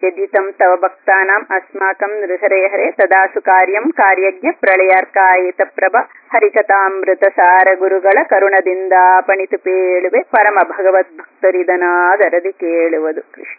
यदितं तव भक्तानाम् अस्माकं नृहरे हरे तदासु कार्यं ಕಾರ್ಯಜ್ಞ ಪ್ರಳಯಾರ್ಕಾಯಿತ ಪ್ರಭ ಹರಿಕಥಾಮೃತಸಾರ ಗುರುಗಳ ಕರುಣದಿಂದ ಪಣಿತು ಪೇಳುವೆ ಪರಮ ಭಗವದ್ಭಕ್ತರಿದನಾದರದಿ ಕೇಳುವುದು ಕೃಷ್ಣ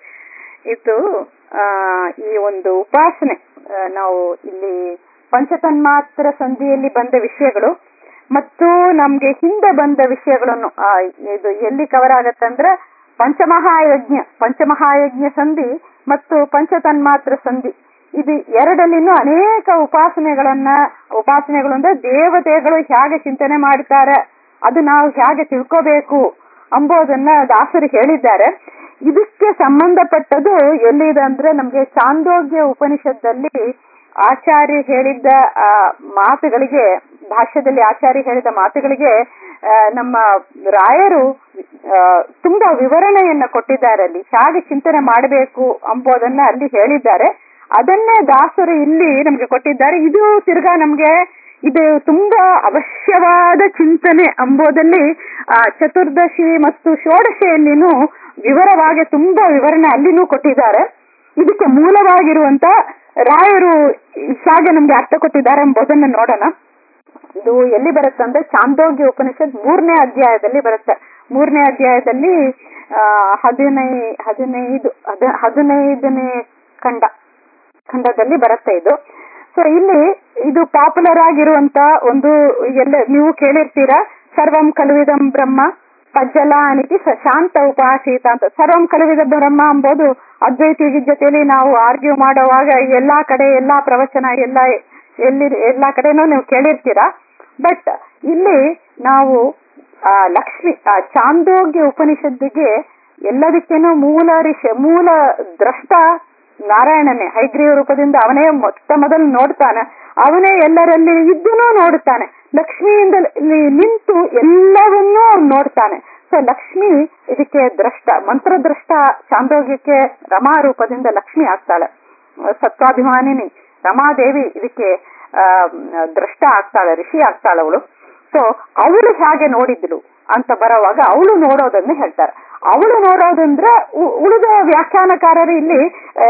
ಇದು ಆ, ಈ ಒಂದು ಉಪಾಸನೆ ಆ, ನಾವು ಇಲ್ಲಿ ಪಂಚತನ್ಮಾತ್ರ ಸಂಧಿಯಲ್ಲಿ ಬಂದ ವಿಷಯಗಳು ಮತ್ತು ನಮ್ಗೆ ಹಿಂದೆ ಬಂದ ವಿಷಯಗಳನ್ನು ಆ, ಇದು ಎಲ್ಲಿ ಕವರ್ ಆಗತ್ತಂದ್ರೆ ಪಂಚಮಹಾಯಜ್ಞ ಪಂಚಮಹಾಯಜ್ಞ ಸಂಧಿ ಮತ್ತು ಪಂಚತನ್ಮಾತ್ರ ಸಂಧಿ ಇದು ಎರಡಲ್ಲಿನೂ ಅನೇಕ ಉಪಾಸನೆಗಳನ್ನ ಉಪಾಸನೆಗಳು ಅಂದ್ರೆ ದೇವತೆಗಳು ಹೇಗೆ ಚಿಂತನೆ ಮಾಡ್ತಾರೆ ಅದು ನಾವು ಹೇಗೆ ತಿಳ್ಕೋಬೇಕು ಅಂಬೋದನ್ನ ದಾಸರು ಹೇಳಿದ್ದಾರೆ ಇದಕ್ಕೆ ಸಂಬಂಧಪಟ್ಟದು ಎಲ್ಲಿದೆ ಅಂದ್ರೆ ನಮ್ಗೆ ಚಾಂದೋಗ್ಯ ಉಪನಿಷತ್ತಲ್ಲಿ ಆಚಾರ್ಯ ಹೇಳಿದ್ದ ಆ, ಮಾತುಗಳಿಗೆ ಭಾಷ್ಯದಲ್ಲಿ ಆಚಾರ್ಯ ಹೇಳಿದ ಮಾತುಗಳಿಗೆ ಆ, ನಮ್ಮ ರಾಯರು ಆ, ತುಂಬಾ ವಿವರಣೆಯನ್ನ ಕೊಟ್ಟಿದ್ದಾರೆ ಅಲ್ಲಿ ಹೇಗೆ ಚಿಂತನೆ ಮಾಡಬೇಕು ಅಂಬೋದನ್ನ ಅಲ್ಲಿ ಹೇಳಿದ್ದಾರೆ ಅದನ್ನೇ ದಾಸರು ಇಲ್ಲಿ ನಮ್ಗೆ ಕೊಟ್ಟಿದ್ದಾರೆ ಇದು ತಿರ್ಗಾ ನಮ್ಗೆ ಇದು ತುಂಬಾ ಅವಶ್ಯವಾದ ಚಿಂತನೆ ಅಂಬೋದಲ್ಲಿ ಆ ಚತುರ್ದಶಿ ಮತ್ತು ಷೋಡಶಿಯಲ್ಲಿನೂ ವಿವರವಾಗಿ ತುಂಬಾ ವಿವರಣೆ ಅಲ್ಲಿನೂ ಕೊಟ್ಟಿದ್ದಾರೆ ಇದಕ್ಕೆ ಮೂಲವಾಗಿರುವಂತ ರಾಯರು ಹೇಗೆ ನಮ್ಗೆ ಅರ್ಥ ಕೊಟ್ಟಿದ್ದಾರೆ ಎಂಬುದನ್ನ ನೋಡೋಣ ಇದು ಎಲ್ಲಿ ಬರುತ್ತೆ ಅಂದ್ರೆ ಚಾಂದೋಗ್ಯ ಉಪನಿಷತ್ ಮೂರನೇ ಅಧ್ಯಾಯದಲ್ಲಿ ಬರುತ್ತೆ ಮೂರನೇ ಅಧ್ಯಾಯದಲ್ಲಿ ಆ ಹದಿನೈ ಹದಿನೈದು ಹದ- ಹದಿನೈದನೇ ಖಂಡ ಖಂಡದಲ್ಲಿ ಬರುತ್ತೆ ಇದು ಸೊ ಇಲ್ಲಿ ಇದು ಪಾಪ್ಯುಲರ್ ಆಗಿರುವಂತ ಒಂದು ಎಲ್ಲ ನೀವು ಕೇಳಿರ್ತೀರಾ ಸರ್ವಂ ಕಲುವಿದಂ ಬ್ರಹ್ಮ ಪಜ್ಜಲ ಅನಿತಿ ಸ- ಶಾಂತ ಉಪಾಸೀತ ಅಂತ ಸರ್ವಂ ಕಲುವಿದ ಬ್ರಹ್ಮ ಎಂಬುದು ಅದ್ವೈತಿ ಜೊತೆಯಲ್ಲಿ ನಾವು ಆರ್ಗ್ಯೂ ಮಾಡುವಾಗ ಎಲ್ಲಾ ಕಡೆ ಎಲ್ಲಾ ಪ್ರವಚನ ಎಲ್ಲ ಎಲ್ಲಿ ಎಲ್ಲಾ ಕಡೆನೂ ನೀವು ಕೇಳಿರ್ತೀರಾ ಬಟ್ ಇಲ್ಲಿ ನಾವು ಆ ಲಕ್ಷ್ಮಿ ಆ ಚಾಂದೋಗ್ಯ ಉಪನಿಷತ್ತಿಗೆ ಎಲ್ಲದಕ್ಕೇನು ಮೂಲ ಋಷಿ ಮೂಲ ದ್ರಷ್ಟ ನಾರಾಯಣನೇ ಹೈಗ್ರೀವ ರೂಪದಿಂದ ಅವನೇ ಮೊತ್ತ ಮೊದಲು ನೋಡ್ತಾನೆ ಅವನೇ ಎಲ್ಲರಲ್ಲಿ ಇದ್ದೂ ನೋಡುತ್ತಾನೆ ಲಕ್ಷ್ಮಿಯಿಂದ ಲಿ- ನಿಂತು ಎಲ್ಲವನ್ನೂ ಅವ್ನು ನೋಡ್ತಾನೆ ಸೊ ಲಕ್ಷ್ಮಿ ಇದಕ್ಕೆ ದ್ರಷ್ಟ ಮಂತ್ರದ್ರಷ್ಟ ಚಾಂದೋಗ್ಯಕ್ಕೆ ರಮಾ ರೂಪದಿಂದ ಲಕ್ಷ್ಮಿ ಆಗ್ತಾಳೆ ಸತ್ವಾಭಿಮಾನಿನಿ ರಮಾದೇವಿ ಇದಕ್ಕೆ ಆ ದ್ರಷ್ಟ ಆಗ್ತಾಳೆ ಋಷಿ ಆಗ್ತಾಳೆ ಅವಳು ಸೊ ಅವಳು ಹೇಗೆ ನೋಡಿದ್ಲು ಅಂತ ಬರೋವಾಗ ಅವಳು ನೋಡೋದನ್ನ ಹೇಳ್ತಾರೆ ಅವಳು ನೋಡೋದಂದ್ರೆ ಉ- ಉಳಿದ ವ್ಯಾಖ್ಯಾನಕಾರರು ಇಲ್ಲಿ ಆ,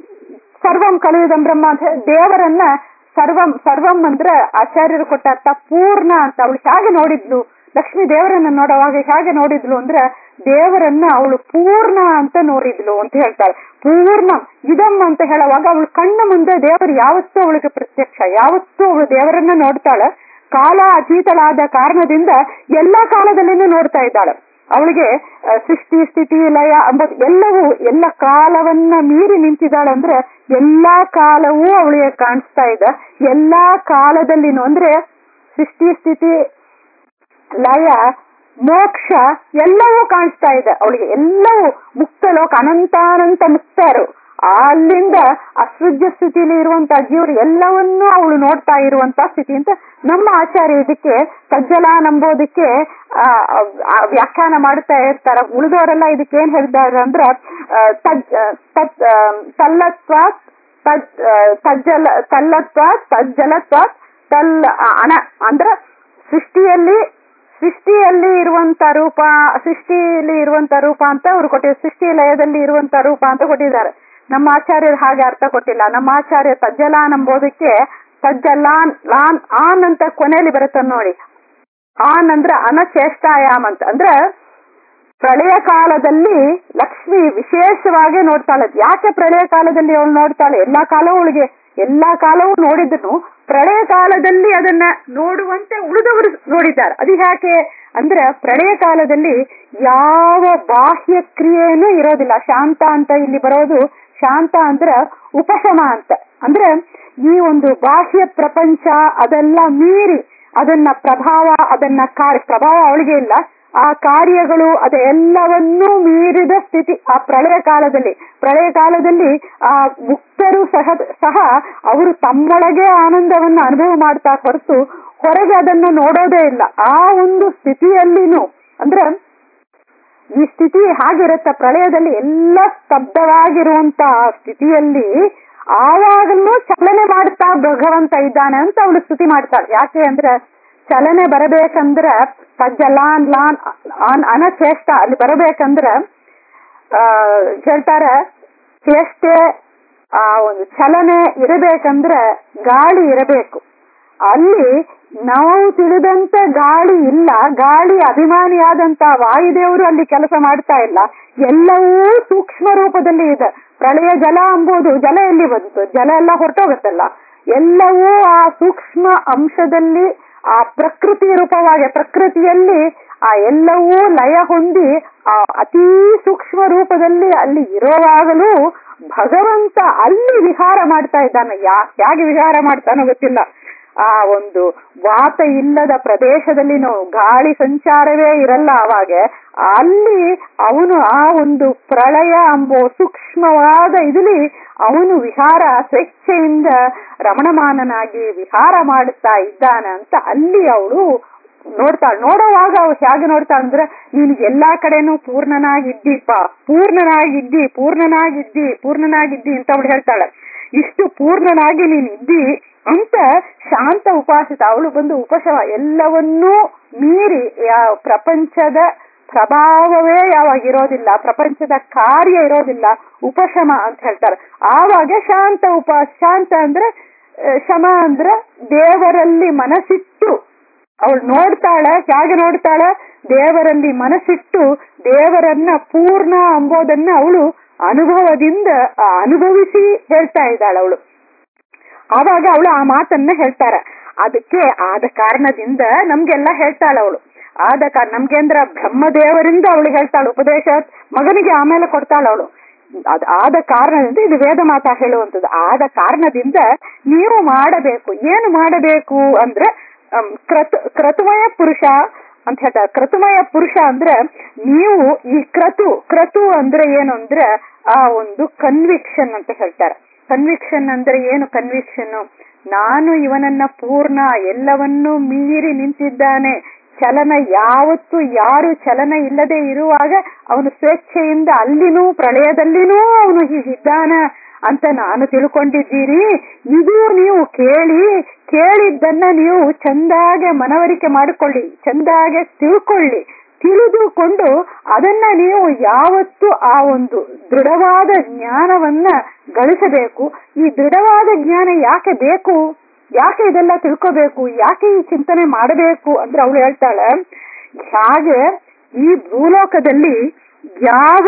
ಸರ್ವಂ ಕಲಿಯುದಂ ಬ್ರಹ್ಮ ಅಂತ ಹೇಳಿ ದೇವರನ್ನ ಸರ್ವಂ ಸರ್ವಂ ಅಂದ್ರೆ ಆಚಾರ್ಯರು ಕೊಟ್ಟ ಅರ್ಥ ಪೂರ್ಣ ಅಂತ ಅವಳು ಹೇಗೆ ನೋಡಿದ್ಲು ಲಕ್ಷ್ಮೀ ದೇವರನ್ನ ನೋಡುವಾಗ ಹೇಗೆ ನೋಡಿದ್ಲು ಅಂದ್ರೆ ದೇವರನ್ನ ಅವಳು ಪೂರ್ಣ ಅಂತ ನೋಡಿದ್ಲು ಅಂತ ಹೇಳ್ತಾಳೆ ಪೂರ್ಣ ಇದಂ ಅಂತ ಹೇಳುವಾಗ ಅವಳು ಕಣ್ಣ ಮುಂದೆ ದೇವರು ಯಾವತ್ತೂ ಅವಳಿಗೆ ಪ್ರತ್ಯಕ್ಷ ಯಾವತ್ತೂ ಅವಳು ದೇವರನ್ನ ನೋಡ್ತಾಳೆ ಕಾಲ ಅತೀತಳಾದ ಕಾರಣದಿಂದ ಎಲ್ಲಾ ಕಾಲದಲ್ಲಿನೂ ನೋಡ್ತಾ ಇದ್ದಾಳೆ ಅವಳಿಗೆ ಆ, ಸೃಷ್ಟಿ ಸ್ಥಿತಿ ಲಯ ಅಂಬುದು ಎಲ್ಲವೂ ಎಲ್ಲ ಕಾಲವನ್ನ ಮೀರಿ ನಿಂತಿದ್ದಾಳೆ ಅಂದ್ರೆ ಎಲ್ಲಾ ಕಾಲವೂ ಅವಳಿಗೆ ಕಾಣಿಸ್ತಾ ಇದೆ ಎಲ್ಲಾ ಕಾಲದಲ್ಲಿನೂ ಅಂದ್ರೆ ಸೃಷ್ಟಿ ಸ್ಥಿತಿ ಲಯ ಮೋಕ್ಷ ಎಲ್ಲವೂ ಕಾಣಿಸ್ತಾ ಇದೆ ಅವಳಿಗೆ ಎಲ್ಲವೂ ಮುಕ್ತ ಲೋಕ ಅನಂತಾನಂತ ಮುಕ್ತರು ಅಲ್ಲಿಂದ ಅಸೃಜ್ಯ ಸ್ಥಿತಿಯಲ್ಲಿ ಇರುವಂತ ಜೀವರು ಎಲ್ಲವನ್ನೂ ಅವಳು ನೋಡ್ತಾ ಇರುವಂತ ಸ್ಥಿತಿ ಅಂತ ನಮ್ಮ ಆಚಾರ್ಯ ಇದಕ್ಕೆ ಸಜ್ಜಲ ನಂಬೋದಕ್ಕೆ ಆ, ಆ, ವ್ಯಾಖ್ಯಾನ ಮಾಡ್ತಾ ಇರ್ತಾರ ಉಳಿದವರೆಲ್ಲ ಇದಕ್ಕೆ ಏನ್ ಹೇಳ್ತಾರೆ ಅಂದ್ರ ಆ, ತಜ್ ಆ, ತತ್ ಆ, ತಲ್ಲತ್ವ ತಜ್ ಆ, ತಜ್ಜಲ ತಲ್ಲತ್ವ ತಜ್ಜಲತ್ವ ತಲ್ ಆ, ಅಣ ಅಂದ್ರ ಸೃಷ್ಟಿಯಲ್ಲಿ ಸೃಷ್ಟಿಯಲ್ಲಿ ಇರುವಂತ ರೂಪ ಸೃಷ್ಟಿಯಲ್ಲಿ ಇರುವಂತ ರೂಪ ಅಂತ ಅವ್ರು ಕೊಟ್ಟಿದ್ದಾರೆ ಸೃಷ್ಟಿ ಲಯದಲ್ಲಿ ಇರುವಂತ ರೂಪ ಅಂತ ಕೊಟ್ಟಿದ್ದಾರೆ ನಮ್ಮ ಆಚಾರ್ಯರು ಹಾಗೆ ಅರ್ಥ ಕೊಟ್ಟಿಲ್ಲ ನಮ್ಮ ಆಚಾರ್ಯ ತಜ್ಜಲಾನ್ ಎಂಬುದಕ್ಕೆ ತಜ್ಜಲಾನ್ ಲಾನ್ ಆನ್ ಅಂತ ಕೊನೆಯಲ್ಲಿ ಬರುತ್ತೆ ನೋಡಿ ಆನ್ ಅಂದ್ರೆ ಅನಚೇಷ್ಟಾಯಾಮ್ ಅಂತ ಅಂದ್ರೆ ಪ್ರಳಯ ಕಾಲದಲ್ಲಿ ಲಕ್ಷ್ಮಿ ವಿಶೇಷವಾಗಿ ನೋಡ್ತಾಳೆ ಯಾಕೆ ಪ್ರಳಯ ಕಾಲದಲ್ಲಿ ಅವಳು ನೋಡ್ತಾಳೆ ಎಲ್ಲಾ ಕಾಲವೂ ಅವಳಿಗೆ ಎಲ್ಲಾ ಕಾಲವೂ ನೋಡಿದ್ರು ಪ್ರಳಯ ಕಾಲದಲ್ಲಿ ಅದನ್ನ ನೋಡುವಂತೆ ಉಳಿದವರು ನೋಡಿದ್ದಾರೆ ಅದು ಯಾಕೆ ಅಂದ್ರೆ ಪ್ರಳಯ ಕಾಲದಲ್ಲಿ ಯಾವ ಬಾಹ್ಯ ಕ್ರಿಯೆನೂ ಇರೋದಿಲ್ಲ ಶಾಂತ ಅಂತ ಇಲ್ಲಿ ಬರೋದು ಶಾಂತ ಅಂದ್ರೆ ಉಪಶಮ ಅಂತ ಅಂದ್ರೆ ಈ ಒಂದು ಬಾಹ್ಯ ಪ್ರಪಂಚ ಅದೆಲ್ಲ ಮೀರಿ ಅದನ್ನ ಪ್ರಭಾವ ಅದನ್ನ ಕಾರ್ಯ ಪ್ರಭಾವ ಅವಳಿಗೆ ಇಲ್ಲ ಆ ಕಾರ್ಯಗಳು ಅದೆಲ್ಲವನ್ನೂ ಮೀರಿದ ಸ್ಥಿತಿ ಆ ಪ್ರಳಯ ಕಾಲದಲ್ಲಿ ಪ್ರಳಯ ಕಾಲದಲ್ಲಿ ಆ ಮುಕ್ತರು ಸಹ ಸಹ ಅವರು ತಮ್ಮೊಳಗೆ ಆನಂದವನ್ನು ಅನುಭವ ಮಾಡ್ತಾ ಹೊರತು ಹೊರಗೆ ಅದನ್ನ ನೋಡೋದೇ ಇಲ್ಲ ಆ ಒಂದು ಸ್ಥಿತಿಯಲ್ಲಿನೂ ಅಂದ್ರೆ ಈ ಸ್ಥಿತಿ ಹಾಗಿರುತ್ತೆ ಪ್ರಳಯದಲ್ಲಿ ಎಲ್ಲ ಸ್ತಬ್ಧವಾಗಿರುವಂತ ಸ್ಥಿತಿಯಲ್ಲಿ ಆವಾಗಲೂ ಚಲನೆ ಮಾಡ್ತಾ ಭಗವಂತ ಇದ್ದಾನೆ ಅಂತ ಅವಳು ಸ್ತುತಿ ಮಾಡ್ತಾಳೆ ಯಾಕೆ ಅಂದ್ರೆ ಚಲನೆ ಬರಬೇಕಂದ್ರ ತಜ್ಜಲಾನ್ ಲಾನ್ ಆನ್ ಅನಚೇಷ್ಟ ಅಲ್ಲಿ ಬರಬೇಕಂದ್ರ ಆ ಹೇಳ್ತಾರ ಚೇಷ್ಟೆ ಆ ಒಂದು ಚಲನೆ ಇರಬೇಕಂದ್ರೆ ಗಾಳಿ ಇರಬೇಕು ಅಲ್ಲಿ ನಾವು ತಿಳಿದಂತ ಗಾಳಿ ಇಲ್ಲ ಗಾಳಿ ಅಭಿಮಾನಿಯಾದಂತ ವಾಯುದೇವರು ಅಲ್ಲಿ ಕೆಲಸ ಮಾಡ್ತಾ ಇಲ್ಲ ಎಲ್ಲವೂ ಸೂಕ್ಷ್ಮ ರೂಪದಲ್ಲಿ ಇದೆ ಪ್ರಳಯ ಜಲ ಎಂಬುದು ಜಲ ಎಲ್ಲಿ ಬಂತು ಜಲ ಎಲ್ಲ ಹೊರಟೋಗುತ್ತಲ್ಲ ಎಲ್ಲವೂ ಆ ಸೂಕ್ಷ್ಮ ಅಂಶದಲ್ಲಿ ಆ ಪ್ರಕೃತಿ ರೂಪವಾಗಿ ಪ್ರಕೃತಿಯಲ್ಲಿ ಆ ಎಲ್ಲವೂ ಲಯ ಹೊಂದಿ ಆ ಅತೀ ಸೂಕ್ಷ್ಮ ರೂಪದಲ್ಲಿ ಅಲ್ಲಿ ಇರುವಾಗಲೂ ಭಗವಂತ ಅಲ್ಲಿ ವಿಹಾರ ಮಾಡ್ತಾ ಇದ್ದಾನೆ ಯಾ ಹೇಗೆ ವಿಹಾರ ಮಾಡ್ತಾನೋ ಗೊತ್ತಿಲ್ಲ ಆ ಒಂದು ವಾತ ಇಲ್ಲದ ಪ್ರದೇಶದಲ್ಲಿ ನಾವು ಗಾಳಿ ಸಂಚಾರವೇ ಇರಲ್ಲ ಅವಾಗ ಅಲ್ಲಿ ಅವನು ಆ ಒಂದು ಪ್ರಳಯ ಎಂಬೋ ಸೂಕ್ಷ್ಮವಾದ ಇದಲಿ ಅವನು ವಿಹಾರ ಸ್ವೇಚ್ಛೆಯಿಂದ ರಮಣಮಾನನಾಗಿ ವಿಹಾರ ಮಾಡುತ್ತಾ ಇದ್ದಾನೆ ಅಂತ ಅಲ್ಲಿ ಅವಳು ನೋಡ್ತಾಳೆ ನೋಡುವಾಗ ಅವಳು ಹೇಗೆ ನೋಡ್ತಾಳೆ ಅಂದ್ರೆ ನೀನು ಎಲ್ಲಾ ಕಡೆನೂ ಪೂರ್ಣನಾಗಿದ್ದೀಪ ಪೂರ್ಣನಾಗಿದ್ದಿ ಪೂರ್ಣನಾಗಿದ್ದಿ ಪೂರ್ಣನಾಗಿದ್ದಿ ಅಂತ ಅವಳು ಹೇಳ್ತಾಳೆ ಇಷ್ಟು ಪೂರ್ಣನಾಗಿ ನೀನು ಇದ್ದಿ ಅಂತ ಶಾಂತ ಉಪಾಸಿತ ಅವಳು ಬಂದು ಉಪಶಮ ಎಲ್ಲವನ್ನೂ ಮೀರಿ ಯಾವ ಪ್ರಪಂಚದ ಪ್ರಭಾವವೇ ಯಾವಾಗ ಇರೋದಿಲ್ಲ ಪ್ರಪಂಚದ ಕಾರ್ಯ ಇರೋದಿಲ್ಲ ಉಪಶಮ ಅಂತ ಹೇಳ್ತಾರೆ ಆವಾಗ ಶಾಂತ ಉಪಾಸ ಶಾಂತ ಅಂದ್ರೆ ಶಮ ಅಂದ್ರೆ ದೇವರಲ್ಲಿ ಮನಸ್ಸಿಟ್ಟು ಅವಳು ನೋಡ್ತಾಳೆ ಹೇಗೆ ನೋಡ್ತಾಳೆ ದೇವರಲ್ಲಿ ಮನಸ್ಸಿಟ್ಟು ದೇವರನ್ನ ಪೂರ್ಣ ಎಂಬುದನ್ನ ಅವಳು ಅನುಭವದಿಂದ ಅನುಭವಿಸಿ ಹೇಳ್ತಾ ಇದ್ದಾಳೆ ಅವಳು ಆವಾಗ ಅವಳು ಆ ಮಾತನ್ನ ಹೇಳ್ತಾರೆ ಅದಕ್ಕೆ ಆದ ಕಾರಣದಿಂದ ನಮ್ಗೆಲ್ಲ ಹೇಳ್ತಾಳೆ ಅವಳು ಆದ ಕಾರಣ ನಮ್ಗೆ ಅಂದ್ರ ಬ್ರಹ್ಮದೇವರಿಂದ ಅವಳು ಹೇಳ್ತಾಳೆ ಉಪದೇಶ ಮಗನಿಗೆ ಆಮೇಲೆ ಕೊಡ್ತಾಳೆ ಅವಳು ಅದ್ ಆದ ಕಾರಣದಿಂದ ಇದು ವೇದ ಮಾತಾ ಹೇಳುವಂಥದ್ದು ಆದ ಕಾರಣದಿಂದ ನೀವು ಮಾಡಬೇಕು ಏನು ಮಾಡಬೇಕು ಅಂದ್ರೆ ಕ್ರತು ಕ್ರತುಮಯ ಪುರುಷ ಅಂತ ಹೇಳ್ತಾರೆ ಕ್ರತುಮಯ ಪುರುಷ ಅಂದ್ರೆ ನೀವು ಈ ಕ್ರತು ಕ್ರತು ಅಂದ್ರೆ ಏನು ಅಂದ್ರೆ ಆ ಒಂದು ಕನ್ವಿಕ್ಷನ್ ಅಂತ ಹೇಳ್ತಾರೆ ಕನ್ವಿಕ್ಷನ್ ಅಂದ್ರೆ ಏನು ಕನ್ವಿಕ್ಷನ್ ನಾನು ಇವನನ್ನ ಪೂರ್ಣ ಎಲ್ಲವನ್ನೂ ಮೀರಿ ನಿಂತಿದ್ದಾನೆ ಚಲನ ಯಾವತ್ತು ಯಾರು ಚಲನ ಇಲ್ಲದೆ ಇರುವಾಗ ಅವನು ಸ್ವೇಚ್ಛೆಯಿಂದ ಅಲ್ಲಿನೂ ಪ್ರಳಯದಲ್ಲಿನೂ ಅವನು ಹೀಗಿದ್ದಾನ ಅಂತ ನಾನು ತಿಳ್ಕೊಂಡಿದ್ದೀರಿ ಇದು ನೀವು ಕೇಳಿ ಕೇಳಿದ್ದನ್ನ ನೀವು ಚಂದಾಗೆ ಮನವರಿಕೆ ಮಾಡಿಕೊಳ್ಳಿ ಚಂದಾಗೆ ತಿಳ್ಕೊಳ್ಳಿ ತಿಳಿದುಕೊಂಡು ಅದನ್ನ ನೀವು ಯಾವತ್ತು ಆ ಒಂದು ದೃಢವಾದ ಜ್ಞಾನವನ್ನ ಗಳಿಸಬೇಕು ಈ ದೃಢವಾದ ಜ್ಞಾನ ಯಾಕೆ ಬೇಕು ಯಾಕೆ ಇದೆಲ್ಲ ತಿಳ್ಕೋಬೇಕು ಯಾಕೆ ಈ ಚಿಂತನೆ ಮಾಡಬೇಕು ಅಂದ್ರೆ ಅವಳು ಹೇಳ್ತಾಳೆ ಹಾಗೆ ಈ ಭೂಲೋಕದಲ್ಲಿ ಯಾವ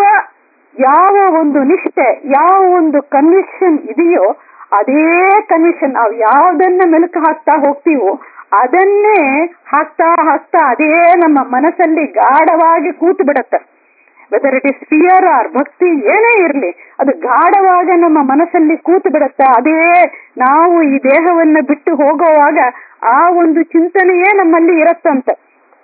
ಯಾವ ಒಂದು ನಿಷ್ಠೆ ಯಾವ ಒಂದು ಕನ್ವಿಕ್ಷನ್ ಇದೆಯೋ ಅದೇ ಕನ್ವಿಕ್ಷನ್ ನಾವು ಯಾವ್ದನ್ನ ಮೆಲುಕು ಹಾಕ್ತಾ ಹೋಗ್ತೀವೋ ಅದನ್ನೇ ಹಾಕ್ತಾ ಹಾಕ್ತಾ ಅದೇ ನಮ್ಮ ಮನಸ್ಸಲ್ಲಿ ಗಾಢವಾಗಿ ಕೂತು ಬಿಡತ್ತೆ whether it is fear or ಭಕ್ತಿ ಏನೇ ಇರಲಿ ಅದು ಗಾಢವಾಗಿ ನಮ್ಮ ಮನಸ್ಸಲ್ಲಿ ಕೂತು ಬಿಡುತ್ತೆ ಅದೇ ನಾವು ಈ ದೇಹವನ್ನ ಬಿಟ್ಟು ಹೋಗುವಾಗ ಆ ಒಂದು ಚಿಂತನೆಯೇ ನಮ್ಮಲ್ಲಿ ಇರತ್ತಂತೆ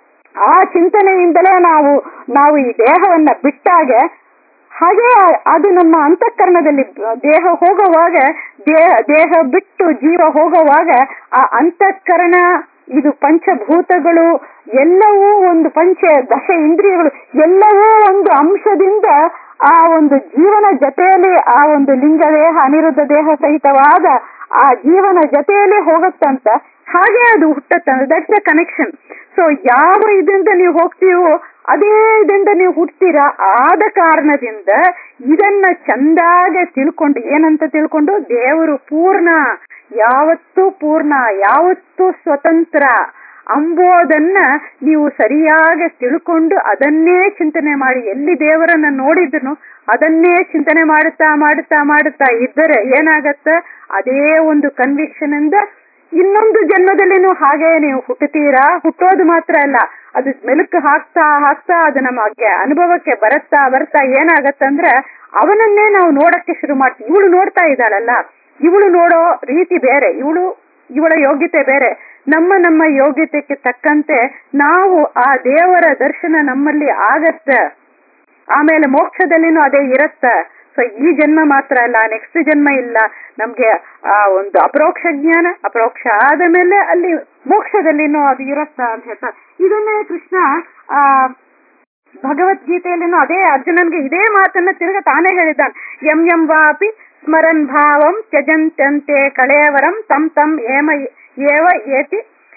ಆ ಚಿಂತನೆಯಿಂದಲೇ ನಾವು ನಾವು ಈ ದೇಹವನ್ನ ಬಿಟ್ಟಾಗ ಹಾಗೆ ಅದು ನಮ್ಮ ಅಂತಃಕರಣದಲ್ಲಿ ದೇಹ ಹೋಗುವಾಗ ದೇಹ ದೇಹ ಬಿಟ್ಟು ಜೀವ ಹೋಗುವಾಗ ಆ ಅಂತಃಕರಣ ಇದು ಪಂಚಭೂತಗಳು ಎಲ್ಲವೂ ಒಂದು ಪಂಚ ದಶ ಇಂದ್ರಿಯಗಳು ಎಲ್ಲವೂ ಒಂದು ಅಂಶದಿಂದ ಆ ಒಂದು ಜೀವನ ಜೊತೆಯಲ್ಲಿ ಆ ಒಂದು ಲಿಂಗದೇಹ ಅನಿರುದ್ಧ ದೇಹ ಸಹಿತವಾದ ಆ ಜೀವನ ಜೊತೆಯಲ್ಲಿ ಹೋಗುತ್ತಂತ ಹಾಗೆ ಅದು ಹುಟ್ಟತ್ತಂದ್ರೆ ದಟ್ಸ್ ಎ ಕನೆಕ್ಷನ್ ಸೊ ಯಾವ ಇದರಿಂದ ನೀವು ಹೋಗ್ತೀವೋ ಅದೇ ಇದರಿಂದ ನೀವು ಹುಡ್ತೀರಾ ಆದ ಕಾರಣದಿಂದ ಇದನ್ನ ಚಂದಾಗೆ ತಿಳ್ಕೊಂಡು ಏನಂತ ತಿಳ್ಕೊಂಡು ದೇವರು ಪೂರ್ಣ ಯಾವತ್ತೂ ಪೂರ್ಣ ಯಾವತ್ತೂ ಸ್ವತಂತ್ರ ಅಂಬೋದನ್ನ ನೀವು ಸರಿಯಾಗಿ ತಿಳ್ಕೊಂಡು ಅದನ್ನೇ ಚಿಂತನೆ ಮಾಡಿ ಎಲ್ಲಿ ದೇವರನ್ನ ನೋಡಿದ್ರು ಅದನ್ನೇ ಚಿಂತನೆ ಮಾಡುತ್ತಾ ಮಾಡುತ್ತಾ ಮಾಡುತ್ತಾ ಇದ್ದರೆ ಏನಾಗತ್ತ ಅದೇ ಒಂದು ಕನ್ವಿಕ್ಷನ್ ಇಂದ ಇನ್ನೊಂದು ಜನ್ಮದಲ್ಲಿನೂ ಹಾಗೆ ನೀವು ಹುಟ್ಟುತ್ತೀರಾ ಹುಟ್ಟೋದು ಮಾತ್ರ ಅಲ್ಲ ಅದು ಮೆಲುಕು ಹಾಕ್ತಾ ಹಾಕ್ತಾ ಅದು ನಮಗೆ ಅನುಭವಕ್ಕೆ ಬರುತ್ತಾ ಬರ್ತಾ ಏನಾಗತ್ತಂದ್ರೆ ಅವನನ್ನೇ ನಾವು ನೋಡಕ್ಕೆ ಶುರು ಮಾಡ್ತೀವಿ ಇವಳು ನೋಡ್ತಾ ಇದ್ದಾಳಲ್ಲ ಇವಳು ನೋಡೋ ರೀತಿ ಬೇರೆ ಇವಳು ಇವಳ ಯೋಗ್ಯತೆ ಬೇರೆ ನಮ್ಮ ನಮ್ಮ ಯೋಗ್ಯತೆಗೆ ತಕ್ಕಂತೆ ನಾವು ಆ ದೇವರ ದರ್ಶನ ನಮ್ಮಲ್ಲಿ ಆಗತ್ತ ಆಮೇಲೆ ಮೋಕ್ಷದಲ್ಲಿನೂ ಅದೇ ಇರತ್ತ ಸೊ ಈ ಜನ್ಮ ಮಾತ್ರ ಅಲ್ಲ ನೆಕ್ಸ್ಟ್ ಜನ್ಮ ಇಲ್ಲ ನಮ್ಗೆ ಆ ಒಂದು ಅಪರೋಕ್ಷ ಜ್ಞಾನ ಅಪರೋಕ್ಷ ಆದ ಮೇಲೆ ಅಲ್ಲಿ ಮೋಕ್ಷದಲ್ಲಿನೂ ಅದು ಇರತ್ತ ಅಂತ ಹೇಳ್ತಾರೆ ಇದನ್ನೇ ಕೃಷ್ಣ ಆ ಭಗವದ್ಗೀತೆಯಲ್ಲಿನೂ ಅದೇ ಅರ್ಜುನನ್ಗೆ ಇದೇ ಮಾತನ್ನ ತಿರುಗ ತಾನೇ ಹೇಳಿದ್ದಾನೆ ಎಂ ಎಂ ವಾಪಿ ಸ್ಮರನ್ ಭಾವಂ ತ್ಯಜಂತ್ಯಂತೆ ಕಳೆಯವರಂ ತಂ ತಂ ಏಮ ಏವ ಏತಿ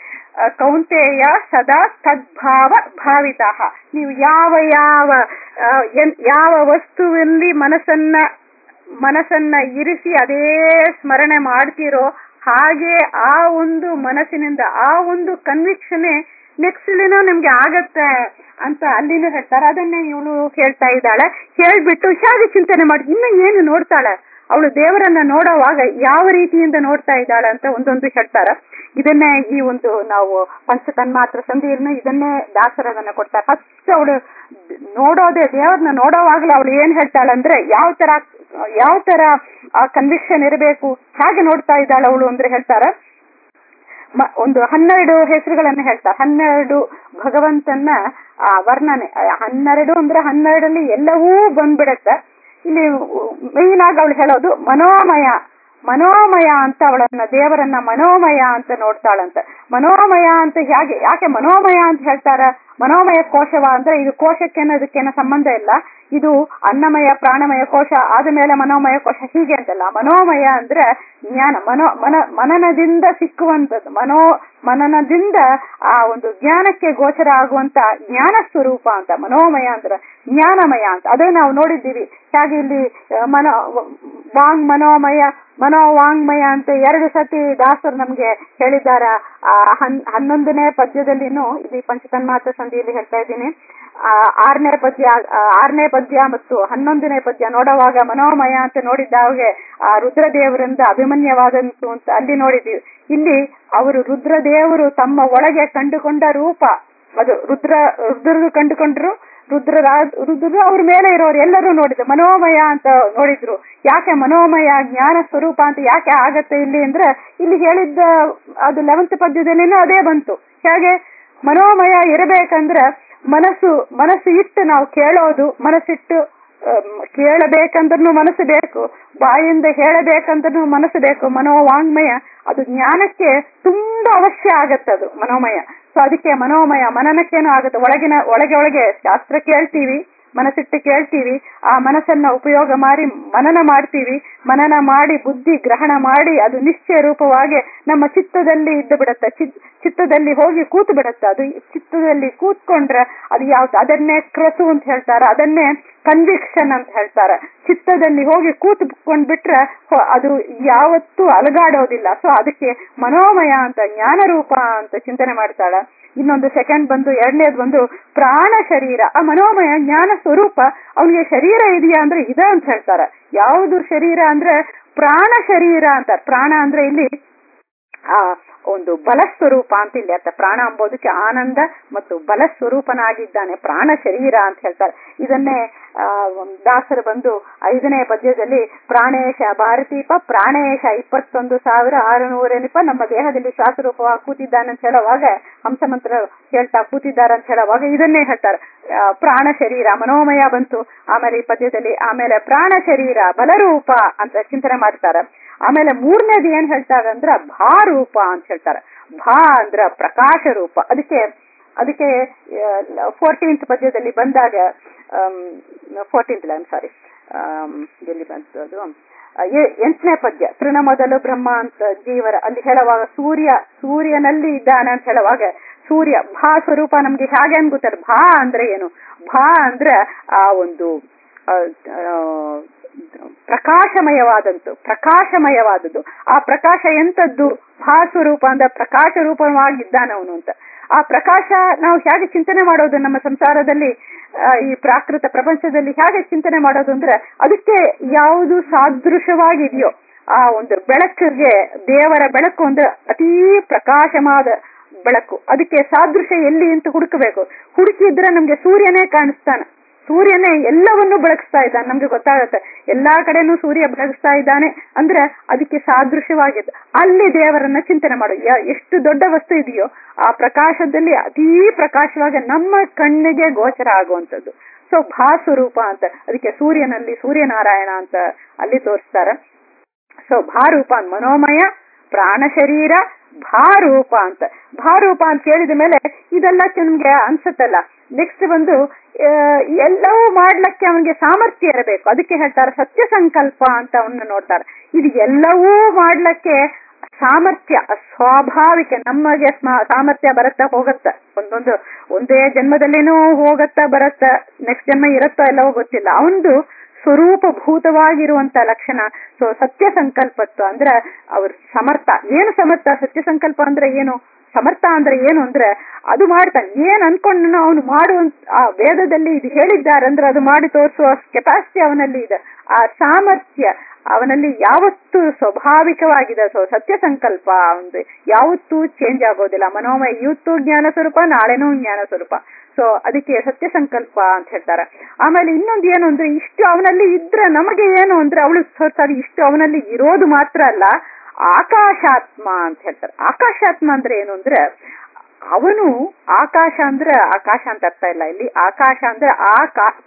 ಕೌಂತೆಯ ಸದಾ ತದ್ಭಾವ ಭಾವಿತ ನೀವು ಯಾವ ಯಾವ ಯಾವ ವಸ್ತುವಿನಲ್ಲಿ ಮನಸ್ಸನ್ನ ಮನಸ್ಸನ್ನ ಇರಿಸಿ ಅದೇ ಸ್ಮರಣೆ ಮಾಡ್ತಿರೋ ಹಾಗೆ ಆ ಒಂದು ಮನಸ್ಸಿನಿಂದ ಆ ಒಂದು ಕನ್ವಿಕ್ಷನೆ ನೆಕ್ಸ್ಟ್ ದಿನ ನಮ್ಗೆ ಆಗತ್ತೆ ಅಂತ ಅಲ್ಲಿನೂ ಹೇಳ್ತಾರೆ ಅದನ್ನೇ ಇವಳು ಹೇಳ್ತಾ ಇದ್ದಾಳೆ ಹೇಳ್ಬಿಟ್ಟು ಹೇಗೆ ಚಿಂತನೆ ಮಾಡಿ ಇನ್ನು ಏನು ನೋಡ್ತಾಳೆ ಅವಳು ದೇವರನ್ನ ನೋಡೋವಾಗ ಯಾವ ರೀತಿಯಿಂದ ನೋಡ್ತಾ ಇದ್ದಾಳೆ ಅಂತ ಒಂದೊಂದು ಹೇಳ್ತಾರ ಇದನ್ನೇ ಈ ಒಂದು ನಾವು ಪಂಚ ತನ್ಮಾತ್ರ ಸಂಧಿಯನ್ನು ಇದನ್ನೇ ದಾಸರದನ್ನ ಕೊಡ್ತಾರೆ ಫಸ್ಟ್ ಅವಳು ನೋಡೋದೇ ದೇವರನ್ನ ನೋಡೋವಾಗ್ಲೂ ಅವಳು ಏನ್ ಹೇಳ್ತಾಳೆ ಅಂದ್ರೆ ಯಾವ ತರ ಯಾವ ತರ ಆ ಕನ್ವಿಕ್ಷನ್ ಇರಬೇಕು ಹೇಗೆ ನೋಡ್ತಾ ಇದ್ದಾಳೆ ಅವಳು ಅಂದ್ರೆ ಹೇಳ್ತಾರ ಮ- ಒಂದು ಹನ್ನೆರಡು ಹೆಸರುಗಳನ್ನ ಹೇಳ್ತಾರೆ ಹನ್ನೆರಡು ಭಗವಂತನ ಆ ವರ್ಣನೆ ಆ ಹನ್ನೆರಡು ಅಂದ್ರೆ ಹನ್ನೆರಡಲ್ಲಿ ಎಲ್ಲವೂ ಬಂದ್ಬಿಡತ್ತೆ ಇಲ್ಲಿ ಮೇನ್ ಆಗಿ ಅವಳು ಹೇಳೋದು ಮನೋಮಯ ಮನೋಮಯ ಅಂತ ಅವಳನ್ನ ದೇವರನ್ನ ಮನೋಮಯ ಅಂತ ನೋಡ್ತಾಳಂತ ಮನೋಮಯ ಅಂತ ಹೇಗೆ ಯಾಕೆ ಮನೋಮಯ ಅಂತ ಹೇಳ್ತಾರ ಮನೋಮಯ ಕೋಶವ ಅಂದ್ರೆ ಇದು ಕೋಶಕ್ಕೇನ ಅದಕ್ಕೇನ ಸಂಬಂಧ ಇಲ್ಲ ಇದು ಅನ್ನಮಯ ಪ್ರಾಣಮಯ ಕೋಶ ಆದ ಮೇಲೆ ಮನೋಮಯ ಕೋಶ ಹೀಗೆ ಅಂತಲ್ಲ ಮನೋಮಯ ಅಂದ್ರೆ ಜ್ಞಾನ ಮನೋ ಮನ ಮನನದಿಂದ ಸಿಕ್ಕುವಂಥದ್ದು ಮನೋ ಮನನದಿಂದ ಆ ಒಂದು ಜ್ಞಾನಕ್ಕೆ ಗೋಚರ ಆಗುವಂತ ಜ್ಞಾನ ಸ್ವರೂಪ ಅಂತ ಮನೋಮಯ ಅಂದ್ರೆ ಜ್ಞಾನಮಯ ಅಂತ ಅದೇ ನಾವು ನೋಡಿದ್ದೀವಿ ಹೇಗೆ ಇಲ್ಲಿ ಆ, ಮನೋ ವಾಂಗ್ ಮನೋಮಯ ಮನೋ ವಾಂಗ್ಮಯ ಅಂತ ಎರಡು ಸತಿ ದಾಸರು ನಮ್ಗೆ ಹೇಳಿದಾರ ಆ ಹನ್ ಹನ್ನೊಂದನೇ ಪದ್ಯದಲ್ಲಿನೂ ಇಲ್ಲಿ ಪಂಚತನ್ಮಾತ್ರ ಸಂಧಿಯಲ್ಲಿ ಹೇಳ್ತಾ ಇದ್ದೀನಿ ಆ, ಆರನೇ ಪದ್ಯ ಆ, ಆರನೇ ಪದ್ಯ ಮತ್ತು ಹನ್ನೊಂದನೇ ಪದ್ಯ ನೋಡುವಾಗ ಮನೋಮಯ ಅಂತ ನೋಡಿದ್ದಾಗೆ ಆ ರುದ್ರದೇವರಿಂದ ಅಭಿಮನ್ಯವಾದಂತು ಅಂತ ಅಲ್ಲಿ ನೋಡಿದ್ದೀವಿ ಇಲ್ಲಿ ಅವರು ರುದ್ರದೇವರು ತಮ್ಮ ಒಳಗೆ ಕಂಡುಕೊಂಡ ರೂಪ ಅದು ರುದ್ರ ರುದ್ರರು ಕಂಡುಕೊಂಡ್ರು ರುದ್ರ ರುದ್ರರು ಅವ್ರ ಮೇಲೆ ಇರೋರು ಎಲ್ಲರೂ ನೋಡಿದ್ರು ಮನೋಮಯ ಅಂತ ನೋಡಿದ್ರು ಯಾಕೆ ಮನೋಮಯ ಜ್ಞಾನ ಸ್ವರೂಪ ಅಂತ ಯಾಕೆ ಆಗತ್ತೆ ಇಲ್ಲಿ ಅಂದ್ರೆ ಇಲ್ಲಿ ಹೇಳಿದ್ದ ಅದು ಲೆವೆಂತ್ ಪದ್ಯದಲ್ಲಿನೂ ಅದೇ ಬಂತು ಹೇಗೆ ಮನೋಮಯ ಇರಬೇಕಂದ್ರೆ ಮನಸ್ಸು ಮನಸ್ಸು ಇಟ್ಟು ನಾವು ಕೇಳೋದು ಮನಸ್ಸಿಟ್ಟು ಅಮ್, ಕೇಳಬೇಕಂದ್ರೂ ಮನಸ್ಸು ಬೇಕು ಬಾಯಿಂದ ಹೇಳಬೇಕಂದ್ರೂ ಮನಸ್ಸು ಬೇಕು ಮನೋವಾಂಗ್ಮಯ ಅದು ಜ್ಞಾನಕ್ಕೆ ತುಂಬಾ ಅವಶ್ಯ ಆಗತ್ತದು ಮನೋಮಯ ಸೊ ಅದಕ್ಕೆ ಮನೋಮಯ ಮನನಕ್ಕೇನು ಆಗುತ್ತೆ ಒಳಗಿನ ಒಳಗೆ ಒಳಗೆ ಶಾಸ್ತ್ರ ಕೇಳ್ತೀವಿ ಮನಸ್ಸಿಟ್ಟು ಕೇಳ್ತೀವಿ ಆ ಮನಸ್ಸನ್ನ ಉಪಯೋಗ ಮಾಡಿ ಮನನ ಮಾಡ್ತೀವಿ ಮನನ ಮಾಡಿ ಬುದ್ಧಿ ಗ್ರಹಣ ಮಾಡಿ ಅದು ನಿಶ್ಚಯ ರೂಪವಾಗಿ ನಮ್ಮ ಚಿತ್ತದಲ್ಲಿ ಇದ್ದು ಬಿಡತ್ತೆ ಚಿತ್- ಚಿತ್ತದಲ್ಲಿ ಹೋಗಿ ಕೂತು ಬಿಡತ್ತೆ ಅದು ಚಿತ್ತದಲ್ಲಿ ಕೂತ್ಕೊಂಡ್ರೆ ಅದು ಯಾವ್ದು ಅದನ್ನೇ ಕ್ರತು ಅಂತ ಹೇಳ್ತಾರೆ ಅದನ್ನೇ ಕನ್ವಿಕ್ಷನ್ ಅಂತ ಹೇಳ್ತಾರೆ ಚಿತ್ತದಲ್ಲಿ ಹೋಗಿ ಕೂತ್ಕೊಂಡ್ಬಿಟ್ರೆ ಹೊ- ಅದು ಯಾವತ್ತೂ ಅಲಗಾಡೋದಿಲ್ಲ ಸೊ ಅದಕ್ಕೆ ಮನೋಮಯ ಅಂತ ಜ್ಞಾನ ರೂಪ ಅಂತ ಚಿಂತನೆ ಮಾಡ್ತಾಳ ಇನ್ನೊಂದು ಸೆಕೆಂಡ್ ಬಂದು ಎರಡನೇದು ಬಂದು ಪ್ರಾಣ ಶರೀರ ಆ ಮನೋಮಯ ಜ್ಞಾನ ಸ್ವರೂಪ ಅವನಿಗೆ ಶರೀರ ಇದೆಯಾ ಅಂದ್ರೆ ಇದ ಅಂತ ಹೇಳ್ತಾರೆ ಯಾವುದು ಶರೀರ ಅಂದ್ರೆ ಪ್ರಾಣ ಶರೀರ ಅಂತಾರೆ ಪ್ರಾಣ ಅಂದ್ರೆ ಇಲ್ಲಿ ಆ ಒಂದು ಬಲ ಸ್ವರೂಪ ಅಂತ ಇಲ್ಲಿ ಅರ್ಥ ಪ್ರಾಣ ಅಂಬೋದಕ್ಕೆ ಆನಂದ ಮತ್ತು ಬಲ ಸ್ವರೂಪನಾಗಿದ್ದಾನೆ ಪ್ರಾಣ ಶರೀರ ಅಂತ ಹೇಳ್ತಾರೆ ಇದನ್ನೇ ಆ ದಾಸರು ಬಂದು ಐದನೇ ಪದ್ಯದಲ್ಲಿ ಪ್ರಾಣೇಶ ಭಾರತೀಪ ಪ್ರಾಣೇಶ ಇಪ್ಪತ್ತೊಂದು ಸಾವಿರ ಆರುನೂರ ನಿಪ ನಮ್ಮ ದೇಹದಲ್ಲಿ ಶ್ವಾಸರೂಪವಾಗಿ ಕೂತಿದ್ದಾನೆ ಅಂತ ಹೇಳುವಾಗ ಹಂಸಮಂತ್ರ ಹೇಳ್ತಾ ಕೂತಿದ್ದಾರೆ ಅಂತ ಹೇಳುವಾಗ ಇದನ್ನೇ ಹೇಳ್ತಾರೆ ಆ, ಪ್ರಾಣ ಶರೀರ ಮನೋಮಯ ಬಂತು ಆಮೇಲೆ ಈ ಪದ್ಯದಲ್ಲಿ ಆಮೇಲೆ ಪ್ರಾಣ ಶರೀರ ಬಲರೂಪ ಅಂತ ಚಿಂತನೆ ಮಾಡ್ತಾರೆ ಆಮೇಲೆ ಮೂರನೇದು ಏನ್ ಹೇಳ್ತಾರೆ ಅಂದ್ರ ಭಾರೂಪ ಅಂತ ಹೇಳ್ತಾರೆ ಭಾ ಅಂದ್ರ ಪ್ರಕಾಶ ರೂಪ ಅದಕ್ಕೆ ಅದಕ್ಕೆ ಫೋರ್ಟೀನ್ತ್ ಪದ್ಯದಲ್ಲಿ ಬಂದಾಗ ಫೋರ್ಟೀನ್ತ್ ಐಮ್ ಸಾರಿ ಎಲ್ಲಿ ಬಂತು ಅದು ಆ, ಎ- ಎಂಟನೇ ಪದ್ಯ ತೃಣ ಮೊದಲು ಬ್ರಹ್ಮ ಅಂತ ಜೀವರ ಅಲ್ಲಿ ಹೇಳುವಾಗ ಸೂರ್ಯ ಸೂರ್ಯನಲ್ಲಿ ಇದ್ದಾನೆ ಅಂತ ಹೇಳುವಾಗ ಸೂರ್ಯ ಭಾ ಸ್ವರೂಪ ನಮ್ಗೆ ಹೇಗೆ ಅಂತ ಗೊತ್ತಾರ ಭಾ ಅಂದ್ರೆ ಏನು ಭಾ ಅಂದ್ರೆ ಆ ಒಂದು ಆ, ಆ, ಪ್ರಕಾಶಮಯವಾದಂತು ಪ್ರಕಾಶಮಯವಾದದ್ದು ಆ ಪ್ರಕಾಶ ಎಂತದ್ದು ಭಾಸ್ವರೂಪ ಅಂದ್ರೆ ಪ್ರಕಾಶ ರೂಪವಾಗಿದ್ದಾನೆ ಅವನು ಅಂತ ಆ ಪ್ರಕಾಶ ನಾವು ಹೇಗೆ ಚಿಂತನೆ ಮಾಡೋದು ನಮ್ಮ ಸಂಸಾರದಲ್ಲಿ ಆ, ಈ ಪ್ರಾಕೃತ ಪ್ರಪಂಚದಲ್ಲಿ ಹೇಗೆ ಚಿಂತನೆ ಮಾಡೋದು ಅಂದ್ರೆ ಅದಕ್ಕೆ ಯಾವುದು ಸಾದೃಶವಾಗಿದೆಯೋ ಆ ಒಂದು ಬೆಳಕಿಗೆ ದೇವರ ಬೆಳಕು ಅಂದ್ರೆ ಅತೀ ಪ್ರಕಾಶವಾದ ಬೆಳಕು ಅದಕ್ಕೆ ಸಾದೃಶ್ಯ ಎಲ್ಲಿ ಅಂತ ಹುಡುಕಬೇಕು ಹುಡುಕಿದ್ರೆ ನಮ್ಗೆ ಸೂರ್ಯನೇ ಕಾಣಿಸ್ತಾನೆ ಸೂರ್ಯನೇ ಎಲ್ಲವನ್ನೂ ಬೆಳಗಿಸ್ತಾ ಇದ್ದಾನೆ ನಮ್ಗೆ ಗೊತ್ತಾಗುತ್ತೆ ಎಲ್ಲಾ ಕಡೆನೂ ಸೂರ್ಯ ಬೆಳಗಿಸ್ತಾ ಇದ್ದಾನೆ ಅಂದ್ರೆ ಅದಕ್ಕೆ ಸಾದೃಶ್ಯವಾಗಿದೆ ಅಲ್ಲಿ ದೇವರನ್ನ ಚಿಂತನೆ ಮಾಡು ಯ- ಎಷ್ಟು ದೊಡ್ಡ ವಸ್ತು ಇದೆಯೋ ಆ ಪ್ರಕಾಶದಲ್ಲಿ ಅತೀ ಪ್ರಕಾಶವಾಗಿ ನಮ್ಮ ಕಣ್ಣಿಗೆ ಗೋಚರ ಆಗುವಂಥದ್ದು ಸೊ ಭಾಸ್ವರೂಪ ಅಂತ ಅದಕ್ಕೆ ಸೂರ್ಯನಲ್ಲಿ ಸೂರ್ಯನಾರಾಯಣ ಅಂತ ಅಲ್ಲಿ ತೋರಿಸ್ತಾರೆ ಸೊ ಭಾರೂಪ ಅಂತ ಮನೋಮಯ ಪ್ರಾಣ ಶರೀರ ಭಾರೂಪ ಅಂತ ಭಾರೂಪ ಅಂತ ಕೇಳಿದ ಮೇಲೆ ಇದೆಲ್ಲ ನಿಮ್ಗೆ ಅನ್ಸುತ್ತಲ್ಲ ನೆಕ್ಸ್ಟ್ ಬಂದು ಆ, ಎಲ್ಲವೂ ಮಾಡ್ಲಿಕ್ಕೆ ಅವನಿಗೆ ಸಾಮರ್ಥ್ಯ ಇರಬೇಕು ಅದಕ್ಕೆ ಹೇಳ್ತಾರೆ ಸತ್ಯ ಸಂಕಲ್ಪ ಅಂತ ಅವನ್ನ ನೋಡ್ತಾರೆ ಇದು ಎಲ್ಲವೂ ಮಾಡ್ಲಿಕ್ಕೆ ಸಾಮರ್ಥ್ಯ ಸ್ವಾಭಾವಿಕ ನಮಗೆ ಸ್ಮ- ಸಾಮರ್ಥ್ಯ ಬರುತ್ತಾ ಹೋಗತ್ತ ಒಂದೊಂದು ಒಂದೇ ಜನ್ಮದಲ್ಲಿನೂ ಹೋಗತ್ತಾ ಬರತ್ತ ನೆಕ್ಸ್ಟ್ ಜನ್ಮ ಇರುತ್ತೋ ಎಲ್ಲವೋ ಗೊತ್ತಿಲ್ಲ ಅವನದು ಸ್ವರೂಪಭೂತವಾಗಿರುವಂತ ಲಕ್ಷಣ ಸೊ ಸತ್ಯ ಸಂಕಲ್ಪತ್ವ ಅಂದ್ರೆ ಅವ್ರ ಸಮರ್ಥ ಏನು ಸಮರ್ಥ ಸತ್ಯ ಸಂಕಲ್ಪ ಅಂದ್ರೆ ಏನು ಸಮರ್ಥ ಅಂದ್ರೆ ಏನು ಅಂದ್ರೆ ಅದು ಮಾಡ್ತಾನೆ ಏನ್ ಅನ್ಕೊಂಡು ಅವನು ಮಾಡುವಂತ ಆ ವೇದದಲ್ಲಿ ಇದು ಹೇಳಿದ್ದಾರೆ ಅಂದ್ರೆ ಅದು ಮಾಡಿ ತೋರಿಸುವ ಕೆಪಾಸಿಟಿ ಅವನಲ್ಲಿ ಇದೆ ಆ ಸಾಮರ್ಥ್ಯ ಅವನಲ್ಲಿ ಯಾವತ್ತೂ ಸ್ವಾಭಾವಿಕವಾಗಿದೆ ಸೊ ಸತ್ಯ ಸಂಕಲ್ಪ ಒಂದು ಯಾವತ್ತೂ ಚೇಂಜ್ ಆಗೋದಿಲ್ಲ ಮನೋಮಯ ಇವತ್ತು ಜ್ಞಾನ ಸ್ವರೂಪ ನಾಳೆನೂ ಜ್ಞಾನ ಸ್ವರೂಪ ಸೊ ಅದಕ್ಕೆ ಸತ್ಯ ಸಂಕಲ್ಪ ಅಂತ ಹೇಳ್ತಾರೆ ಆಮೇಲೆ ಇನ್ನೊಂದು ಏನು ಅಂದ್ರೆ ಇಷ್ಟು ಅವನಲ್ಲಿ ಇದ್ರೆ ನಮಗೆ ಏನು ಅಂದ್ರೆ ಅವಳು ಸಾರಿ ಇಷ್ಟು ಅವನಲ್ಲಿ ಇರೋದು ಮಾತ್ರ ಅಲ್ಲ ಆಕಾಶಾತ್ಮ ಅಂತ ಹೇಳ್ತಾರೆ ಆಕಾಶಾತ್ಮ ಅಂದ್ರೆ ಏನು ಅಂದ್ರೆ ಅವನು ಆಕಾಶ ಅಂದ್ರೆ ಆಕಾಶ ಅಂತ ಅರ್ಥ ಇಲ್ಲ ಇಲ್ಲಿ ಆಕಾಶ ಅಂದ್ರೆ ಆ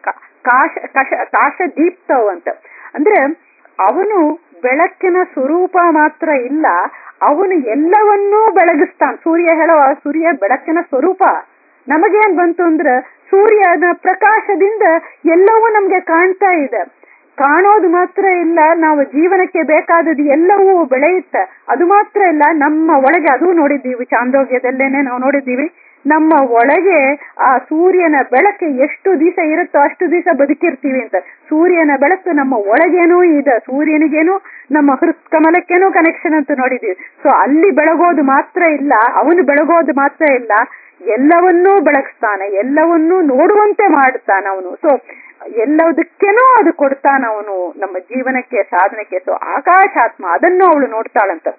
ಕಾಶ ಕಶ ಕಾಶ ದೀಪ್ತವ್ ಅಂತ ಅಂದ್ರೆ ಅವನು ಬೆಳಕಿನ ಸ್ವರೂಪ ಮಾತ್ರ ಇಲ್ಲ ಅವನು ಎಲ್ಲವನ್ನೂ ಬೆಳಗಿಸ್ತಾನೆ ಸೂರ್ಯ ಹೇಳುವ ಸೂರ್ಯ ಬೆಳಕಿನ ಸ್ವರೂಪ ನಮಗೇನ್ ಬಂತು ಅಂದ್ರೆ ಸೂರ್ಯನ ಪ್ರಕಾಶದಿಂದ ಎಲ್ಲವೂ ನಮ್ಗೆ ಕಾಣ್ತಾ ಇದೆ ಕಾಣೋದು ಮಾತ್ರ ಇಲ್ಲ ನಾವು ಜೀವನಕ್ಕೆ ಬೇಕಾದದ್ದು ಎಲ್ಲವೂ ಬೆಳೆಯುತ್ತೆ ಅದು ಮಾತ್ರ ಇಲ್ಲ ನಮ್ಮ ಒಳಗೆ ಅದು ನೋಡಿದ್ದೀವಿ ಚಾಂದೋಗ್ಯದಲ್ಲೇನೆ ನಾವು ನೋಡಿದ್ದೀವಿ ನಮ್ಮ ಒಳಗೆ ಆ ಸೂರ್ಯನ ಬೆಳಕು ಎಷ್ಟು ದಿವಸ ಇರುತ್ತೋ ಅಷ್ಟು ದಿವಸ ಬದುಕಿರ್ತೀವಿ ಅಂತ ಸೂರ್ಯನ ಬೆಳಕು ನಮ್ಮ ಒಳಗೇನೂ ಇದೆ ಸೂರ್ಯನಿಗೇನು ನಮ್ಮ ಹೃತ್ಕಮಲಕ್ಕೇನೂ ಕನೆಕ್ಷನ್ ಅಂತ ನೋಡಿದೀವಿ ಸೊ ಅಲ್ಲಿ ಬೆಳಗೋದು ಮಾತ್ರ ಇಲ್ಲ ಅವನು ಬೆಳಗೋದು ಮಾತ್ರ ಇಲ್ಲ ಎಲ್ಲವನ್ನೂ ಬೆಳಗಿಸ್ತಾನೆ ಎಲ್ಲವನ್ನೂ ನೋಡುವಂತೆ ಮಾಡ್ತಾನ ಅವನು ಸೊ ಎಲ್ಲದಕ್ಕೇನೂ ಅದು ಕೊಡ್ತಾನ ಅವನು ನಮ್ಮ ಜೀವನಕ್ಕೆ ಸಾಧನಕ್ಕೆ ಸೊ ಆಕಾಶಾತ್ಮ ಅದನ್ನು ಅವಳು ನೋಡ್ತಾಳಂತ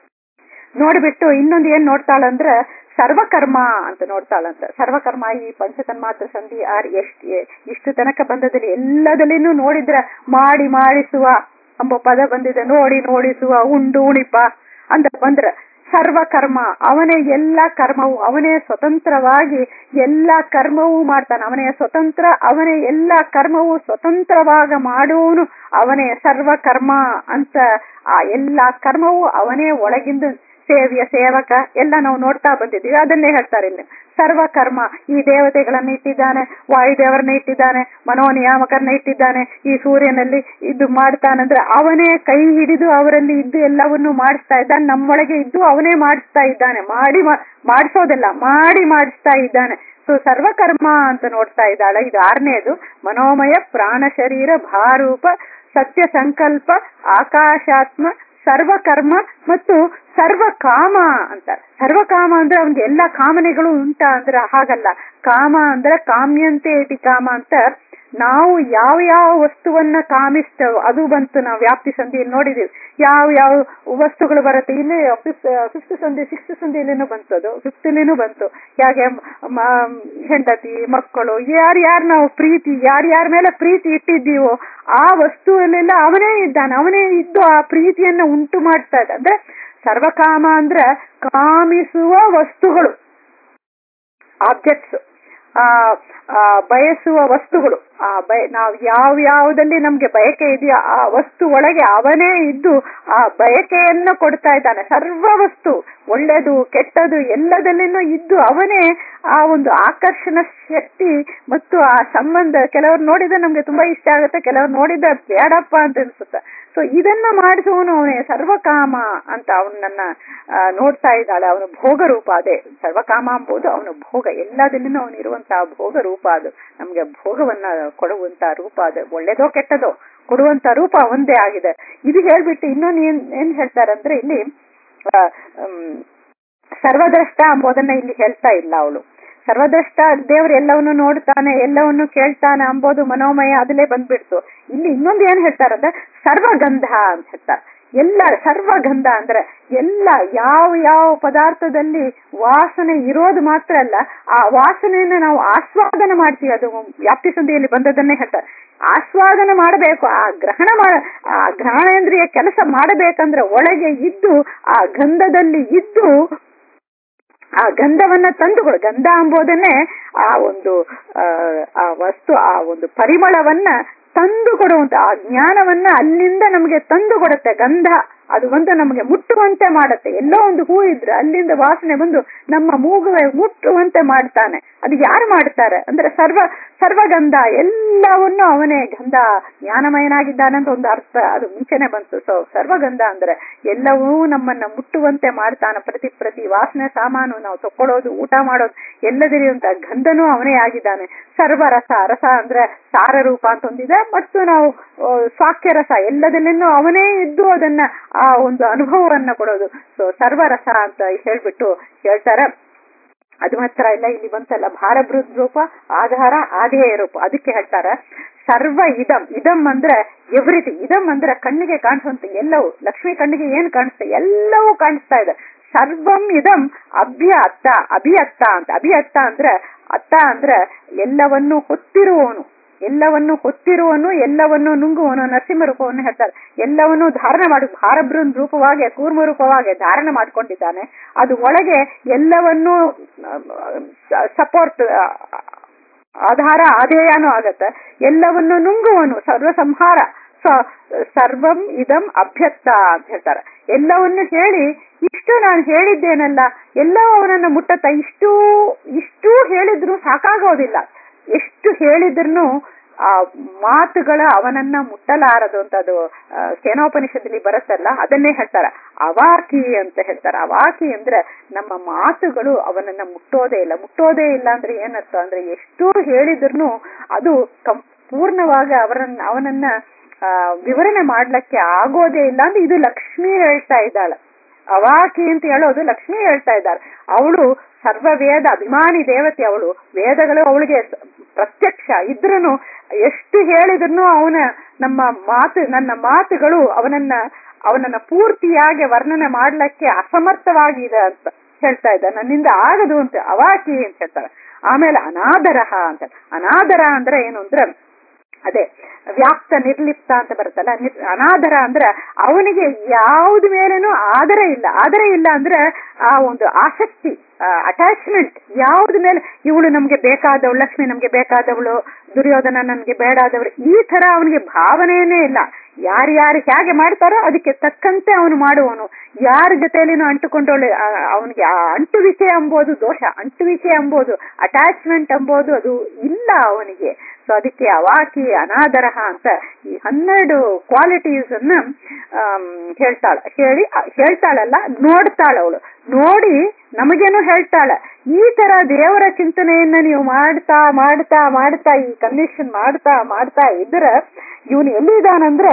ನೋಡ್ಬಿಟ್ಟು ಇನ್ನೊಂದು ಏನ್ ನೋಡ್ತಾಳಂದ್ರ ಸರ್ವಕರ್ಮ ಅಂತ ನೋಡ್ತಾಳಂತ ಸರ್ವಕರ್ಮ ಈ ಪಂಚತನ್ಮಾತ್ರ ಸಂಧಿ ಆರ್ ಎಷ್ಟ್ ಇಷ್ಟು ತನಕ ಬಂದದಲ್ಲಿ ಎಲ್ಲದಲ್ಲಿನೂ ನೋಡಿದ್ರ ಮಾಡಿ ಮಾಡಿಸುವ ಎಂಬ ಪದ ಬಂದಿದೆ ನೋಡಿ ನೋಡಿಸುವ ಉಂಡು ಉಣಿಪ ಅಂತ ಬಂದ್ರ ಸರ್ವಕರ್ಮ ಅವನೇ ಎಲ್ಲ ಕರ್ಮವು ಅವನೇ ಸ್ವತಂತ್ರವಾಗಿ ಎಲ್ಲ ಕರ್ಮವೂ ಮಾಡ್ತಾನೆ ಅವನೇ ಸ್ವತಂತ್ರ ಅವನೇ ಎಲ್ಲ ಕರ್ಮವು ಸ್ವತಂತ್ರವಾಗ ಮಾಡುವನು ಅವನೇ ಸರ್ವಕರ್ಮ ಅಂತ ಆ ಎಲ್ಲ ಕರ್ಮವು ಅವನೇ ಒಳಗಿಂದ ಸೇವ್ಯ ಸೇವಕ ಎಲ್ಲ ನಾವು ನೋಡ್ತಾ ಬಂದಿದ್ದೀವಿ ಅದನ್ನೇ ಹೇಳ್ತಾರೆ ಇಲ್ಲಿ ಸರ್ವಕರ್ಮ ಈ ದೇವತೆಗಳನ್ನ ಇಟ್ಟಿದ್ದಾನೆ ವಾಯುದೇವರನ್ನ ಇಟ್ಟಿದ್ದಾನೆ ಮನೋನಿಯಾಮಕರನ್ನ ಇಟ್ಟಿದ್ದಾನೆ ಈ ಸೂರ್ಯನಲ್ಲಿ ಇದು ಮಾಡ್ತಾನಂದ್ರೆ ಅವನೇ ಕೈ ಹಿಡಿದು ಅವರಲ್ಲಿ ಇದ್ದು ಎಲ್ಲವನ್ನು ಮಾಡಿಸ್ತಾ ಇದ್ದಾನೆ ನಮ್ಮೊಳಗೆ ಇದ್ದು ಅವನೇ ಮಾಡಿಸ್ತಾ ಇದ್ದಾನೆ ಮಾಡಿ ಮಾಡಿಸೋದಲ್ಲ ಮಾಡಿ ಮಾಡಿಸ್ತಾ ಇದ್ದಾನೆ ಸೊ ಸರ್ವಕರ್ಮ ಅಂತ ನೋಡ್ತಾ ಇದ್ದಾಳೆ ಇದು ಆರನೇದು ಮನೋಮಯ ಪ್ರಾಣ ಶರೀರ ಭಾರೂಪ ಸತ್ಯ ಸಂಕಲ್ಪ ಆಕಾಶಾತ್ಮ ಸರ್ವಕರ್ಮ ಮತ್ತು ಸರ್ವಕಾಮ ಅಂತ ಸರ್ವಕಾಮ ಅಂದ್ರೆ ಅವನಿಗೆ ಎಲ್ಲ ಕಾಮನೆಗಳು ಉಂಟ ಅಂದ್ರೆ ಹಾಗಲ್ಲ ಕಾಮ ಅಂದ್ರೆ ಕಾಮ್ಯಂತೆ ಇತಿ ಕಾಮ ಅಂತ ನಾವು ಯಾವ ಯಾವ ವಸ್ತುವನ್ನ ಕಾಮಿಸ್ತೇವೋ ಅದು ಬಂತು ನಾವು ವ್ಯಾಪ್ತಿ ಸಂಧಿಯಲ್ಲಿ ನೋಡಿದೀವಿ ಯಾವ ಯಾವ ವಸ್ತುಗಳು ಬರುತ್ತೆ ಇಲ್ಲಿ ಫಿಫ್ತ್ ಸಂಧಿ ಸಿಕ್ಸ್ತ್ ಸಂಧಿಯಲ್ಲಿನೂ ಬಂತು ಅದು ಫಿಫ್ತ್ಲಿನೂ ಬಂತು ಹೇಗೆ ಹೆಂಡತಿ ಮಕ್ಕಳು ಯಾರ್ಯಾರು ನಾವು ಪ್ರೀತಿ ಯಾರ್ಯಾರ ಮೇಲೆ ಪ್ರೀತಿ ಇಟ್ಟಿದ್ದೀವೋ ಆ ವಸ್ತುವಲ್ಲೆಲ್ಲ ಅವನೇ ಇದ್ದಾನೆ ಅವನೇ ಇದ್ದು ಆ ಪ್ರೀತಿಯನ್ನ ಉಂಟು ಮಾಡ್ತಾ ಇದ್ದ ಅಂದ್ರೆ ಸರ್ವಕಾಮ ಅಂದ್ರೆ ಕಾಮಿಸುವ ವಸ್ತುಗಳು ಆಬ್ಜೆಕ್ಟ್ಸ್ ಆ ಬಯಸುವ ವಸ್ತುಗಳು ಆ ಬಯ ನಾವು ಯಾವ ಯಾವುದಲ್ಲಿ ನಮ್ಗೆ ಬಯಕೆ ಇದೆಯೋ ಆ ವಸ್ತು ಒಳಗೆ ಅವನೇ ಇದ್ದು ಆ ಬಯಕೆಯನ್ನ ಕೊಡ್ತಾ ಇದ್ದಾನೆ ಸರ್ವ ವಸ್ತು ಒಳ್ಳೆದು ಕೆಟ್ಟದು ಎಲ್ಲದಲ್ಲಿನೂ ಇದ್ದು ಅವನೇ ಆ ಒಂದು ಆಕರ್ಷಣ ಶಕ್ತಿ ಮತ್ತು ಆ ಸಂಬಂಧ ಕೆಲವರು ನೋಡಿದ್ರೆ ನಮ್ಗೆ ತುಂಬಾ ಇಷ್ಟ ಆಗುತ್ತೆ ಕೆಲವರು ನೋಡಿದ್ರೆ ಬೇಡಪ್ಪ ಅಂತ ಅನ್ಸುತ್ತೆ ಸೊ ಇದನ್ನ ಮಾಡಿಸುವನು ಅವನೇ ಸರ್ವಕಾಮ ಅಂತ ಅವನನ್ನ ನೋಡ್ತಾ ಇದ್ದಾಳೆ ಅವನು ಭೋಗ ರೂಪ ಅದೇ ಸರ್ವಕಾಮ ಎಂಬುದು ಅವನು ಭೋಗ ಎಲ್ಲದಲ್ಲಿನೂ ಅವನು ಇರುವಂತಹ ಭೋಗ ರೂಪ ಅದು ನಮ್ಗೆ ಭೋಗವನ್ನ ಕೊಡುವಂತ ರೂಪ ಅದು ಒಳ್ಳೇದೋ ಕೆಟ್ಟದೋ ಕೊಡುವಂತ ರೂಪ ಒಂದೇ ಆಗಿದೆ ಇದು ಹೇಳ್ಬಿಟ್ಟು ಇನ್ನೊಂದು ಏನ್ ಏನ್ ಹೇಳ್ತಾರಂದ್ರೆ ಇಲ್ಲಿ ಸರ್ವದ್ರಷ್ಟ ಎಂಬುದನ್ನ ಇಲ್ಲಿ ಹೇಳ್ತಾ ಇಲ್ಲ ಅವಳು ಸರ್ವದ್ರಷ್ಟ ದೇವರು ಎಲ್ಲವನ್ನು ನೋಡ್ತಾನೆ ಎಲ್ಲವನ್ನು ಕೇಳ್ತಾನೆ ಅಂಬೋದು ಮನೋಮಯ ಅದಲ್ಲೇ ಬಂದ್ಬಿಡ್ತು ಇಲ್ಲಿ ಇನ್ನೊಂದು ಏನ್ ಹೇಳ್ತಾರಂದ್ರೆ ಸರ್ವಗಂಧ ಅಂತ ಹೇಳ್ತಾರೆ ಎಲ್ಲ ಸರ್ವಗಂಧ ಅಂದ್ರೆ ಎಲ್ಲ ಯಾವ ಯಾವ ಪದಾರ್ಥದಲ್ಲಿ ವಾಸನೆ ಇರೋದು ಮಾತ್ರ ಅಲ್ಲ ಆ ವಾಸನೆಯನ್ನ ನಾವು ಆಸ್ವಾದನ ಮಾಡ್ತೀವಿ ಅದು ವ್ಯಾಪ್ತಿ ಸಂಧಿಯಲ್ಲಿ ಬಂದದನ್ನೇ ಹೇಳ್ತಾರೆ ಆಸ್ವಾದನ ಮಾಡಬೇಕು ಆ ಗ್ರಹಣ ಮಾಡ ಆ ಗ್ರಹಣೇಂದ್ರಿಯ ಕೆಲಸ ಮಾಡಬೇಕಂದ್ರೆ ಒಳಗೆ ಇದ್ದು ಆ ಗಂಧದಲ್ಲಿ ಇದ್ದು ಆ ಗಂಧವನ್ನ ತಂದುಕೊಡು ಗಂಧ ಎಂಬುದನ್ನೇ ಆ ಒಂದು ಆ ವಸ್ತು ಆ ಒಂದು ಪರಿಮಳವನ್ನ ತಂದು ಕೊಡುವಂತ ಆ ಜ್ಞಾನವನ್ನ ಅಲ್ಲಿಂದ ನಮಗೆ ತಂದು ಕೊಡುತ್ತೆ ಗಂಧ ಅದು ಒಂದು ನಮಗೆ ಮುಟ್ಟುವಂತೆ ಮಾಡುತ್ತೆ ಎಲ್ಲೋ ಒಂದು ಹೂ ಇದ್ರೆ ಅಲ್ಲಿಂದ ವಾಸನೆ ಬಂದು ನಮ್ಮ ಮೂಗುವೆ ಮುಟ್ಟುವಂತೆ ಮಾಡ್ತಾನೆ ಅದು ಯಾರು ಮಾಡ್ತಾರೆ ಅಂದ್ರೆ ಸರ್ವ ಸರ್ವಗಂಧ ಎಲ್ಲವನ್ನು ಅವನೇ ಗಂಧ ಜ್ಞಾನಮಯನಾಗಿದ್ದಾನೆ ಅಂತ ಒಂದು ಅರ್ಥ ಅದು ಮುಂಚೆನೆ ಬಂತು ಸೊ ಸರ್ವಗಂಧ ಅಂದ್ರೆ ಎಲ್ಲವೂ ನಮ್ಮನ್ನ ಮುಟ್ಟುವಂತೆ ಮಾಡ್ತಾನೆ ಪ್ರತಿ ಪ್ರತಿ ವಾಸನೆ ಸಾಮಾನು ನಾವು ತಕೊಳ್ಳೋದು ಊಟ ಮಾಡೋದು ಎಲ್ಲದಿರಿಯುವಂತ ಗಂಧನೂ ಅವನೇ ಆಗಿದ್ದಾನೆ ಸರ್ವರಸ ರಸ ಅಂದ್ರೆ ಸಾರ ರೂಪ ಅಂತ ಒಂದಿದೆ ಮತ್ತು ನಾವು ಆ, ಸ್ವಾಕ್ಯ ರಸ ಎಲ್ಲದಲ್ಲಿನೂ ಅವನೇ ಇದ್ದು ಅದನ್ನ ಆ ಒಂದು ಅನುಭವವನ್ನ ಕೊಡೋದು ಸೊ ಸರ್ವರಸ ಅಂತ ಹೇಳ್ಬಿಟ್ಟು ಹೇಳ್ತಾರೆ ಅದು ಮಾತ್ರ ಇಲ್ಲ ಇಲ್ಲಿ ಬಂತಲ್ಲ ಭಾರಭೃದ್ ರೂಪ ಆಧಾರ ಆಧೇಯ ರೂಪ ಅದಕ್ಕೆ ಹೇಳ್ತಾರೆ ಸರ್ವ ಇದಂ ಇದಂ ಅಂದ್ರೆ ಎವ್ರಿಥಿಂಗ್ ಇದಂ ಅಂದ್ರೆ ಕಣ್ಣಿಗೆ ಕಾಣಿಸುವಂತ ಎಲ್ಲವೂ ಲಕ್ಷ್ಮಿ ಕಣ್ಣಿಗೆ ಏನ್ ಕಾಣಿಸ್ತಾ ಎಲ್ಲವೂ ಕಾಣಿಸ್ತಾ ಇದೆ ಸರ್ವಂ ಇದಂ ಅಭ್ಯ ಅತ್ತ ಅಭಿಯತ್ತ ಅಂತ ಅಭಿಯತ್ತ ಅಂದ್ರೆ ಅತ್ತ ಅಂದ್ರೆ ಎಲ್ಲವನ್ನು ಹೊತ್ತಿರುವವನು ಎಲ್ಲವನ್ನು ಹೊತ್ತಿರುವನು ಎಲ್ಲವನ್ನು ನುಂಗುವನು ನರಸಿಂಹ ರೂಪವನ್ನು ಹೇಳ್ತಾರೆ ಎಲ್ಲವನ್ನು ಧಾರಣೆ ಮಾಡಿ ಭಾರಭೃನ್ ರೂಪವಾಗಿ ಕೂರ್ಮ ರೂಪವಾಗಿ ಧಾರಣೆ ಮಾಡ್ಕೊಂಡಿದ್ದಾನೆ ಅದು ಒಳಗೆ ಎಲ್ಲವನ್ನು ಸಪೋರ್ಟ್ ಆಧಾರ ಆಧೇಯನೂ ಆಗತ್ತೆ ಎಲ್ಲವನ್ನು ನುಂಗುವನು ಸರ್ವ ಸಂಹಾರ ಸೊ ಸರ್ವಂ ಇದಂ ಅಭ್ಯಕ್ತ ಅಂತ ಹೇಳ್ತಾರೆ ಎಲ್ಲವನ್ನು ಹೇಳಿ ಇಷ್ಟು ನಾನು ಹೇಳಿದ್ದೇನಲ್ಲ ಎಲ್ಲವೂ ಅವನನ್ನ ಮುಟ್ಟತ್ತ ಇಷ್ಟು ಇಷ್ಟು ಹೇಳಿದ್ರು ಸಾಕಾಗೋದಿಲ್ಲ ಎಷ್ಟು ಹೇಳಿದ್ರು ಆ ಮಾತುಗಳ ಅವನನ್ನ ಮುಟ್ಟಲಾರದು ಅಂತ ಅದು ಆ, ಸೇನೋಪನಿಷತ್ತಲ್ಲಿ ಬರುತ್ತಲ್ಲ ಅದನ್ನೇ ಹೇಳ್ತಾರೆ ಅವಾಕಿ ಅಂತ ಹೇಳ್ತಾರೆ ಅವಾಕಿ ಅಂದ್ರೆ ನಮ್ಮ ಮಾತುಗಳು ಅವನನ್ನ ಮುಟ್ಟೋದೇ ಇಲ್ಲ ಮುಟ್ಟೋದೇ ಇಲ್ಲ ಅಂದ್ರೆ ಏನರ್ಥ ಅಂದ್ರೆ ಎಷ್ಟು ಹೇಳಿದ್ರು ಅದು ಕಂ ಪೂರ್ಣವಾಗಿ ಅವರನ್ನ ಅವನನ್ನ ಆ, ವಿವರಣೆ ಮಾಡ್ಲಿಕ್ಕೆ ಆಗೋದೇ ಇಲ್ಲ ಅಂದ್ರೆ ಇದು ಲಕ್ಷ್ಮಿ ಹೇಳ್ತಾ ಇದ್ದಾಳೆ ಅವಾಕಿ ಅಂತ ಹೇಳೋದು ಲಕ್ಷ್ಮಿ ಹೇಳ್ತಾ ಇದ್ದಾರೆ ಅವಳು ಸರ್ವ ವೇದ ಅಭಿಮಾನಿ ದೇವತೆ ಅವಳು ವೇದಗಳು ಅವಳಿಗೆ ಸ- ಪ್ರತ್ಯಕ್ಷ ಇದ್ರೂ ಎಷ್ಟು ಹೇಳಿದ್ರು ಅವನ ನಮ್ಮ ಮಾತು ನನ್ನ ಮಾತುಗಳು ಅವನನ್ನ ಅವನನ್ನ ಪೂರ್ತಿಯಾಗಿ ವರ್ಣನೆ ಮಾಡ್ಲಿಕ್ಕೆ ಅಸಮರ್ಥವಾಗಿದೆ ಅಂತ ಹೇಳ್ತಾ ಇದ್ದ ನನ್ನಿಂದ ಆಗದು ಅಂತ ಅವಾಕಿ ಅಂತ ಹೇಳ್ತಾರೆ ಆಮೇಲೆ ಅನಾದರಹ ಅಂತ ಅನಾದರ ಅಂದ್ರೆ ಏನು ಅಂದ್ರೆ ಅದೇ ವ್ಯಾಪ್ತ ನಿರ್ಲಿಪ್ತ ಅಂತ ಬರುತ್ತಲ್ಲ ನಿರ್- ಅನಾದರ ಅಂದ್ರೆ ಅವನಿಗೆ ಯಾವ್ದು ಮೇಲೇನೂ ಆದರ ಇಲ್ಲ ಆದರ ಇಲ್ಲ ಅಂದ್ರೆ ಆ ಒಂದು ಆಸಕ್ತಿ ಅಟ್ಯಾಚ್ಮೆಂಟ್ ಯಾವ್ದು ಮೇಲೆ ಇವಳು ನಮ್ಗೆ ಬೇಕಾದವಳು ಲಕ್ಷ್ಮಿ ನಮ್ಗೆ ಬೇಕಾದವಳು ದುರ್ಯೋಧನ ನನ್ಗೆ ಬೇಡಾದವಳು ಈ ತರ ಅವನಿಗೆ ಭಾವನೆಯೇ ಇಲ್ಲ ಯಾರ್ಯಾರು ಹೇಗೆ ಮಾಡ್ತಾರೋ ಅದಕ್ಕೆ ತಕ್ಕಂತೆ ಅವನು ಮಾಡುವನು ಯಾರ ಜೊತೆಯಲ್ಲಿನೂ ಅಂಟುಕೊಂಡವಳು ಅವನಿಗೆ ಆ ಅಂಟುವಿಕೆ ಎಂಬುದು ದೋಷ ಅಂಟುವಿಕೆ ಎಂಬುದು ಅಟ್ಯಾಚ್ಮೆಂಟ್ ಎಂಬುದು ಅದು ಇಲ್ಲ ಅವನಿಗೆ ಸೊ ಅದಕ್ಕೆ ಅವಾಕಿ ಅನಾದರಹ ಅಂತ ಈ ಹನ್ನೆರಡು ಕ್ವಾಲಿಟೀಸ್ ಅನ್ನ ಆಮ್, ಹೇಳ್ತಾಳ ಹೇಳಿ ಹೇಳ್ತಾಳಲ್ಲ ನೋಡ್ತಾಳ ಅವಳು ನೋಡಿ ನಮಗೇನು ಹೇಳ್ತಾಳೆ ಈ ತರ ದೇವರ ಚಿಂತನೆಯನ್ನ ನೀವು ಮಾಡ್ತಾ ಮಾಡ್ತಾ ಮಾಡ್ತಾ ಈ ಕಂಡೀಷನ್ ಮಾಡ್ತಾ ಮಾಡ್ತಾ ಇದ್ರೆ ಇವನು ಎಲ್ಲಿದ್ದಾನಂದ್ರೆ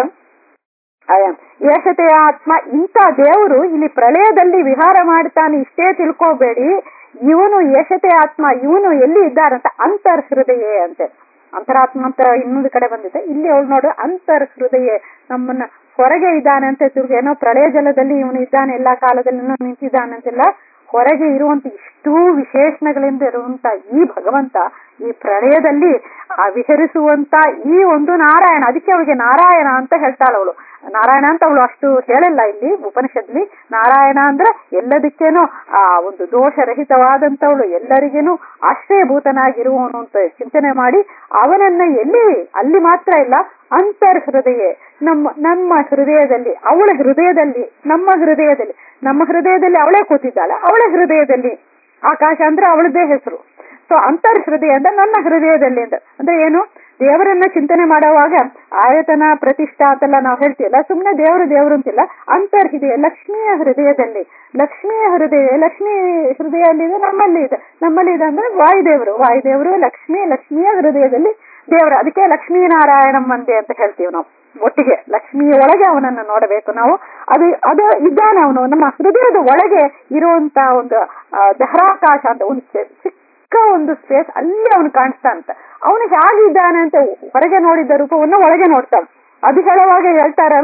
ಅಯಂ ಏಷತೆ ಆತ್ಮ ಇಂಥ ದೇವರು ಇಲ್ಲಿ ಪ್ರಳಯದಲ್ಲಿ ವಿಹಾರ ಮಾಡ್ತಾನೆ ಇಷ್ಟೇ ತಿಳ್ಕೋಬೇಡಿ ಇವನು ಏಷತೆ ಆತ್ಮ ಇವನು ಎಲ್ಲಿ ಇದ್ದಾರಂತ ಅಂತರ್ ಹೃದಯ ಅಂತೆ ಅಂತರಾತ್ಮ ಅಂತ ಇನ್ನೊಂದು ಕಡೆ ಬಂದಿದೆ ಇಲ್ಲಿ ಅವಳು ನೋಡು ಅಂತರ್ ಹೃದಯ ನಮ್ಮನ್ನ ಹೊರಗೆ ಇದ್ದಾನೆ ಅಂತ ತಿರುಗಿ ಏನೋ ಪ್ರಳಯ ಜಲದಲ್ಲಿ ಇವನು ಇದ್ದಾನೆ ಎಲ್ಲಾ ಕಾಲದಲ್ಲಿ ನಿಂತಿದ್ದಾನಂತೆಲ್ಲ ಹೊರಗೆ ಇರುವಂತ ಇಷ್ಟೂ ವಿಶೇಷಣಗಳಿಂದ ಇರುವಂತ ಈ ಭಗವಂತ ಈ ಪ್ರಳಯದಲ್ಲಿ ಆ ವಿಹರಿಸುವಂತ ಈ ಒಂದು ನಾರಾಯಣ ಅದಕ್ಕೆ ಅವಳಿಗೆ ನಾರಾಯಣ ಅಂತ ಹೇಳ್ತಾಳ ಅವಳು ನಾರಾಯಣ ಅಂತ ಅವಳು ಅಷ್ಟು ಹೇಳಲ್ಲ ಇಲ್ಲಿ ಉಪನಿಷತ್ಲಿ ನಾರಾಯಣ ಅಂದ್ರೆ ಎಲ್ಲದಕ್ಕೇನು ಆ ಒಂದು ದೋಷರಹಿತವಾದಂತವಳು ಎಲ್ಲರಿಗೇನು ಆಶ್ರಯಭೂತನಾಗಿರುವವನು ಅಂತ ಚಿಂತನೆ ಮಾಡಿ ಅವನನ್ನ ಎಲ್ಲಿ ಅಲ್ಲಿ ಮಾತ್ರ ಇಲ್ಲ ಅಂತರ್ ಹೃದಯ ನಮ್ಮ ನಮ್ಮ ಹೃದಯದಲ್ಲಿ ಅವಳ ಹೃದಯದಲ್ಲಿ ನಮ್ಮ ಹೃದಯದಲ್ಲಿ ನಮ್ಮ ಹೃದಯದಲ್ಲಿ ಅವಳೇ ಕೂತಿದ್ದಾಳೆ ಅವಳ ಹೃದಯದಲ್ಲಿ ಆಕಾಶ ಅಂದ್ರೆ ಅವಳದೇ ಹೆಸರು ಸೊ ಅಂತರ್ ಹೃದಯ ಅಂದ್ರೆ ನನ್ನ ಹೃದಯದಲ್ಲಿ ಅಂತ ಅಂದ್ರೆ ಏನು ದೇವರನ್ನ ಚಿಂತನೆ ಮಾಡುವಾಗ ಆಯತನ ಪ್ರತಿಷ್ಠಾ ಅಂತೆಲ್ಲ ನಾವು ಹೇಳ್ತೀವಲ್ಲ ಸುಮ್ಮನೆ ದೇವರು ದೇವರು ಅಂತಿಲ್ಲ ಅಂತರ್ ಹೃದಯ ಲಕ್ಷ್ಮಿಯ ಹೃದಯದಲ್ಲಿ ಲಕ್ಷ್ಮಿಯ ಹೃದಯ ಲಕ್ಷ್ಮಿ ಹೃದಯ ಅಲ್ಲಿದೆ ನಮ್ಮಲ್ಲಿ ಇದೆ ನಮ್ಮಲ್ಲಿ ಇದೆ ಅಂದ್ರೆ ವಾಯುದೇವರು ವಾಯುದೇವರು ಲಕ್ಷ್ಮಿ ಲಕ್ಷ್ಮಿಯ ಹೃದಯದಲ್ಲಿ ದೇವರು ಅದಕ್ಕೆ ಲಕ್ಷ್ಮೀನಾರಾಯಣಂ ಒಂದೇ ಅಂತ ಹೇಳ್ತೀವಿ ನಾವು ಒಟ್ಟಿಗೆ ಲಕ್ಷ್ಮಿಯ ಒಳಗೆ ಅವನನ್ನು ನೋಡಬೇಕು ನಾವು ಅದು ಅದು ಇದ್ದಾನೆ ಅವನು ನಮ್ಮ ಹೃದಯದ ಒಳಗೆ ಇರುವಂತ ಒಂದು ಆ, ದಹರಾಕಾಶ ಅಂತ ಒಂದು ಚಿ- ಚಿಕ್ಕ ಒಂದು ಸ್ಪೇಸ್ ಅಲ್ಲಿ ಅವನು ಕಾಣಿಸ್ತಾನಂತ ಅವನು ಹೇಗಿದ್ದಾನೆ ಅಂತ ಹೊರಗೆ ನೋಡಿದ್ದ ರೂಪವನ್ನು ಒಳಗೆ ನೋಡ್ತಾನೆ ಅದು ಹೇಳುವಾಗ ಹೇಳ್ತಾರೆ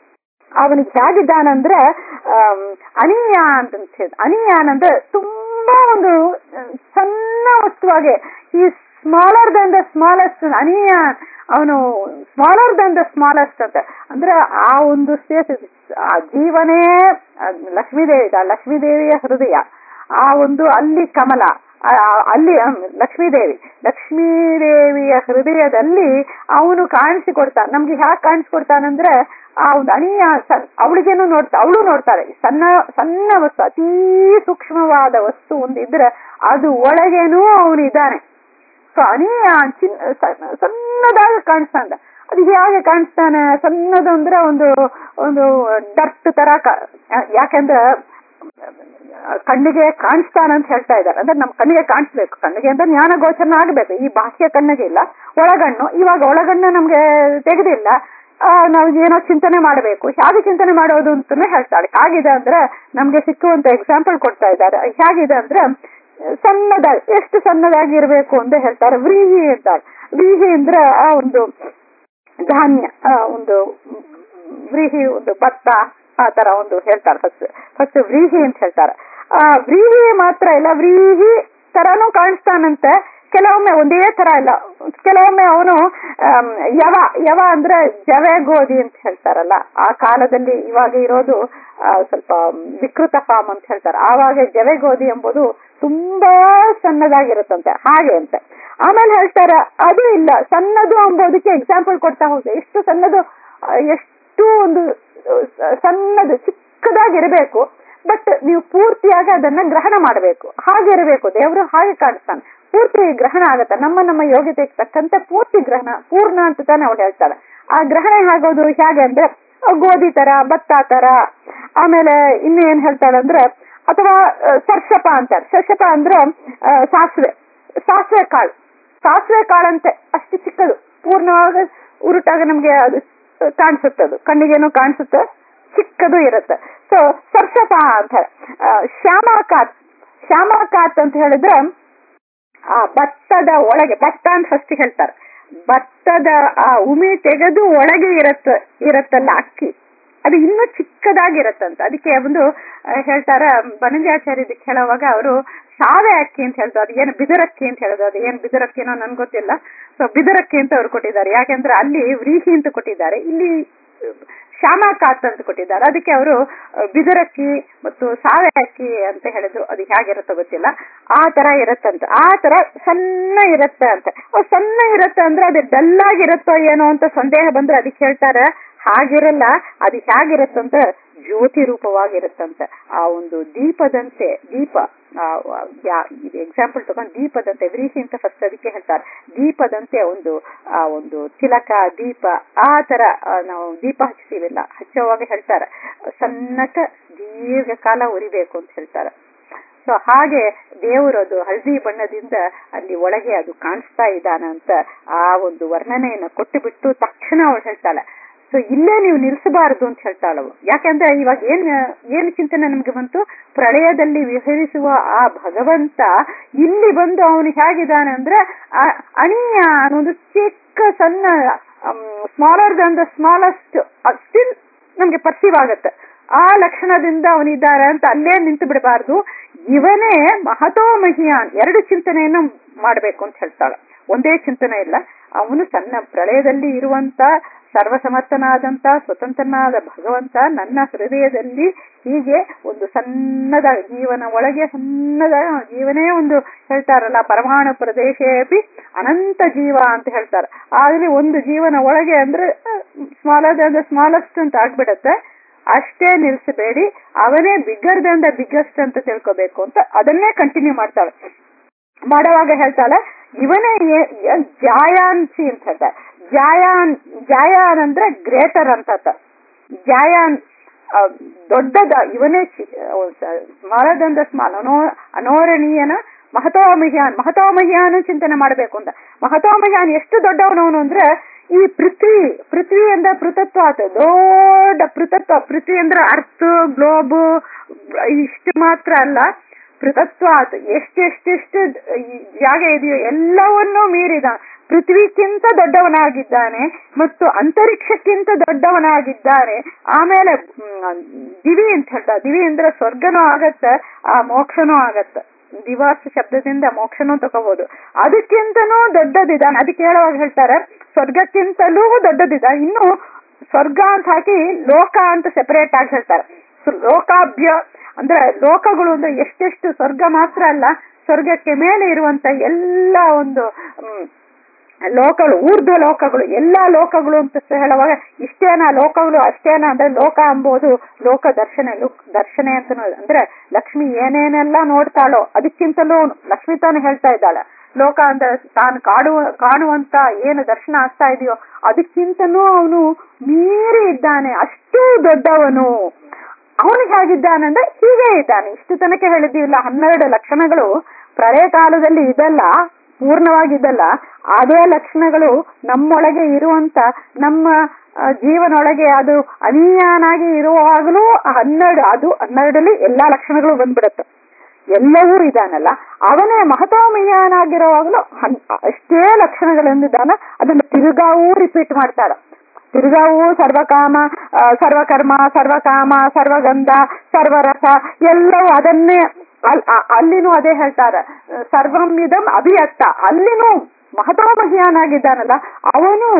ಅವನಿಗೆ ಹೇಗಿದ್ದಾನಂದ್ರೆ ಆಮ್, ಅನಿಯಾನ್ ಅಂತ ಹೇಳಿ ಅನಿಯಾನ್ ಅಂದ್ರೆ ತುಂಬಾ ಒಂದು ಆ, ಸಣ್ಣ ವಸ್ತುವಾಗೆ ಈ ಸ್ಮಾಲರ್ ದನ್ ದ ಸ್ಮಾಲೆಸ್ಟ್ ಅನಿಯಾನ್ ಅವನು ಸ್ಮಾಲರ್ ದನ್ ದ ಸ್ಮಾಲೆಸ್ಟ್ ಅಂತ ಅಂದ್ರೆ ಆ ಒಂದು ಸ್ಪೇಸ್ ಆ ಜೀವನೇ ಆ, ಲಕ್ಷ್ಮೀದೇವಿ ಇದೆ. ಆ ಲಕ್ಷ್ಮೀದೇವಿಯ ಹೃದಯ ಆ ಒಂದು ಅಲ್ಲಿ ಕಮಲ ಆ, ಅಲ್ಲಿ ಹ್ಮ್, ಲಕ್ಷ್ಮೀದೇವಿ ಲಕ್ಷ್ಮೀದೇವಿಯ ಹೃದಯದಲ್ಲಿ ಅವನು ಕಾಣಿಸಿಕೊಡ್ತಾನೆ ನಮ್ಗೆ ಹ್ಯಾಕ್ ಕಾಣಿಸ್ಕೊಡ್ತಾನಂದ್ರೆ ಆ ಒಂದು ಅಣಿಯ ಅವಳಿಗೇನು ನೋಡ್ತಾ ಅವಳು ನೋಡ್ತಾಳೆ ಸಣ್ಣ ಸಣ್ಣ ವಸ್ತು ಅತೀ ಸೂಕ್ಷ್ಮವಾದ ವಸ್ತು ಒಂದು ಇದ್ರೆ ಅದು ಒಳಗೇನೂ ಅವನು ಇದ್ದಾನೆ ಸೊ ಅನಿಯ ಚಿನ್ ಸಣ್ಣ- ಸಣ್ಣದಾಗಿ ಕಾಣಿಸ್ತಾನೆ ಅದು ಹೇಗೆ ಕಾಣಿಸ್ತಾನೆ ಸಣ್ಣದು ಅಂದ್ರೆ ಒಂದು ಒಂದು ಡರ್ಟ್ ತರ ಕಾ- ಯಾಕೆಂದ್ರೆ ಕಣ್ಣಿಗೆ ಕಾಣಿಸ್ತಾನ ಅಂತ ಹೇಳ್ತಾ ಇದ್ದಾರೆ ಅಂದ್ರೆ ನಮ್ ಕಣ್ಣಿಗೆ ಕಾಣಿಸ್ಬೇಕು ಕಣ್ಣಿಗೆ ಅಂದ್ರೆ ಜ್ಞಾನ ಗೋಚರಣ ಆಗ್ಬೇಕು ಈ ಬಾಹ್ಯ ಕಣ್ಣಿಗೆ ಇಲ್ಲ ಒಳಗಣ್ಣು ಇವಾಗ ಒಳಗಣ್ಣು ನಮ್ಗೆ ತೆಗೆದಿಲ್ಲ ಆ, ನಾವು ಏನೋ ಚಿಂತನೆ ಮಾಡಬೇಕು ಹೇಗೆ ಚಿಂತನೆ ಮಾಡೋದು ಅಂತಾನೆ ಹೇಳ್ತಾಳೆ ಹೇಗಿದೆ ಅಂದ್ರೆ ನಮ್ಗೆ ಸಿಕ್ಕುವಂತ ಎಕ್ಸಾಂಪಲ್ ಕೊಡ್ತಾ ಇದ್ದಾರೆ ಹೇಗಿದೆ ಅಂದ್ರೆ ಸಣ್ಣದಾಗಿ ಎಷ್ಟು ಸಣ್ಣದಾಗಿ ಇರಬೇಕು ಅಂತ ಹೇಳ್ತಾರೆ ವ್ರೀಹಿ ಅಂತಾರೆ ವ್ರೀಹಿ ಅಂದ್ರೆ ಆ ಒಂದು ಧಾನ್ಯ ಆ ಒಂದು ವ್ರೀಹಿ ಒಂದು ಭತ್ತ ಆ ತರ ಒಂದು ಹೇಳ್ತಾರೆ ಫಸ್ಟ್ ಫಸ್ಟ್ ವ್ರೀಹಿ ಅಂತ ಹೇಳ್ತಾರೆ ಆ ವ್ರೀಹಿ ಮಾತ್ರ ಇಲ್ಲ ವ್ರೀಹಿ ತರಾನು ಕಾಣಿಸ್ತಾನಂತೆ ಕೆಲವೊಮ್ಮೆ ಒಂದೇ ತರ ಇಲ್ಲ ಕೆಲವೊಮ್ಮೆ ಅವನು ಯವ ಯವ ಅಂದ್ರೆ ಜವೆ ಗೋಧಿ ಅಂತ ಹೇಳ್ತಾರಲ್ಲ ಆ ಕಾಲದಲ್ಲಿ ಇವಾಗ ಇರೋದು ಆ, ಸ್ವಲ್ಪ ವಿಕೃತ ಫಾರ್ಮ್ ಅಂತ ಹೇಳ್ತಾರೆ ಆವಾಗ ಜವೆ ಗೋಧಿ ಎಂಬುದು ತುಂಬಾ ಸಣ್ಣದಾಗಿರುತ್ತಂತೆ ಹಾಗೆ ಅಂತ ಆಮೇಲೆ ಹೇಳ್ತಾರೆ ಅದು ಇಲ್ಲ ಸಣ್ಣದು ಎಂಬುದಕ್ಕೆ ಎಕ್ಸಾಂಪಲ್ ಕೊಡ್ತಾ ಹೋಗುತ್ತೆ ಎಷ್ಟು ಸಣ್ಣದು ಆ, ಎಷ್ಟು ಒಂದು ಆ, ಸಣ್ಣದು ಚಿಕ್ಕದಾಗಿರಬೇಕು ಬಟ್ ನೀವು ಪೂರ್ತಿಯಾಗಿ ಅದನ್ನ ಗ್ರಹಣ ಮಾಡಬೇಕು ಹಾಗೆ ಇರಬೇಕು ದೇವರು ಹಾಗೆ ಕಾಣಿಸ್ತಾನೆ ಪೂರ್ತಿ ಗ್ರಹಣ ಆಗತ್ತೆ ನಮ್ಮ ನಮ್ಮ ಯೋಗ್ಯತೆಗೆ ತಕ್ಕಂತೆ ಪೂರ್ತಿ ಗ್ರಹಣ ಪೂರ್ಣ ಅಂತ ತಾನೆ ಅವ್ರು ಹೇಳ್ತಾರೆ ಆ ಗ್ರಹಣ ಆಗೋದು ಹೇಗೆ ಅಂದ್ರೆ ಗೋಧಿ ತರ ಭತ್ತ ತರ ಆಮೇಲೆ ಇನ್ನು ಏನ್ ಹೇಳ್ತಾರೆ ಅಂದ್ರೆ ಅಥವಾ ಆ, ಸರ್ಷಪ ಅಂತಾರೆ ಸರ್ಷಪ ಅಂದ್ರೆ ಆ, ಸಾಸಿವೆ ಸಾಸಿವೆ ಕಾಳು ಸಾಸಿವೆ ಕಾಳಂತೆ ಅಷ್ಟು ಚಿಕ್ಕದು ಪೂರ್ಣವಾಗಿ ಉರುಟಾಗ ನಮ್ಗೆ ಅದು ಕಾಣಿಸುತ್ತೆ ಅದು ಕಣ್ಣಿಗೇನು ಕಾಣಿಸುತ್ತೆ ಚಿಕ್ಕದು ಇರುತ್ತೆ ಸೊ ಸರ್ಷಪ ಅಂತಾರೆ ಆ, ಶ್ಯಾಮಾಕಾತ್ ಶ್ಯಾಮಾಕಾತ್ ಅಂತ ಹೇಳಿದ್ರೆ ಆ ಭತ್ತದ ಒಳಗೆ ಭತ್ತ ಅಂತ ಫಸ್ಟ್ ಹೇಳ್ತಾರೆ ಭತ್ತದ ಆ ಉಮಿ ತೆಗೆದು ಒಳಗೆ ಇರತ್ತ ಇರತ್ತಲ್ಲ ಅಕ್ಕಿ ಅದು ಇನ್ನೂ ಚಿಕ್ಕದಾಗಿರತ್ತಂತ ಅದಕ್ಕೆ ಒಂದು ಆ, ಹೇಳ್ತಾರ ಬನಂಜಾಚಾರ್ಯ ಇದಕ್ಕೆ ಹೇಳುವಾಗ ಅವರು ಸಾವೆ ಅಕ್ಕಿ ಅಂತ ಹೇಳ್ತಾರೆ ಅದು ಏನು ಬಿದರಕ್ಕಿ ಅಂತ ಹೇಳೋದು ಅದು ಏನು ಬಿದರಕ್ಕಿನೋ ನನ್ಗೆ ಗೊತ್ತಿಲ್ಲ ಸೊ ಬಿದರಕ್ಕಿ ಅಂತ ಅವ್ರು ಕೊಟ್ಟಿದ್ದಾರೆ ಯಾಕೆಂದ್ರೆ ಅಲ್ಲಿ ವ್ರೀಹಿ ಅಂತ ಕೊಟ್ಟಿದ್ದಾರೆ ಇಲ್ಲಿ ಶ್ಯಾಮಾಕಾತ್ ಅಂತ ಕೊಟ್ಟಿದ್ದಾರೆ ಅದಕ್ಕೆ ಅವರು ಬಿದರಕ್ಕಿ ಮತ್ತು ಸಾವೆ ಅಕ್ಕಿ ಅಂತ ಹೇಳಿದ್ರು ಅದು ಹೇಗಿರುತ್ತೋ ಗೊತ್ತಿಲ್ಲ ಆ ತರ ಇರತ್ತಂತ ಆ ತರ ಸಣ್ಣ ಇರತ್ತೆ ಅಂತ ಅವ್ ಸಣ್ಣ ಇರತ್ತೆ ಅಂದ್ರೆ ಅದು ಡಲ್ ಆಗಿರುತ್ತೋ ಏನೋ ಅಂತ ಸಂದೇಹ ಬಂದ್ರೆ ಅದಕ್ಕೆ ಹೇಳ್ತಾರೆ ಹಾಗಿರಲ್ಲ ಅದು ಹೇಗಿರುತ್ತಂತ ಜ್ಯೋತಿ ರೂಪವಾಗಿರುತ್ತಂತೆ ಆ ಒಂದು ದೀಪದಂತೆ ದೀಪ ಎಕ್ಸಾಂಪಲ್ ತಗೊಂಡು ದೀಪದಂತೆ ವ್ರೀಹಿ ಅಂತ ಫಸ್ಟ್ ಅದಕ್ಕೆ ಹೇಳ್ತಾರೆ ದೀಪದಂತೆ ಒಂದು ಆ ಒಂದು ತಿಲಕ ದೀಪ ಆ ತರ ಆ, ನಾವು ದೀಪ ಹಚ್ತೀವಿಲ್ಲ ಹಚ್ಚುವಾಗ ಹೇಳ್ತಾರೆ ಸಣ್ಣಕ ದೀರ್ಘಕಾಲ ಉರಿಬೇಕು ಅಂತ ಹೇಳ್ತಾರೆ ಸೊ ಹಾಗೆ ದೇವರು ಅದು ಹಳದಿ ಬಣ್ಣದಿಂದ ಅಲ್ಲಿ ಒಳಗೆ ಅದು ಕಾಣಿಸ್ತಾ ಇದ್ದಾನಂತ ಆ ಒಂದು ವರ್ಣನೆಯನ್ನ ಕೊಟ್ಟು ಬಿಟ್ಟು ತಕ್ಷಣ ಅವಳು ಹೇಳ್ತಾಳೆ ಸೊ ಇಲ್ಲೇ ನೀವು ನಿಲ್ಲಿಸಬಾರದು ಅಂತ ಹೇಳ್ತಾಳವು ಯಾಕಂದ್ರೆ ಇವಾಗ ಏನ್ ಏನ್ ಚಿಂತನೆ ನಮ್ಗೆ ಬಂತು ಪ್ರಳಯದಲ್ಲಿ ವಿಹರಿಸುವ ಆ ಭಗವಂತ ಇಲ್ಲಿ ಬಂದು ಅವನು ಹೇಗಿದ್ದಾನೆ ಅಂದ್ರೆ ಆ ಅಣಿಯ ಅನ್ನೊಂದು ಚಿಕ್ಕ ಸಣ್ಣ smaller than the smallest still ನಮ್ಗೆ ಪರ್ಸೀವ್ ಆಗತ್ತೆ ಆ ಲಕ್ಷಣದಿಂದ ಅವನಿದ್ದಾರೆ ಅಂತ ಅಲ್ಲೇ ನಿಂತು ಬಿಡಬಾರ್ದು ಇವನೇ ಮಹತೋ ಮಹಿಯಾನ್ ಎರಡು ಚಿಂತನೆಯನ್ನು ಮಾಡಬೇಕು ಅಂತ ಹೇಳ್ತಾಳೆ ಒಂದೇ ಚಿಂತನೆ ಇಲ್ಲ ಅವನು ಸಣ್ಣ ಪ್ರಳಯದಲ್ಲಿ ಇರುವಂತ ಸರ್ವಸಮರ್ಥನಾದಂತ ಸ್ವತಂತ್ರನಾದ ಭಗವಂತ ನನ್ನ ಹೃದಯದಲ್ಲಿ ಹೀಗೆ ಒಂದು ಸಣ್ಣದ ಜೀವನ ಒಳಗೆ ಸಣ್ಣದ ಜೀವನೇ ಒಂದು ಹೇಳ್ತಾರಲ್ಲ ಪರಮಾಣು ಪ್ರದೇಶೇಪಿ ಅನಂತ ಜೀವ ಅಂತ ಹೇಳ್ತಾರೆ ಆಗಲಿ ಒಂದು ಜೀವನ ಒಳಗೆ ಅಂದ್ರೆ ಸ್ಮಾಲರ್ ಅಂದ್ರೆ ಸ್ಮಾಲೆಸ್ಟ್ ಅಂತ ಆಗ್ಬಿಡತ್ತೆ ಅಷ್ಟೇ ನಿಲ್ಸಬೇಡಿ ಅವನೇ ಬಿಗ್ಗರ್ ದನ್ ದ ಬಿಗ್ಗೆಸ್ಟ್ ಅಂತ ತಿಳ್ಕೋಬೇಕು ಅಂತ ಅದನ್ನೇ ಕಂಟಿನ್ಯೂ ಮಾಡ್ತಾಳೆ ಮಾಡುವಾಗ ಹೇಳ್ತಾಳೆ ಇವನೇ ಏ- ಏ- ಜಾಯಾನ್ಸಿ ಅಂತ ಹೇಳ್ತಾರೆ ಜಾಯಾನ್ ಜಾಯಾನ್ ಅಂದ್ರೆ ಗ್ರೇಟರ್ ಅಂತ ಅರ್ಥ. ಜಾಯಾನ್ ಆ, ದೊಡ್ಡದ ಇವನೇ ಸ್ಮಾಲದಂದ ಸ್ಮಾಲ್ ಅನೋ ಅನೋರಣೀಯನ ಮಹತೋಮಹಿಯಾನ್ ಮಹತೋಮಹಿಯಾನು ಚಿಂತನೆ ಮಾಡಬೇಕು ಅಂತ ಮಹತೋಮಹಿಯಾನ್ ಎಷ್ಟು ದೊಡ್ಡವನವನು ಅಂದ್ರೆ ಈ ಪೃಥ್ವಿ ಪೃಥ್ವಿ ಅಂದ್ರೆ ಪೃತತ್ವ ಆತ ದೊಡ್ಡ ಪೃತತ್ವ ಪೃಥ್ವಿ ಅಂದ್ರೆ ಅರ್ಥ ಗ್ಲೋಬ್ ಇಷ್ಟು ಮಾತ್ರ ಅಲ್ಲ ಪೃತತ್ವ ಆತ ಎಷ್ಟೆಷ್ಟೆಷ್ಟು ಜಾಗ ಇದೆಯೋ ಎಲ್ಲವನ್ನೂ ಮೀರಿದ ಪೃಥ್ವಿಕ್ಕಿಂತ ದೊಡ್ಡವನಾಗಿದ್ದಾನೆ ಮತ್ತು ಅಂತರಿಕ್ಷಕ್ಕಿಂತ ದೊಡ್ಡವನಾಗಿದ್ದಾನೆ ಆಮೇಲೆ ಹ್ಮ್, ದಿವಿ ಅಂತ ಹೇಳ್ತಾರೆ ದಿವಿ ಅಂದ್ರೆ ಸ್ವರ್ಗನೂ ಆಗತ್ತ ಆ ಮೋಕ್ಷನೂ ಆಗತ್ತ ದಿವಾಸ ಶಬ್ದದಿಂದ ಮೋಕ್ಷನೂ ತಗೋಬಹುದು ಅದಕ್ಕಿಂತನೂ ದೊಡ್ಡದಿದ್ದಾನೆ ಅದಕ್ಕೆ ಹೇಳುವಾಗ ಹೇಳ್ತಾರೆ ಸ್ವರ್ಗಕ್ಕಿಂತಲೂ ದೊಡ್ಡದಿದ್ದ ಇನ್ನು ಸ್ವರ್ಗ ಅಂತ ಹಾಕಿ ಲೋಕ ಅಂತ ಸೆಪರೇಟ್ ಆಗಿ ಹೇಳ್ತಾರೆ ಸೊ ಲೋಕಾಭ್ಯ ಅಂದ್ರೆ ಲೋಕಗಳು ಅಂದ್ರೆ ಎಷ್ಟೆಷ್ಟು ಸ್ವರ್ಗ ಮಾತ್ರ ಅಲ್ಲ ಸ್ವರ್ಗಕ್ಕೆ ಮೇಲೆ ಇರುವಂತ ಎಲ್ಲ ಒಂದು ಹ್ಮ್, ಲೋಕಗಳು ಊರ್ಧ್ವ ಲೋಕಗಳು ಎಲ್ಲಾ ಲೋಕಗಳು ಅಂತ ಹೇಳುವಾಗ ಇಷ್ಟೇನಾ ಲೋಕಗಳು ಅಷ್ಟೇನಾ ಅಂದ್ರೆ ಲೋಕ ಎಂಬುದು ಲೋಕ ದರ್ಶನ ಲೋಕ ದರ್ಶನ ಅಂತ ಅಂದ್ರೆ ಲಕ್ಷ್ಮಿ ಏನೇನೆಲ್ಲ ನೋಡ್ತಾಳೋ ಅದಕ್ಕಿಂತಲೂ ಲಕ್ಷ್ಮಿ ತಾನು ಹೇಳ್ತಾ ಇದ್ದಾಳೆ ಲೋಕ ಅಂದ್ರೆ ತಾನು ಕಾಡುವ ಕಾಣುವಂತ ಏನು ದರ್ಶನ ಆಗ್ತಾ ಇದೆಯೋ ಅದಕ್ಕಿಂತನೂ ಅವನು ಮೀರಿ ಇದ್ದಾನೆ ಅಷ್ಟು ದೊಡ್ಡವನು ಅವನು ಹೇಗಿದ್ದಾನಂದ್ರೆ ಹೀಗೆ ಇದ್ದಾನೆ ಇಷ್ಟು ತನಕ ಹೇಳಿದ್ದೀವಿಲ್ಲ ಹನ್ನೆರಡು ಲಕ್ಷಣಗಳು ಪ್ರಳಯ ಕಾಲದಲ್ಲಿ ಇದಲ್ಲ ಪೂರ್ಣವಾಗಿದ್ದಲ್ಲ ಅದೇ ಲಕ್ಷಣಗಳು ನಮ್ಮೊಳಗೆ ಇರುವಂತ ನಮ್ಮ ಜೀವನೊಳಗೆ ಅದು ಅನೀಯನಾಗಿ ಇರುವಾಗಲೂ ಹನ್ನೆರಡು ಅದು ಹನ್ನೆರಡಲ್ಲಿ ಎಲ್ಲಾ ಲಕ್ಷಣಗಳು ಬಂದ್ಬಿಡುತ್ತೆ ಎಲ್ಲವೂ ಇದಾನಲ್ಲ ಅವನೇ ಮಹತೋಮಯ್ಯನಾಗಿರುವಾಗಲೂ ಅಷ್ಟೇ ಲಕ್ಷಣಗಳೊಂದಿದ್ದಾನ ಅದನ್ನು ತಿರುಗಾವೂ ರಿಪೀಟ್ ಮಾಡ್ತಾರ ತಿರುಗಾವು ಸರ್ವಕಾಮ ಸರ್ವಕರ್ಮ ಸರ್ವಕಾಮ ಸರ್ವಗಂಧ ಸರ್ವರಸ ಎಲ್ಲವೂ ಅದನ್ನೇ ಅಲ್ಲಿನೂ ಅದೇ ಹೇಳ್ತಾರೆ ಸರ್ವಮಿದಂ ಅಭಿಯತ್ತ ಅಲ್ಲಿನೂ ಮಹತೋಮಹಿಯಾನಾಗಿದ್ದಾನಲ್ಲ ಅವನು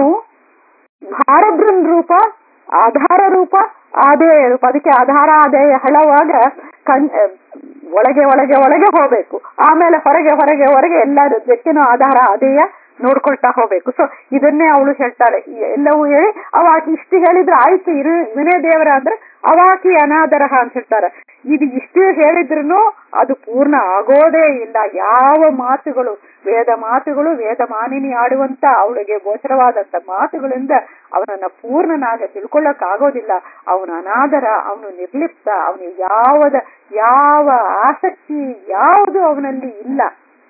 ಭಾರಬ್ರನ್ ರೂಪ ಆಧಾರ ರೂಪ ಆದೇಯ ರೂಪ ಅದಕ್ಕೆ ಆಧಾರ ಆದೇಯ ಹೇಳುವಾಗ ಕಣ್ ಒಳಗೆ ಒಳಗೆ ಒಳಗೆ ಹೋಗ್ಬೇಕು ಆಮೇಲೆ ಹೊರಗೆ ಹೊರಗೆ ಹೊರಗೆ ಎಲ್ಲರೂ ಜೊತೆನೂ ಆಧಾರ ಆದೇಯ ನೋಡ್ಕೊಳ್ತಾ ಹೋಗ್ಬೇಕು ಸೊ ಇದನ್ನೇ ಅವಳು ಹೇಳ್ತಾಳೆ ಎಲ್ಲವೂ ಹೇಳಿ ಅವಾಕಿ ಇಷ್ಟು ಹೇಳಿದ್ರೆ ಆಯ್ತು ಇರು ಇವನೇ ದೇವರ ಅಂದ್ರೆ ಅವಾಕಿ ಅನಾದರಹ ಅಂತ ಹೇಳ್ತಾರೆ ಇದು ಇಷ್ಟು ಹೇಳಿದ್ರು ಅದು ಪೂರ್ಣ ಆಗೋದೇ ಇಲ್ಲ ಯಾವ ಮಾತುಗಳು ವೇದ ಮಾತುಗಳು ವೇದ ಮಾನಿನಿ ಆಡುವಂತ ಅವಳಿಗೆ ಗೋಚರವಾದಂತ ಮಾತುಗಳಿಂದ ಅವನನ್ನ ಪೂರ್ಣನಾಗ ತಿಳ್ಕೊಳ್ಳಕ್ ಆಗೋದಿಲ್ಲ ಅವನ ಅನಾದರ ಅವನು ನಿರ್ಲಿಪ್ತ ಅವನು ಯಾವದ ಯಾವ ಆಸಕ್ತಿ ಯಾವುದು ಅವನಲ್ಲಿ ಇಲ್ಲ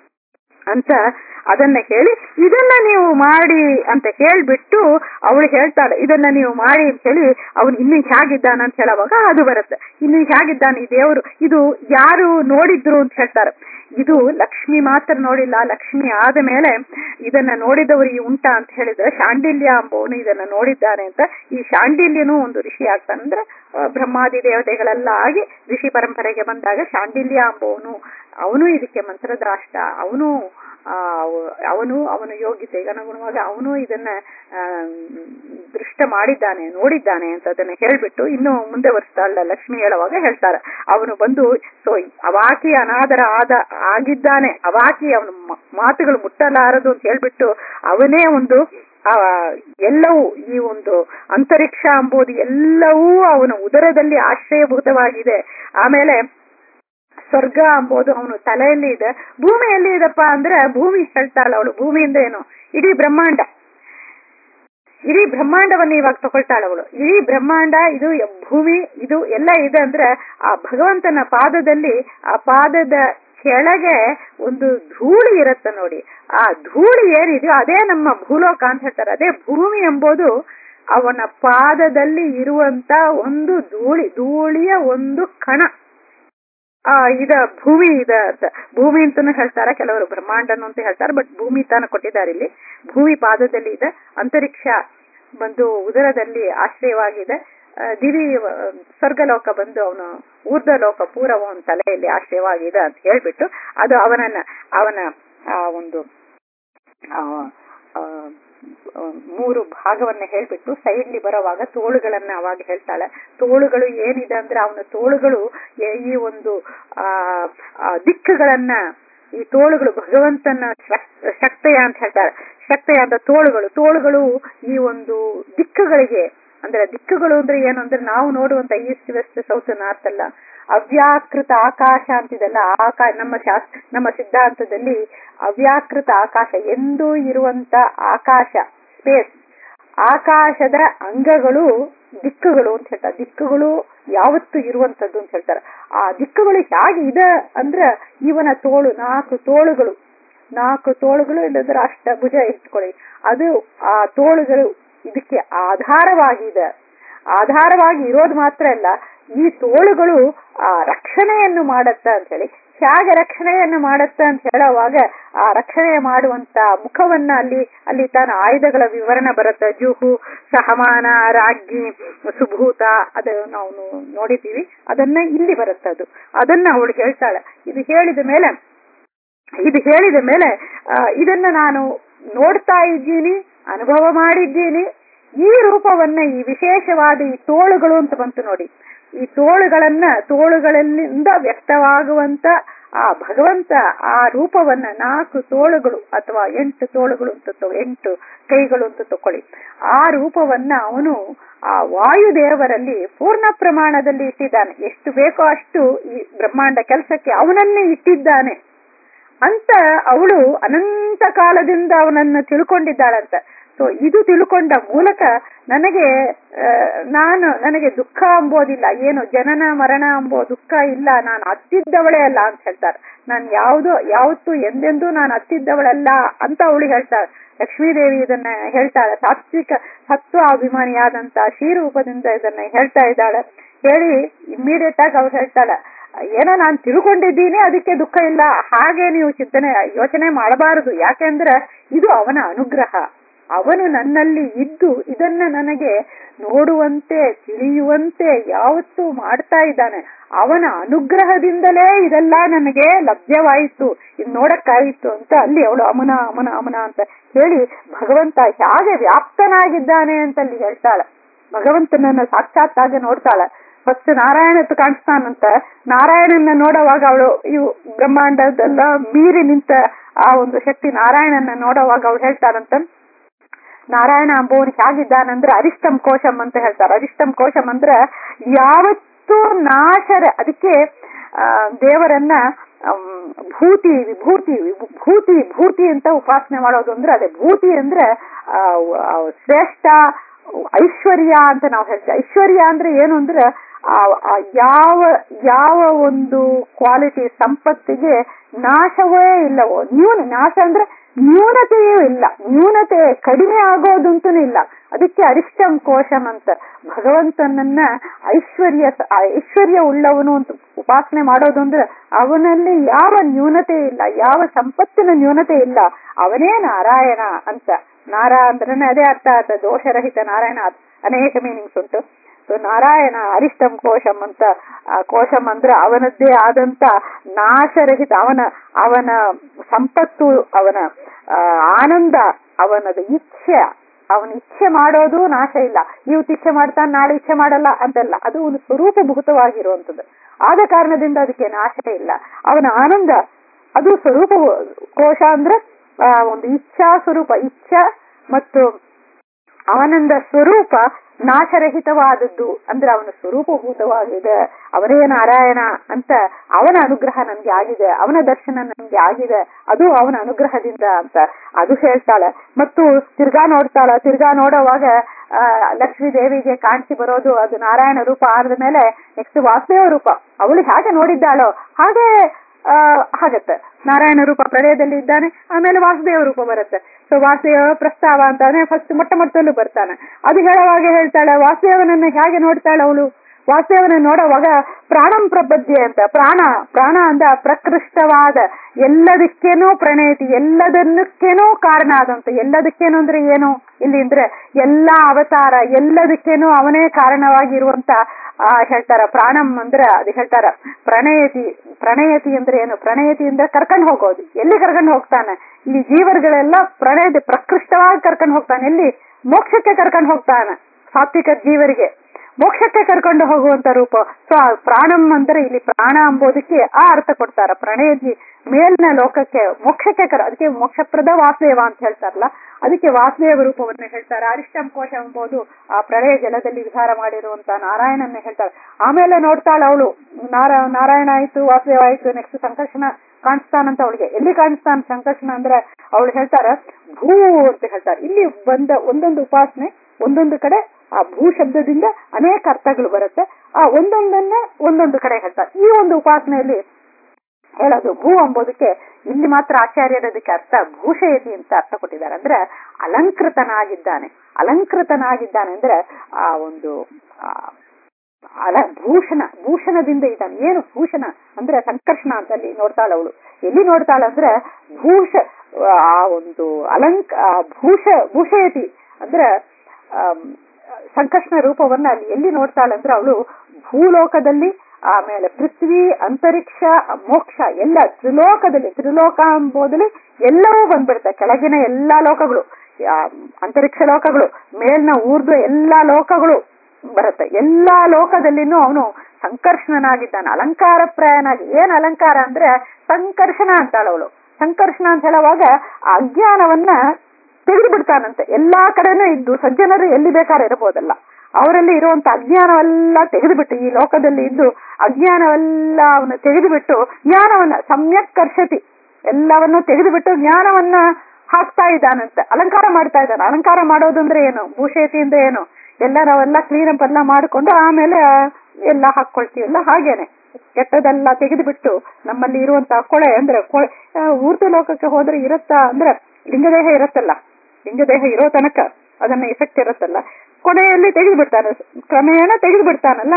ಅಂತ ಅದನ್ನ ಹೇಳಿ ಇದನ್ನ ನೀವು ಮಾಡಿ ಅಂತ ಹೇಳ್ಬಿಟ್ಟು ಅವಳು ಹೇಳ್ತಾಳೆ ಇದನ್ನ ನೀವು ಮಾಡಿ ಅಂತ ಹೇಳಿ ಅವನು ಇನ್ನು ಹೇಗಿದ್ದಾನ ಅಂತ ಹೇಳುವಾಗ ಅದು ಬರುತ್ತೆ ಇನ್ನು ಹೇಗಿದ್ದಾನೆ ಈ ದೇವರು ಇದು ಯಾರು ನೋಡಿದ್ರು ಅಂತ ಹೇಳ್ತಾರೆ ಇದು ಲಕ್ಷ್ಮಿ ಮಾತ್ರ ನೋಡಿಲ್ಲ ಲಕ್ಷ್ಮಿ ಆದ ಮೇಲೆ ಇದನ್ನ ನೋಡಿದವರಿಗೆ ಉಂಟ ಅಂತ ಹೇಳಿದ್ರೆ ಶಾಂಡಿಲ್ಯ ಅಂಬೋನು ಇದನ್ನ ನೋಡಿದ್ದಾನೆ ಅಂತ ಈ ಶಾಂಡಿಲ್ಯನೂ ಒಂದು ಋಷಿ ಆಗ್ತಾನೆ ಅಂದ್ರೆ ಬ್ರಹ್ಮಾದಿ ದೇವತೆಗಳೆಲ್ಲ ಆಗಿ ಋಷಿ ಪರಂಪರೆಗೆ ಬಂದಾಗ ಶಾಂಡಿಲ್ಯ ಅಂಬೋನು ಅವನು ಇದಕ್ಕೆ ಮಂತ್ರದ್ರಾಷ್ಟ ಅವನು ಅವನು ಅವನ ಯೋಗ್ಯತೆಗೆ ಅನುಗುಣವಾಗಿ ಅವನು ಇದನ್ನ ದೃಷ್ಟ ಮಾಡಿದ್ದಾನೆ ನೋಡಿದ್ದಾನೆ ಅಂತ ಅದನ್ನ ಹೇಳ್ಬಿಟ್ಟು ಇನ್ನು ಮುಂದೆ ಬರ್ತಾಳ ಲಕ್ಷ್ಮಿ ಹೇಳುವಾಗ ಹೇಳ್ತಾರೆ ಅವನು ಬಂದು ಸೊ ಅವಾಕಿ ಅನಾದರ ಆದ ಆಗಿದ್ದಾನೆ ಅವಾಕಿ ಅವನ ಮಾತುಗಳು ಮುಟ್ಟಲಾರದು ಅಂತ ಹೇಳ್ಬಿಟ್ಟು ಅವನೇ ಒಂದು ಆ ಎಲ್ಲವೂ ಈ ಒಂದು ಅಂತರಿಕ್ಷ ಎಂಬುದು ಎಲ್ಲವೂ ಅವನ ಉದರದಲ್ಲಿ ಆಶ್ರಯಭೂತವಾಗಿದೆ ಆಮೇಲೆ ಸ್ವರ್ಗ ಎಂಬುದು ಅವನು ತಲೆಯಲ್ಲಿ ಇದೆ ಭೂಮಿ ಎಲ್ಲಿ ಇದಪ್ಪ ಅಂದ್ರೆ ಭೂಮಿ ಹೇಳ್ತಾಳ ಅವಳು ಭೂಮಿಯಿಂದ ಏನು ಇಡೀ ಬ್ರಹ್ಮಾಂಡ ಇಡೀ ಬ್ರಹ್ಮಾಂಡವನ್ನು ಇವಾಗ ತಗೊಳ್ತಾಳ ಅವಳು ಇಡೀ ಬ್ರಹ್ಮಾಂಡ ಇದು ಭೂಮಿ ಇದು ಎಲ್ಲ ಇದೆ ಅಂದ್ರೆ ಆ ಭಗವಂತನ ಪಾದದಲ್ಲಿ ಆ ಪಾದದ ಕೆಳಗೆ ಒಂದು ಧೂಳಿ ಇರುತ್ತೆ ನೋಡಿ ಆ ಧೂಳಿ ಏನಿದೆಯೋ ಅದೇ ನಮ್ಮ ಭೂಲೋಕ ಅಂತ ಹೇಳ್ತಾರೆ ಅದೇ ಭೂಮಿ ಎಂಬುದು ಅವನ ಪಾದದಲ್ಲಿ ಇರುವಂತ ಒಂದು ಧೂಳಿ ಧೂಳಿಯ ಒಂದು ಕಣ ಆ ಇದ ಭೂಮಿ ಇದ ಭೂಮಿ ಅಂತಾನು ಹೇಳ್ತಾರೆ ಕೆಲವರು ಬ್ರಹ್ಮಾಂಡನು ಅಂತ ಹೇಳ್ತಾರೆ ಬಟ್ ಭೂಮಿ ತಾನ ಕೊಟ್ಟಿದ್ದಾರೆ ಇಲ್ಲಿ ಭೂಮಿ ಪಾದದಲ್ಲಿ ಇದೆ ಅಂತರಿಕ್ಷ ಬಂದು ಉದರದಲ್ಲಿ ಆಶ್ರಯವಾಗಿದೆ ದಿವಿ ಸ್ವರ್ಗಲೋಕ ಬಂದು ಅವನು ಊರ್ಧ ಲೋಕ ಪೂರವ ಅವನ ತಲೆಯಲ್ಲಿ ಆಶ್ರಯವಾಗಿದೆ ಅಂತ ಹೇಳ್ಬಿಟ್ಟು ಅದು ಅವನನ್ನ ಅವನ ಆ ಒಂದು ಮೂರು ಭಾಗವನ್ನ ಹೇಳ್ಬಿಟ್ಟು ಸೈಡ್ಲಿ ಬರೋವಾಗ ತೋಳುಗಳನ್ನ ಅವಾಗ ಹೇಳ್ತಾಳೆ ತೋಳುಗಳು ಏನಿದೆ ಅಂದ್ರೆ ಅವನ ತೋಳುಗಳು ಈ ಒಂದು ಆ ದಿಕ್ಕುಗಳನ್ನ ಈ ತೋಳುಗಳು ಭಗವಂತನ ಶಕ್ತಯ ಅಂತ ಹೇಳ್ತಾರೆ ಶಕ್ತಯ ಅಂತ ತೋಳುಗಳು ತೋಳುಗಳು ಈ ಒಂದು ದಿಕ್ಕುಗಳಿಗೆ ಅಂದ್ರೆ ದಿಕ್ಕುಗಳು ಅಂದ್ರೆ ಏನು ಅಂದ್ರೆ ನಾವು ನೋಡುವಂತ ಈಸ್ಟ್ ವೆಸ್ಟ್ ಸೌತ್ ನಾರ್ತ್ ಅಲ್ಲ ಅವ್ಯಾಕೃತ ಆಕಾಶ ಅಂತಿದೆಲ್ಲ ಆಕಾ ನಮ್ಮ ಶಾಸ್ತ್ರ ನಮ್ಮ ಸಿದ್ಧಾಂತದಲ್ಲಿ ಅವ್ಯಾಕೃತ ಆಕಾಶ ಎಂದೂ ಇರುವಂತ ಆಕಾಶ ಸ್ಪೇಸ್ ಆಕಾಶದ ಅಂಗಗಳು ದಿಕ್ಕುಗಳು ಅಂತ ಹೇಳ್ತಾರೆ ದಿಕ್ಕುಗಳು ಯಾವತ್ತು ಇರುವಂತದ್ದು ಅಂತ ಹೇಳ್ತಾರೆ ಆ ದಿಕ್ಕುಗಳು ಹೇಗೆ ಇದೆ ಅಂದ್ರೆ ಇವನ ತೋಳು ನಾಲ್ಕು ತೋಳುಗಳು ನಾಲ್ಕು ತೋಳುಗಳು ಇಲ್ಲದ್ರೆ ಅಷ್ಟ ಭುಜ ಇಟ್ಕೊಳ್ಳಿ ಅದು ಆ ತೋಳುಗಳು ಇದಕ್ಕೆ ಆಧಾರವಾಗಿದೆ ಆಧಾರವಾಗಿ ಇರೋದು ಮಾತ್ರ ಅಲ್ಲ ಈ ತೋಳುಗಳು ಆ ರಕ್ಷಣೆಯನ್ನು ಮಾಡತ್ತ ಅಂತ ಹೇಳಿ ಹೇಗೆ ರಕ್ಷಣೆಯನ್ನು ಮಾಡತ್ತ ಅಂತ ಹೇಳುವಾಗ ಆ ರಕ್ಷಣೆ ಮಾಡುವಂತ ಮುಖವನ್ನ ಅಲ್ಲಿ ಅಲ್ಲಿ ತಾನ ಆಯುಧಗಳ ವಿವರಣ ಬರುತ್ತೆ ಜುಹು ಸಹಮಾನ ರಾಜ್ಞಿ ಸುಭೂತ ಅದು ನಾವು ನೋಡಿದ್ದೀವಿ ಅದನ್ನ ಇಲ್ಲಿ ಬರುತ್ತೆ ಅದು ಅದನ್ನ ಅವಳು ಹೇಳ್ತಾಳೆ ಇದು ಹೇಳಿದ ಮೇಲೆ ಇದು ಹೇಳಿದ ಮೇಲೆ ಇದನ್ನ ನಾನು ನೋಡ್ತಾ ಇದ್ದೀನಿ ಅನುಭವ ಮಾಡಿದ್ದೀನಿ ಈ ರೂಪವನ್ನ ಈ ವಿಶೇಷವಾದ ಈ ತೋಳುಗಳು ಅಂತ ಬಂತು ನೋಡಿ ಈ ತೋಳುಗಳನ್ನ ತೋಳುಗಳಿಂದ ವ್ಯಕ್ತವಾಗುವಂತ ಆ ಭಗವಂತ ಆ ರೂಪವನ್ನ ನಾಲ್ಕು ತೋಳುಗಳು ಅಥವಾ ಎಂಟು ತೋಳುಗಳು ಅಂತ ತಗೊ- ಎಂಟು ಕೈಗಳು ಅಂತ ತಕೊಳ್ಳಿ ಆ ರೂಪವನ್ನ ಅವನು ಆ ವಾಯುದೇವರಲ್ಲಿ ಪೂರ್ಣ ಪ್ರಮಾಣದಲ್ಲಿ ಇಟ್ಟಿದ್ದಾನೆ ಎಷ್ಟು ಬೇಕೋ ಅಷ್ಟು ಈ ಬ್ರಹ್ಮಾಂಡ ಕೆಲಸಕ್ಕೆ ಅವನನ್ನೇ ಇಟ್ಟಿದ್ದಾನೆ ಅಂತ ಅವಳು ಅನಂತ ಕಾಲದಿಂದ ಅವನನ್ನು ತಿಳ್ಕೊಂಡಿದ್ದಾಳಂತ ಸೊ ಇದು ತಿಳ್ಕೊಂಡ ಮೂಲಕ ನನಗೆ ಆ, ನಾನು ನನಗೆ ದುಃಖ ಅಂಬೋದಿಲ್ಲ ಏನು ಜನನ ಮರಣ ಅಂಬೋ ದುಃಖ ಇಲ್ಲ ನಾನು ಅತ್ತಿದ್ದವಳೇ ಅಲ್ಲ ಅಂತ ಹೇಳ್ತಾರೆ ನಾನು ಯಾವುದು ಯಾವತ್ತು ಎಂದೆಂದೂ ನಾನು ಅತ್ತಿದ್ದವಳಲ್ಲ ಅಂತ ಅವಳು ಹೇಳ್ತಾಳೆ ಲಕ್ಷ್ಮೀದೇವಿ ಇದನ್ನ ಹೇಳ್ತಾಳೆ ಸಾತ್ವಿಕ ಸತ್ವ ಅಭಿಮಾನಿಯಾದಂತ ಶ್ರೀರೂಪದಿಂದ ಇದನ್ನ ಹೇಳ್ತಾ ಇದ್ದಾಳೆ ಹೇಳಿ ಇಮ್ಮಿಡಿಯೇಟ್ ಆಗಿ ಅವ್ರು ಹೇಳ್ತಾಳೆ ಏನೋ ನಾನು ತಿಳ್ಕೊಂಡಿದ್ದೀನಿ ಅದಕ್ಕೆ ದುಃಖ ಇಲ್ಲ ಹಾಗೆ ನೀವು ಚಿಂತನೆ ಯೋಚನೆ ಮಾಡಬಾರದು ಯಾಕೆಂದ್ರೆ ಇದು ಅವನ ಅನುಗ್ರಹ ಅವನು ನನ್ನಲ್ಲಿ ಇದ್ದು ಇದನ್ನ ನನಗೆ ನೋಡುವಂತೆ ತಿಳಿಯುವಂತೆ ಯಾವತ್ತೂ ಮಾಡ್ತಾ ಇದ್ದಾನೆ ಅವನ ಅನುಗ್ರಹದಿಂದಲೇ ಇದೆಲ್ಲ ನನಗೆ ಲಭ್ಯವಾಯಿತು ಇದು ನೋಡಕ್ಕಾಯಿತು ಅಂತ ಅಲ್ಲಿ ಅವಳು ಅಮನ ಅಮನ ಅಮನ ಅಂತ ಹೇಳಿ ಭಗವಂತ ಹೇಗೆ ವ್ಯಾಪ್ತನಾಗಿದ್ದಾನೆ ಅಂತ ಅಲ್ಲಿ ಹೇಳ್ತಾಳೆ ಭಗವಂತನನ್ನ ಸಾಕ್ಷಾತ್ತಾಗಿ ನೋಡ್ತಾಳೆ ಫಸ್ಟ್ ನಾರಾಯಣತ್ತು ಕಾಣಿಸ್ತಾನಂತ ನಾರಾಯಣನ ನೋಡುವಾಗ ಅವಳು ಇವು ಬ್ರಹ್ಮಾಂಡದೆಲ್ಲ ಮೀರಿ ನಿಂತ ಆ ಒಂದು ಶಕ್ತಿ ನಾರಾಯಣನ ನೋಡುವಾಗ ಅವಳು ಹೇಳ್ತಾರಂತ ನಾರಾಯಣ ಅಂಬುವನು ಹೇಗಿದ್ದಾನಂದ್ರೆ ಅರಿಷ್ಟಂ ಕೋಶಂ ಅಂತ ಹೇಳ್ತಾರೆ ಅರಿಷ್ಟಂ ಕೋಶಂ ಅಂದ್ರೆ ಯಾವತ್ತೂ ನಾಶರ ಅದಕ್ಕೆ ಆ, ದೇವರನ್ನ ಅಮ್, ಭೂತಿ ವಿಭೂತಿ ವಿಭೂ- ಭೂತಿ ಭೂತಿ ಅಂತ ಉಪಾಸನೆ ಮಾಡೋದು ಅಂದ್ರೆ ಅದೇ ಭೂತಿ ಅಂದ್ರೆ ಆ, ಆ, ಶ್ರೇಷ್ಠ ಐಶ್ವರ್ಯ ಅಂತ ನಾವು ಹೇಳ್ತೇವೆ ಐಶ್ವರ್ಯ ಅಂದ್ರೆ ಏನು ಅಂದ್ರೆ ಆ ಆ ಯಾವ ಯಾವ ಒಂದು ಕ್ವಾಲಿಟಿ ಸಂಪತ್ತಿಗೆ ನಾಶವೇ ಇಲ್ಲವೋ ನ್ಯೂನ ನಾಶ ಅಂದ್ರೆ ನ್ಯೂನತೆಯೂ ಇಲ್ಲ ನ್ಯೂನತೆ ಕಡಿಮೆ ಆಗೋದಂತೂ ಇಲ್ಲ ಅದಕ್ಕೆ ಅರಿಷ್ಟಂ ಕೋಶಂ ಅಂತ ಭಗವಂತನನ್ನ ಐಶ್ವರ್ಯ ಆ ಐಶ್ವರ್ಯ ಉಳ್ಳವನು ಅಂತ ಉಪಾಸನೆ ಮಾಡೋದು ಅಂದ್ರೆ ಅವನಲ್ಲಿ ಯಾವ ನ್ಯೂನತೆ ಇಲ್ಲ ಯಾವ ಸಂಪತ್ತಿನ ನ್ಯೂನತೆ ಇಲ್ಲ ಅವನೇ ನಾರಾಯಣ ಅಂತ ನಾರ ಅಂದ್ರೆ ಅದೇ ಅರ್ಥ ಆತ ದೋಷರಹಿತ ನಾರಾಯಣ ಅನೇಕ ಮೀನಿಂಗ್ಸ್ ಉಂಟು ಸೊ ನಾರಾಯಣ ಅರಿಷ್ಟಂ ಕೋಶಂ ಅಂತ ಆ ಕೋಶಂ ಅಂದ್ರೆ ಅವನದ್ದೇ ಆದಂತ ನಾಶರಹಿತ ಅವನ ಅವನ ಸಂಪತ್ತು ಅವನ ಆ, ಆನಂದ ಅವನದ ಇಚ್ಛೆ ಅವನ ಇಚ್ಛೆ ಮಾಡೋದು ನಾಶ ಇಲ್ಲ ಇವತ್ತು ಇಚ್ಛೆ ಮಾಡ್ತಾನೆ ನಾಳೆ ಇಚ್ಛೆ ಮಾಡಲ್ಲ ಅಂತಲ್ಲ ಅದು ಒಂದು ಸ್ವರೂಪಭೂತವಾಗಿರುವಂಥದ್ದು ಆದ ಕಾರಣದಿಂದ ಅದಕ್ಕೆ ನಾಶ ಇಲ್ಲ ಅವನ ಆನಂದ ಅದು ಸ್ವರೂಪ ಕೋಶ ಅಂದ್ರೆ ಆ, ಒಂದು ಇಚ್ಛಾ ಸ್ವರೂಪ ಇಚ್ಛಾ ಮತ್ತು ಅವನಂದ ಸ್ವರೂಪ ನಾಶರಹಿತವಾದದ್ದು ಅಂದ್ರೆ ಅವನ ಸ್ವರೂಪಭೂತವಾಗಿದೆ ಅವನೇ ನಾರಾಯಣ ಅಂತ ಅವನ ಅನುಗ್ರಹ ನನ್ಗೆ ಆಗಿದೆ ಅವನ ದರ್ಶನ ನನ್ಗೆ ಆಗಿದೆ ಅದು ಅವನ ಅನುಗ್ರಹದಿಂದ ಅಂತ ಅದು ಹೇಳ್ತಾಳೆ ಮತ್ತು ತಿರ್ಗಾ ನೋಡ್ತಾಳ ತಿರ್ಗಾ ನೋಡುವಾಗ ಆ ಲಕ್ಷ್ಮೀ ದೇವಿಗೆ ಕಾಣಿಸಿ ಬರೋದು ಅದು ನಾರಾಯಣ ರೂಪ ಆದ ಮೇಲೆ ನೆಕ್ಸ್ಟ್ ವಾಸುದೇವ ರೂಪ ಅವಳು ಹೇಗೆ ನೋಡಿದ್ದಾಳೋ ಹಾಗೆ ಆ ಆಗತ್ತೆ ನಾರಾಯಣ ರೂಪ ಪ್ರಳಯದಲ್ಲಿ ಇದ್ದಾನೆ ಆಮೇಲೆ ವಾಸುದೇವ ರೂಪ ಬರುತ್ತೆ ಸೊ ವಾಸುದೇವ ಪ್ರಸ್ತಾವ ಅಂತಾನೆ ಫಸ್ಟ್ ಮೊಟ್ಟ ಮೊಟ್ಟದಲ್ಲೂ ಬರ್ತಾನೆ ಅದು ಹೇಳುವಾಗ ಹೇಳ್ತಾಳೆ ವಾಸುದೇವನನ್ನ ಹೇಗೆ ನೋಡ್ತಾಳೆ ಅವಳು ವಾಸುದೇವನ ನೋಡುವಾಗ ಪ್ರಾಣಂ ಪ್ರಬದ್ಧಿ ಅಂತ ಪ್ರಾಣ ಪ್ರಾಣ ಅಂದ ಪ್ರಕೃಷ್ಟವಾದ ಎಲ್ಲದಕ್ಕೇನೋ ಪ್ರಣಯತಿ ಎಲ್ಲದನ್ನಕ್ಕೇನೋ ಕಾರಣ ಆದಂತ ಎಲ್ಲದಕ್ಕೇನು ಅಂದ್ರೆ ಏನು ಇಲ್ಲಿ ಅಂದ್ರೆ ಎಲ್ಲಾ ಅವತಾರ ಎಲ್ಲದಕ್ಕೇನೋ ಅವನೇ ಕಾರಣವಾಗಿರುವಂತ ಆ ಹೇಳ್ತಾರ ಪ್ರಾಣಂ ಅಂದ್ರೆ ಅದು ಹೇಳ್ತಾರ ಪ್ರಣಯತಿ ಪ್ರಣಯತಿ ಅಂದ್ರೆ ಏನು ಪ್ರಣಯತಿ ಅಂದ್ರೆ ಕರ್ಕೊಂಡು ಹೋಗೋದು ಎಲ್ಲಿ ಕರ್ಕೊಂಡು ಹೋಗ್ತಾನೆ ಈ ಜೀವರುಗಳೆಲ್ಲ ಪ್ರಣಯತಿ ಪ್ರಕೃಷ್ಟವಾಗಿ ಕರ್ಕೊಂಡು ಹೋಗ್ತಾನೆ ಎಲ್ಲಿ ಮೋಕ್ಷಕ್ಕೆ ಕರ್ಕೊಂಡು ಹೋಗ್ತಾನೆ ಸಾತ್ವಿಕ ಜೀವರಿಗೆ ಮೋಕ್ಷಕ್ಕೆ ಕರ್ಕೊಂಡು ಹೋಗುವಂತ ರೂಪ ಸೊ ಆ ಪ್ರಾಣಂ ಅಂದ್ರೆ ಇಲ್ಲಿ ಪ್ರಾಣ ಅಂಬೋದಕ್ಕೆ ಆ ಅರ್ಥ ಕೊಡ್ತಾರ ಪ್ರಣಯಜಿ ಮೇಲಿನ ಲೋಕಕ್ಕೆ ಮೋಕ್ಷಕ್ಕೆ ಕರ ಅದಕ್ಕೆ ಮೋಕ್ಷಪ್ರದ ವಾಸುದೇವ ಅಂತ ಹೇಳ್ತಾರಲ್ಲ ಅದಕ್ಕೆ ವಾಸುದೇವ ರೂಪವನ್ನು ಹೇಳ್ತಾರೆ ಅರಿಷ್ಟಂ ಕೋಶ ಎಂಬುದು ಆ ಪ್ರಳಯ ಜಲದಲ್ಲಿ ವಿಹಾರ ಮಾಡಿರುವಂತ ನಾರಾಯಣನ್ನ ಹೇಳ್ತಾರೆ ಆಮೇಲೆ ನೋಡ್ತಾಳ ಅವಳು ನಾರ ನಾರಾಯಣ ಆಯ್ತು ವಾಸುದೇವ ಆಯ್ತು ನೆಕ್ಸ್ಟ್ ಸಂಕರ್ಷಣ ಕಾಣಿಸ್ತಾನಂತ ಅವಳಿಗೆ ಎಲ್ಲಿ ಕಾಣಿಸ್ತಾನ ಸಂಕರ್ಷಣ ಅಂದ್ರೆ ಅವಳು ಹೇಳ್ತಾರ ಭೂ ಅಂತ ಹೇಳ್ತಾರೆ ಇಲ್ಲಿ ಬಂದ ಒಂದೊಂದು ಉಪಾಸನೆ ಒಂದೊಂದು ಕಡೆ ಆ ಭೂ ಶಬ್ದದಿಂದ ಅನೇಕ ಅರ್ಥಗಳು ಬರುತ್ತೆ ಆ ಒಂದೊಂದನ್ನ ಒಂದೊಂದು ಕಡೆ ಹೇಳ್ತಾರೆ ಈ ಒಂದು ಉಪಾಸನೆಯಲ್ಲಿ ಹೇಳೋದು ಭೂ ಎಂಬುದಕ್ಕೆ ಇಲ್ಲಿ ಮಾತ್ರ ಆಚಾರ್ಯರ ಅದಕ್ಕೆ ಅರ್ಥ ಭೂಷಯತಿ ಅಂತ ಅರ್ಥ ಕೊಟ್ಟಿದ್ದಾರೆ ಅಂದ್ರೆ ಅಲಂಕೃತನಾಗಿದ್ದಾನೆ ಅಲಂಕೃತನಾಗಿದ್ದಾನೆ ಅಂದ್ರೆ ಆ ಒಂದು ಆ, ಅಲ ಭೂಷಣ ಭೂಷಣದಿಂದ ಇದ್ದಾನೆ ಏನು ಭೂಷಣ ಅಂದ್ರೆ ಸಂಕರ್ಷಣ ಅಂತ ಅಲ್ಲಿ ನೋಡ್ತಾಳ ಅವಳು ಎಲ್ಲಿ ನೋಡ್ತಾಳ ಅಂದ್ರೆ ಭೂಷ ಆ ಒಂದು ಅಲಂಕ ಆ ಭೂಷ ಭೂಷಯತಿ ಅಂದ್ರೆ ಆಮ್, ಸಂಕರ್ಷಣ ರೂಪವನ್ನ ಅಲ್ಲಿ ಎಲ್ಲಿ ನೋಡ್ತಾಳೆ ಅಂದ್ರೆ ಅವಳು ಭೂಲೋಕದಲ್ಲಿ ಆಮೇಲೆ ಪೃಥ್ವಿ ಅಂತರಿಕ್ಷ ಮೋಕ್ಷ ಎಲ್ಲ ತ್ರಿಲೋಕದಲ್ಲಿ ತ್ರಿಲೋಕ ಎಂಬುದಲ್ಲಿ ಎಲ್ಲವೂ ಬಂದ್ಬಿಡುತ್ತೆ ಕೆಳಗಿನ ಎಲ್ಲಾ ಲೋಕಗಳು ಆ, ಅಂತರಿಕ್ಷ ಲೋಕಗಳು ಮೇಲ್ನ ಊರ್ಧ್ವ ಎಲ್ಲಾ ಲೋಕಗಳು ಬರುತ್ತೆ ಎಲ್ಲಾ ಲೋಕದಲ್ಲಿನೂ ಅವನು ಸಂಕರ್ಷಣನಾಗಿದ್ದಾನೆ ಅಲಂಕಾರ ಪ್ರಾಯನಾಗಿ ಏನ್ ಅಲಂಕಾರ ಅಂದ್ರೆ ಸಂಕರ್ಷಣ ಅಂತಾಳ ಅವಳು ಸಂಕರ್ಷಣ ಅಂತ ಹೇಳುವಾಗ ಆ ಅಜ್ಞಾನವನ್ನ ತೆಗೆದು ಬಿಡ್ತಾನಂತೆ ಎಲ್ಲಾ ಕಡೆನೂ ಇದ್ದು ಸಜ್ಜನರು ಎಲ್ಲಿ ಬೇಕಾದ್ರೆ ಇರಬಹುದಲ್ಲ ಅವರಲ್ಲಿ ಇರುವಂತ ಅಜ್ಞಾನವೆಲ್ಲ ತೆಗೆದುಬಿಟ್ಟು ಈ ಲೋಕದಲ್ಲಿ ಇದ್ದು ಅಜ್ಞಾನವೆಲ್ಲ ಅವನ್ನ ತೆಗೆದುಬಿಟ್ಟು ಜ್ಞಾನವನ್ನ ಸಮ್ಯಕ್ ಕರ್ಷತಿ ಎಲ್ಲವನ್ನು ತೆಗೆದುಬಿಟ್ಟು ಜ್ಞಾನವನ್ನ ಹಾಕ್ತಾ ಇದ್ದಾನಂತೆ ಅಲಂಕಾರ ಮಾಡ್ತಾ ಇದ್ದಾನೆ ಅಲಂಕಾರ ಮಾಡೋದಂದ್ರೆ ಏನು ಭೂಷೇತಿ ಅಂದ್ರೆ ಏನು ಎಲ್ಲ ನಾವೆಲ್ಲ ಕ್ಲೀನ್ ಅಪ್ ಎಲ್ಲ ಮಾಡಿಕೊಂಡು ಆಮೇಲೆ ಎಲ್ಲ ಹಾಕೊಳ್ತೀವಲ್ಲ ಹಾಗೇನೆ ಕೆಟ್ಟದೆಲ್ಲ ತೆಗೆದುಬಿಟ್ಟು ನಮ್ಮಲ್ಲಿ ಇರುವಂತಹ ಕೊಳೆ ಅಂದ್ರೆ ಕೊಳೆ ಆ, ಊರ್ಧ್ವ ಲೋಕಕ್ಕೆ ಹೋದ್ರೆ ಇರುತ್ತಾ ಅಂದ್ರೆ ಲಿಂಗದೇಹ ಇರುತ್ತಲ್ಲ ಲಿಂಗದೇಹ ಇರೋ ತನಕ ಅದನ್ನ ಎಫೆಕ್ಟ್ ಇರುತ್ತಲ್ಲ ಕೊನೆಯಲ್ಲಿ ತೆಗೆದು ಬಿಡ್ತಾನೆ ಕ್ರಮೇಣ ತೆಗೆದು ಬಿಡ್ತಾನಲ್ಲ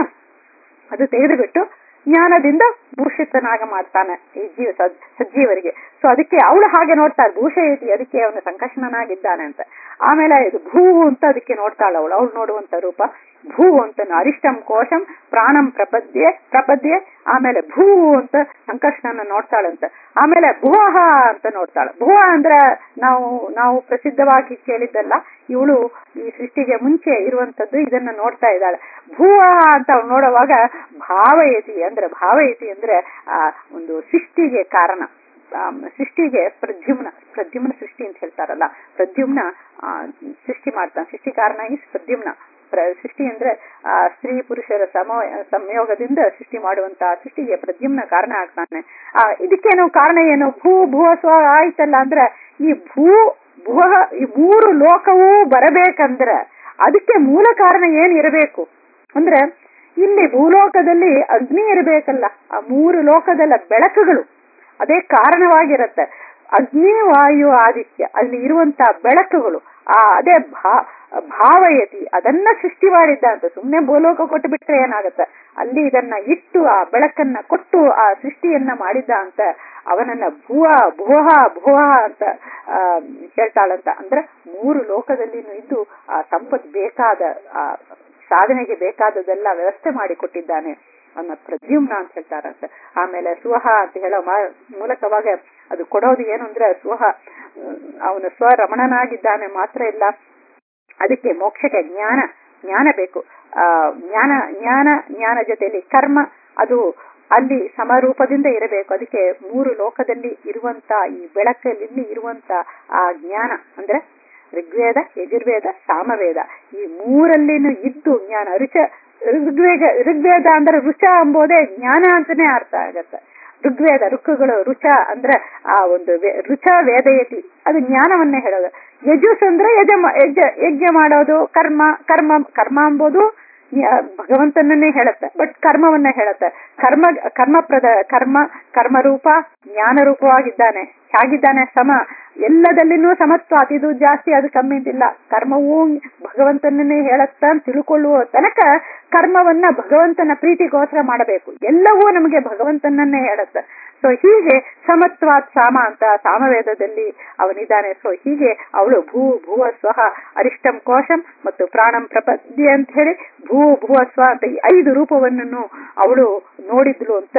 ಅದು ತೆಗೆದುಬಿಟ್ಟು ಜ್ಞಾನದಿಂದ ಭೂಷಿತನಾಗ ಮಾಡ್ತಾನೆ ಈ ಜೀವ ಸಜ್- ಸಜ್ಜೀವರಿಗೆ ಸೊ ಅದಕ್ಕೆ ಅವಳು ಹಾಗೆ ನೋಡ್ತಾಳೆ ಭೂಷ ಐತಿ ಅದಕ್ಕೆ ಅವನು ಸಂಕರ್ಷಣನಾಗಿದ್ದಾನೆ ಅಂತ ಆಮೇಲೆ ಇದು ಭೂ ಅಂತ ಅದಕ್ಕೆ ನೋಡ್ತಾಳೆ ಅವಳು ಅವಳು ನೋಡುವಂತ ರೂಪ ಭೂ ಅಂತ ಅರಿಷ್ಟಂ ಕೋಶಂ ಪ್ರಾಣಂ ಪ್ರಪದ್ಯೆ ಪ್ರಪದ್ಯೆ ಆಮೇಲೆ ಭೂ ಅಂತ ಸಂಕರ್ಷಣನ ನೋಡ್ತಾಳಂತೆ ಆಮೇಲೆ ಭುವಹ ಅಂತ ನೋಡ್ತಾಳೆ ಭುವ ಅಂದ್ರೆ ನಾವು ನಾವು ಪ್ರಸಿದ್ಧವಾಗಿ ಕೇಳಿದ್ದಲ್ಲ ಇವಳು ಈ ಸೃಷ್ಟಿಗೆ ಮುಂಚೆ ಇರುವಂತದ್ದು ಇದನ್ನ ನೋಡ್ತಾ ಇದ್ದಾಳೆ ಭುವ ಅಂತ ಅವ್ಳು ನೋಡುವಾಗ ಭಾವಯತಿ ಅಂದ್ರೆ ಭಾವಯತಿ ಅಂದ್ರೆ ಆ ಒಂದು ಸೃಷ್ಟಿಗೆ ಕಾರಣ ಆಮ್, ಸೃಷ್ಟಿಗೆ ಪ್ರದ್ಯುಮ್ನ ಪ್ರದ್ಯುಮ್ನ ಸೃಷ್ಟಿ ಅಂತ ಹೇಳ್ತಾರಲ್ಲ ಪ್ರದ್ಯುಮ್ನ ಆ, ಸೃಷ್ಟಿ ಮಾಡ್ತಾನೆ ಸೃಷ್ಟಿ ಕಾರಣ ಈಸ್ ಪ್ರದ್ಯುಮ್ನ ಪ್ರ- ಸೃಷ್ಟಿ ಅಂದ್ರೆ ಆ ಸ್ತ್ರೀ ಪುರುಷರ ಸಮ ಸಂಯೋಗದಿಂದ ಸೃಷ್ಟಿ ಮಾಡುವಂತ ಸೃಷ್ಟಿಗೆ ಪ್ರದ್ಯುಮ್ನ ಕಾರಣ ಆಗ್ತಾನೆ ಆ ಇದಕ್ಕೇನು ಕಾರಣ ಏನು ಭೂ ಭುವ ಸ್ವ ಆಯ್ತಲ್ಲ ಅಂದ್ರೆ ಈ ಭೂ ಭುವ ಈ ಮೂರು ಲೋಕವೂ ಬರಬೇಕಂದ್ರೆ ಅದಕ್ಕೆ ಮೂಲ ಕಾರಣ ಏನ್ ಇರಬೇಕು ಅಂದ್ರೆ ಇಲ್ಲಿ ಭೂಲೋಕದಲ್ಲಿ ಅಗ್ನಿ ಇರಬೇಕಲ್ಲ ಆ ಮೂರು ಲೋಕದಲ್ಲ ಬೆಳಕುಗಳು ಅದೇ ಕಾರಣವಾಗಿರುತ್ತೆ ಅಗ್ನಿ ವಾಯು ಆದಿತ್ಯ ಅಲ್ಲಿ ಇರುವಂತ ಬೆಳಕುಗಳು ಆ ಅದೇ ಭಾ ಭಾವಯತಿ ಅದನ್ನ ಸೃಷ್ಟಿ ಮಾಡಿದ್ದ ಅಂತ ಸುಮ್ನೆ ಭೂಲೋಕ ಕೊಟ್ಟು ಬಿಟ್ರೆ ಏನಾಗತ್ತೆ ಅಲ್ಲಿ ಇದನ್ನ ಇಟ್ಟು ಆ ಬೆಳಕನ್ನ ಕೊಟ್ಟು ಆ ಸೃಷ್ಟಿಯನ್ನ ಮಾಡಿದ್ದ ಅಂತ ಅವನನ್ನ ಭುವ ಭುವ ಭುವ ಅಂತ ಆ, ಹೇಳ್ತಾಳಂತ ಅಂದ್ರೆ ಮೂರು ಲೋಕದಲ್ಲಿನೂ ಇದ್ದು ಆ ಸಂಪತ್ ಬೇಕಾದ ಆ ಸಾಧನೆಗೆ ಬೇಕಾದದೆಲ್ಲ ವ್ಯವಸ್ಥೆ ಮಾಡಿ ಕೊಟ್ಟಿದ್ದಾನೆ ಅವನ ಪ್ರದ್ಯುಮ್ನ ಅಂತ ಹೇಳ್ತಾರಂತೆ ಆಮೇಲೆ ಸ್ವಹ ಅಂತ ಹೇಳೋ ಮಾ- ಮೂಲಕವಾಗ ಅದು ಕೊಡೋದು ಏನು ಅಂದ್ರೆ ಸ್ವಹ ಅವನು ಸ್ವರಮಣನಾಗಿದ್ದಾನೆ ಮಾತ್ರ ಇಲ್ಲ ಅದಕ್ಕೆ ಮೋಕ್ಷಕ್ಕೆ ಜ್ಞಾನ ಜ್ಞಾನ ಬೇಕು ಆ ಜ್ಞಾನ ಜ್ಞಾನ ಜ್ಞಾನ ಜೊತೆಯಲ್ಲಿ ಕರ್ಮ ಅದು ಅಲ್ಲಿ ಸಮರೂಪದಿಂದ ಇರಬೇಕು ಅದಕ್ಕೆ ಮೂರು ಲೋಕದಲ್ಲಿ ಇರುವಂತ ಈ ಬೆಳಕಲ್ಲಿ ಇರುವಂತ ಆ ಜ್ಞಾನ ಅಂದ್ರೆ ಋಗ್ವೇದ ಯಜುರ್ವೇದ ಸಾಮವೇದ ಈ ಮೂರಲ್ಲಿನೂ ಇದ್ದು ಜ್ಞಾನ ರುಚ ಋಗ್ವೇದ ಋಗ್ವೇದ ಅಂದ್ರೆ ರುಚ ಎಂಬುದೇ ಜ್ಞಾನ ಅಂತಾನೆ ಅರ್ಥ ಆಗತ್ತೆ ಋಗ್ವೇದ ಋಕ್ಕುಗಳು ರುಚ ಅಂದ್ರೆ ಆ ಒಂದು ವೇ- ರುಚ ವೇದಯತಿ ಅದು ಜ್ಞಾನವನ್ನೇ ಹೇಳೋದು ಯಜುಸ್ ಅಂದ್ರೆ ಯಜ ಯಜ್ಞ ಯಜ್ಞ ಮಾಡೋದು ಕರ್ಮ ಕರ್ಮ ಕರ್ಮ ಎಂಬುದು ಯ- ಭಗವಂತನನ್ನೇ ಹೇಳುತ್ತೆ ಬಟ್ ಕರ್ಮವನ್ನ ಹೇಳುತ್ತೆ ಕರ್ಮ ಕರ್ಮಪ್ರದ ಕರ್ಮ ಕರ್ಮರೂಪ ಜ್ಞಾನ ರೂಪವಾಗಿದ್ದಾನೆ ಹೇಗಿದ್ದಾನೆ ಸಮ ಎಲ್ಲದಲ್ಲಿನೂ ಸಮತ್ವ ಇದು ಜಾಸ್ತಿ ಅದು ಕಮ್ಮಿ ಅಂತಿಲ್ಲ ಕರ್ಮವೂ ಭಗವಂತನನ್ನೇ ಹೇಳತ್ತ ಅಂತ ತಿಳ್ಕೊಳ್ಳುವ ತನಕ ಕರ್ಮವನ್ನ ಭಗವಂತನ ಪ್ರೀತಿಗೋಸ್ಕರ ಮಾಡಬೇಕು ಎಲ್ಲವೂ ನಮಗೆ ಭಗವಂತನನ್ನೇ ಹೇಳುತ್ತೆ ಸೊ ಹೀಗೆ ಸಮತ್ವಾತ್ ಸಾಮ ಅಂತ ಸಾಮವೇದದಲ್ಲಿ ಅವನಿದ್ದಾನೆ ಸೊ ಹೀಗೆ ಅವಳು ಭೂ ಭುವ ಸ್ವಹ ಅರಿಷ್ಟಂ ಕೋಶಂ ಮತ್ತು ಪ್ರಾಣಂ ಪ್ರಪದ್ಯ ಅಂತ ಹೇಳಿ ಭೂ ಭುವ ಸ್ವ ಅಂತ ಈ ಐದು ರೂಪವನ್ನು ಅವಳು ನೋಡಿದ್ಲು ಅಂತ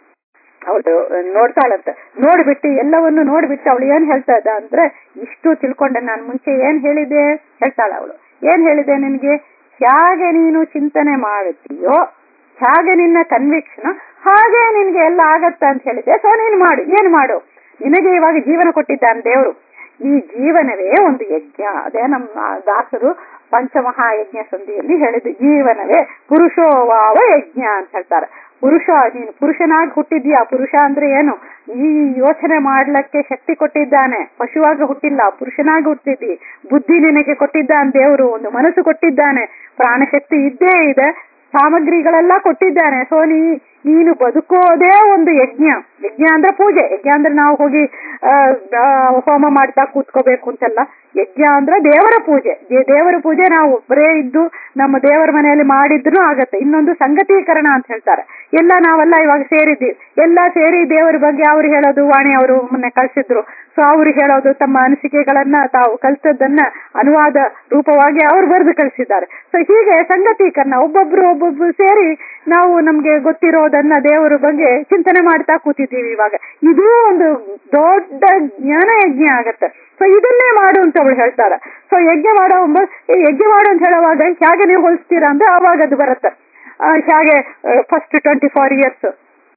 ಅವಳು ನೋಡ್ತಾಳಂತ ನೋಡ್ಬಿಟ್ಟು ಎಲ್ಲವನ್ನು ನೋಡ್ಬಿಟ್ಟು ಅವಳು ಏನ್ ಹೇಳ್ತಾ ಇದ್ದ ಅಂದ್ರೆ ಇಷ್ಟು ತಿಳ್ಕೊಂಡೆ ನಾನು ಮುಂಚೆ ಏನ್ ಹೇಳಿದೆ ಹೇಳ್ತಾಳ ಅವಳು ಏನ್ ಹೇಳಿದೆ ನಿನಗೆ ಹೇಗೆ ನೀನು ಚಿಂತನೆ ಮಾಡುತ್ತೀಯೋ ಹೇಗೆ ನಿನ್ನ ಕನ್ವಿಕ್ಷನ್ ಹಾಗೆ ನಿನ್ಗೆ ಎಲ್ಲ ಆಗತ್ತ ಅಂತ ಹೇಳಿದೆ ಸೊ ನೀನು ಮಾಡು ಏನ್ ಮಾಡು ನಿನಗೆ ಇವಾಗ ಜೀವನ ಕೊಟ್ಟಿದ್ದಾನೆ ದೇವರು ಈ ಜೀವನವೇ ಒಂದು ಯಜ್ಞ ಅದೇ ನಮ್ಮ ದಾಸರು ಪಂಚಮಹಾಯಜ್ಞ ಸಂಧಿಯಲ್ಲಿ ಹೇಳಿದ್ದು ಜೀವನವೇ ಪುರುಷೋವಾವ ಯಜ್ಞ ಅಂತ ಹೇಳ್ತಾರೆ ಪುರುಷ ನೀನು ಪುರುಷನಾಗಿ ಹುಟ್ಟಿದ್ಯಾ ಪುರುಷ ಅಂದ್ರೆ ಏನು ಈ ಯೋಚನೆ ಮಾಡ್ಲಿಕ್ಕೆ ಶಕ್ತಿ ಕೊಟ್ಟಿದ್ದಾನೆ ಪಶುವಾಗಿ ಹುಟ್ಟಿಲ್ಲ ಪುರುಷನಾಗಿ ಹುಟ್ಟಿದ್ದಿ ಬುದ್ಧಿ ನಿನಗೆ ಕೊಟ್ಟಿದ್ದಾನೆ ದೇವರು ಒಂದು ಮನಸ್ಸು ಕೊಟ್ಟಿದ್ದಾನೆ ಪ್ರಾಣಶಕ್ತಿ ಇದ್ದೇ ಇದೆ ಸಾಮಗ್ರಿಗಳೆಲ್ಲ ಕೊಟ್ಟಿದ್ದಾನೆ ಸೊ ನೀ ನೀನು ಬದುಕೋದೇ ಒಂದು ಯಜ್ಞ ಯಜ್ಞ ಅಂದ್ರೆ ಪೂಜೆ ಯಜ್ಞ ಅಂದ್ರೆ ನಾವು ಹೋಗಿ ಆ, ಆ, ಹೋಮ ಮಾಡ್ತಾ ಕೂತ್ಕೋಬೇಕು ಅಂತಲ್ಲ ಯಜ್ಞ ಅಂದ್ರೆ ದೇವರ ಪೂಜೆ ದೇ- ದೇವರ ಪೂಜೆ ನಾವು ಒಬ್ಬರೇ ಇದ್ದು ನಮ್ಮ ದೇವರ ಮನೆಯಲ್ಲಿ ಮಾಡಿದ್ರು ಆಗತ್ತೆ ಇನ್ನೊಂದು ಸಂಗತೀಕರಣ ಅಂತ ಹೇಳ್ತಾರೆ ಎಲ್ಲ ನಾವೆಲ್ಲ ಇವಾಗ ಸೇರಿದ್ದೀವಿ ಎಲ್ಲ ಸೇರಿ ದೇವರ ಬಗ್ಗೆ ಅವ್ರು ಹೇಳೋದು ವಾಣಿ ಅವರು ಮೊನ್ನೆ ಕಳ್ಸಿದ್ರು ಸೊ ಅವ್ರು ಹೇಳೋದು ತಮ್ಮ ಅನಿಸಿಕೆಗಳನ್ನ ತಾವು ಕಲ್ತದ್ದನ್ನ ಅನುವಾದ ರೂಪವಾಗಿ ಅವ್ರು ಬರೆದು ಕಳಿಸಿದ್ದಾರೆ ಸೊ ಹೀಗೆ ಸಂಗತೀಕರಣ ಒಬ್ಬೊಬ್ರು ಒಬ್ಬೊಬ್ರು ಸೇರಿ ನಾವು ನಮ್ಗೆ ಗೊತ್ತಿರೋದನ್ನ ದೇವರ ಬಗ್ಗೆ ಚಿಂತನೆ ಮಾಡ್ತಾ ಕೂತಿದ್ದೀವಿ ಇವಾಗ ಇದು ಒಂದು ದೊಡ್ಡ ಜ್ಞಾನ ಯಜ್ಞ ಆಗತ್ತೆ ಸೊ ಇದನ್ನೇ ಮಾಡು ಅಂತ ಅವಳು ಹೇಳ್ತಾರೆ ಸೊ ಯಜ್ಞ ಮಾಡೋ ಒಬ್ಬ ಈ ಯಜ್ಞ ಮಾಡು ಅಂತ ಹೇಳುವಾಗ ಹೇಗೆ ನೀವು ಹೋಲಿಸ್ತೀರಾ ಅಂದ್ರೆ ಅವಾಗ ಅದು ಬರುತ್ತೆ ಆ, ಹೇಗೆ ಫಸ್ಟ್ ಟ್ವೆಂಟಿ ಫೋರ್ ಇಯರ್ಸ್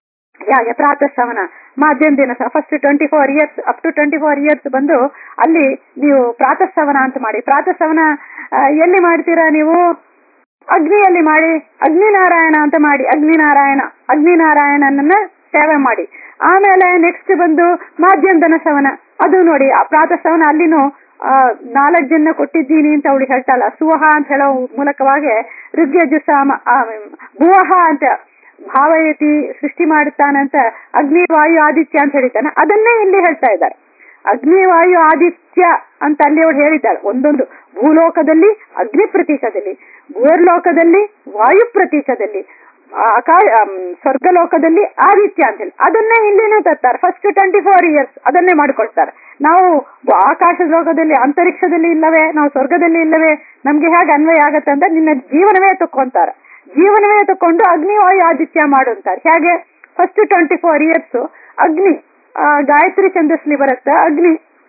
ಹಾಗೆ ಪ್ರಾತಃಸವನ ಮಾಧ್ಯಮ ದಿನ first twenty four years up to twenty four years ಬಂದು ಅಲ್ಲಿ ನೀವು ಪ್ರಾತಃಸವನ ಅಂತ ಮಾಡಿ ಪ್ರಾತಃಸವನ ಆ, ಎಲ್ಲಿ ಮಾಡ್ತೀರಾ ನೀವು ಅಗ್ನಿಯಲ್ಲಿ ಮಾಡಿ ಅಗ್ನಿನಾರಾಯಣ ಅಂತ ಮಾಡಿ ಅಗ್ನಿನಾರಾಯಣ ಅಗ್ನಿನಾರಾಯಣನನ್ನ ಸೇವೆ ಮಾಡಿ ಆಮೇಲೆ ನೆಕ್ಸ್ಟ್ ಬಂದು ಮಾಧ್ಯಂತನ ಸವನ ಅದು ನೋಡಿ ಆ ಪ್ರಾತಃಸವನ ಅಲ್ಲಿನೂ ಆ, ನಾಲ್ಕು ಜನ ಕೊಟ್ಟಿದ್ದೀನಿ ಅಂತ ಅವಳು ಹೇಳ್ತಾಳ ಸುವಹ ಅಂತ ಹೇಳೋ ಮೂಲಕವಾಗಿ ಋಗ್ಯಜುಸಾಮ ಭುವಹ ಅಂತ ಭಾವಯತಿ ಸೃಷ್ಟಿ ಮಾಡುತ್ತಾನಂತ ಅಗ್ನಿ ವಾಯು ಆದಿತ್ಯ ಅಂತ ಹೇಳಿದ್ದಾನೆ ಅದನ್ನೇ ಇಲ್ಲಿ ಹೇಳ್ತಾ ಇದ್ದಾರೆ ಅಗ್ನಿ ವಾಯು ಆದಿತ್ಯ ಅಂತ ಅಲ್ಲಿ ಅವಳು ಹೇಳಿದ್ದಾಳೆ ಒಂದೊಂದು ಭೂಲೋಕದಲ್ಲಿ ಅಗ್ನಿ ಪ್ರತೀಕದಲ್ಲಿ ಭೂರ್ಲೋಕದಲ್ಲಿ ವಾಯು ಪ್ರತೀಕದಲ್ಲಿ ಆಕಾ ಆಮ್, ಸ್ವರ್ಗಲೋಕದಲ್ಲಿ ಆದಿತ್ಯ ಅಂತ ಹೇಳಿ ಅದನ್ನೇ ಇಲ್ಲಿನೂ ತರ್ತಾರೆ ಫಸ್ಟ್ ಟ್ವೆಂಟಿ ಫೋರ್ ಇಯರ್ಸ್ ಅದನ್ನೇ ಮಾಡ್ಕೊಳ್ತಾರೆ ನಾವು ಆಕಾಶದ ಲೋಕದಲ್ಲಿ ಅಂತರಿಕ್ಷದಲ್ಲಿ ಇಲ್ಲವೇ ನಾವು ಸ್ವರ್ಗದಲ್ಲಿ ಇಲ್ಲವೇ ನಮ್ಗೆ ಹೇಗೆ ಅನ್ವಯ ಆಗತ್ತೆ ಅಂತ ನಿನ್ನ ಜೀವನವೇ ತಕ್ಕೊಂತಾರೆ ಜೀವನವೇ ತಕೊಂಡು ಅಗ್ನಿ ವಾಯು ಆದಿತ್ಯ ಮಾಡು ಅಂತಾರೆ ಹೇಗೆ ಫಸ್ಟ್ ಟ್ವೆಂಟಿ ಫೋರ್ ಇಯರ್ಸ್ ಅಗ್ನಿ ಆ, ಗಾಯತ್ರಿ ಛಂದಸ್ಲಿ ಬರುತ್ತೆ ಅಗ್ನಿ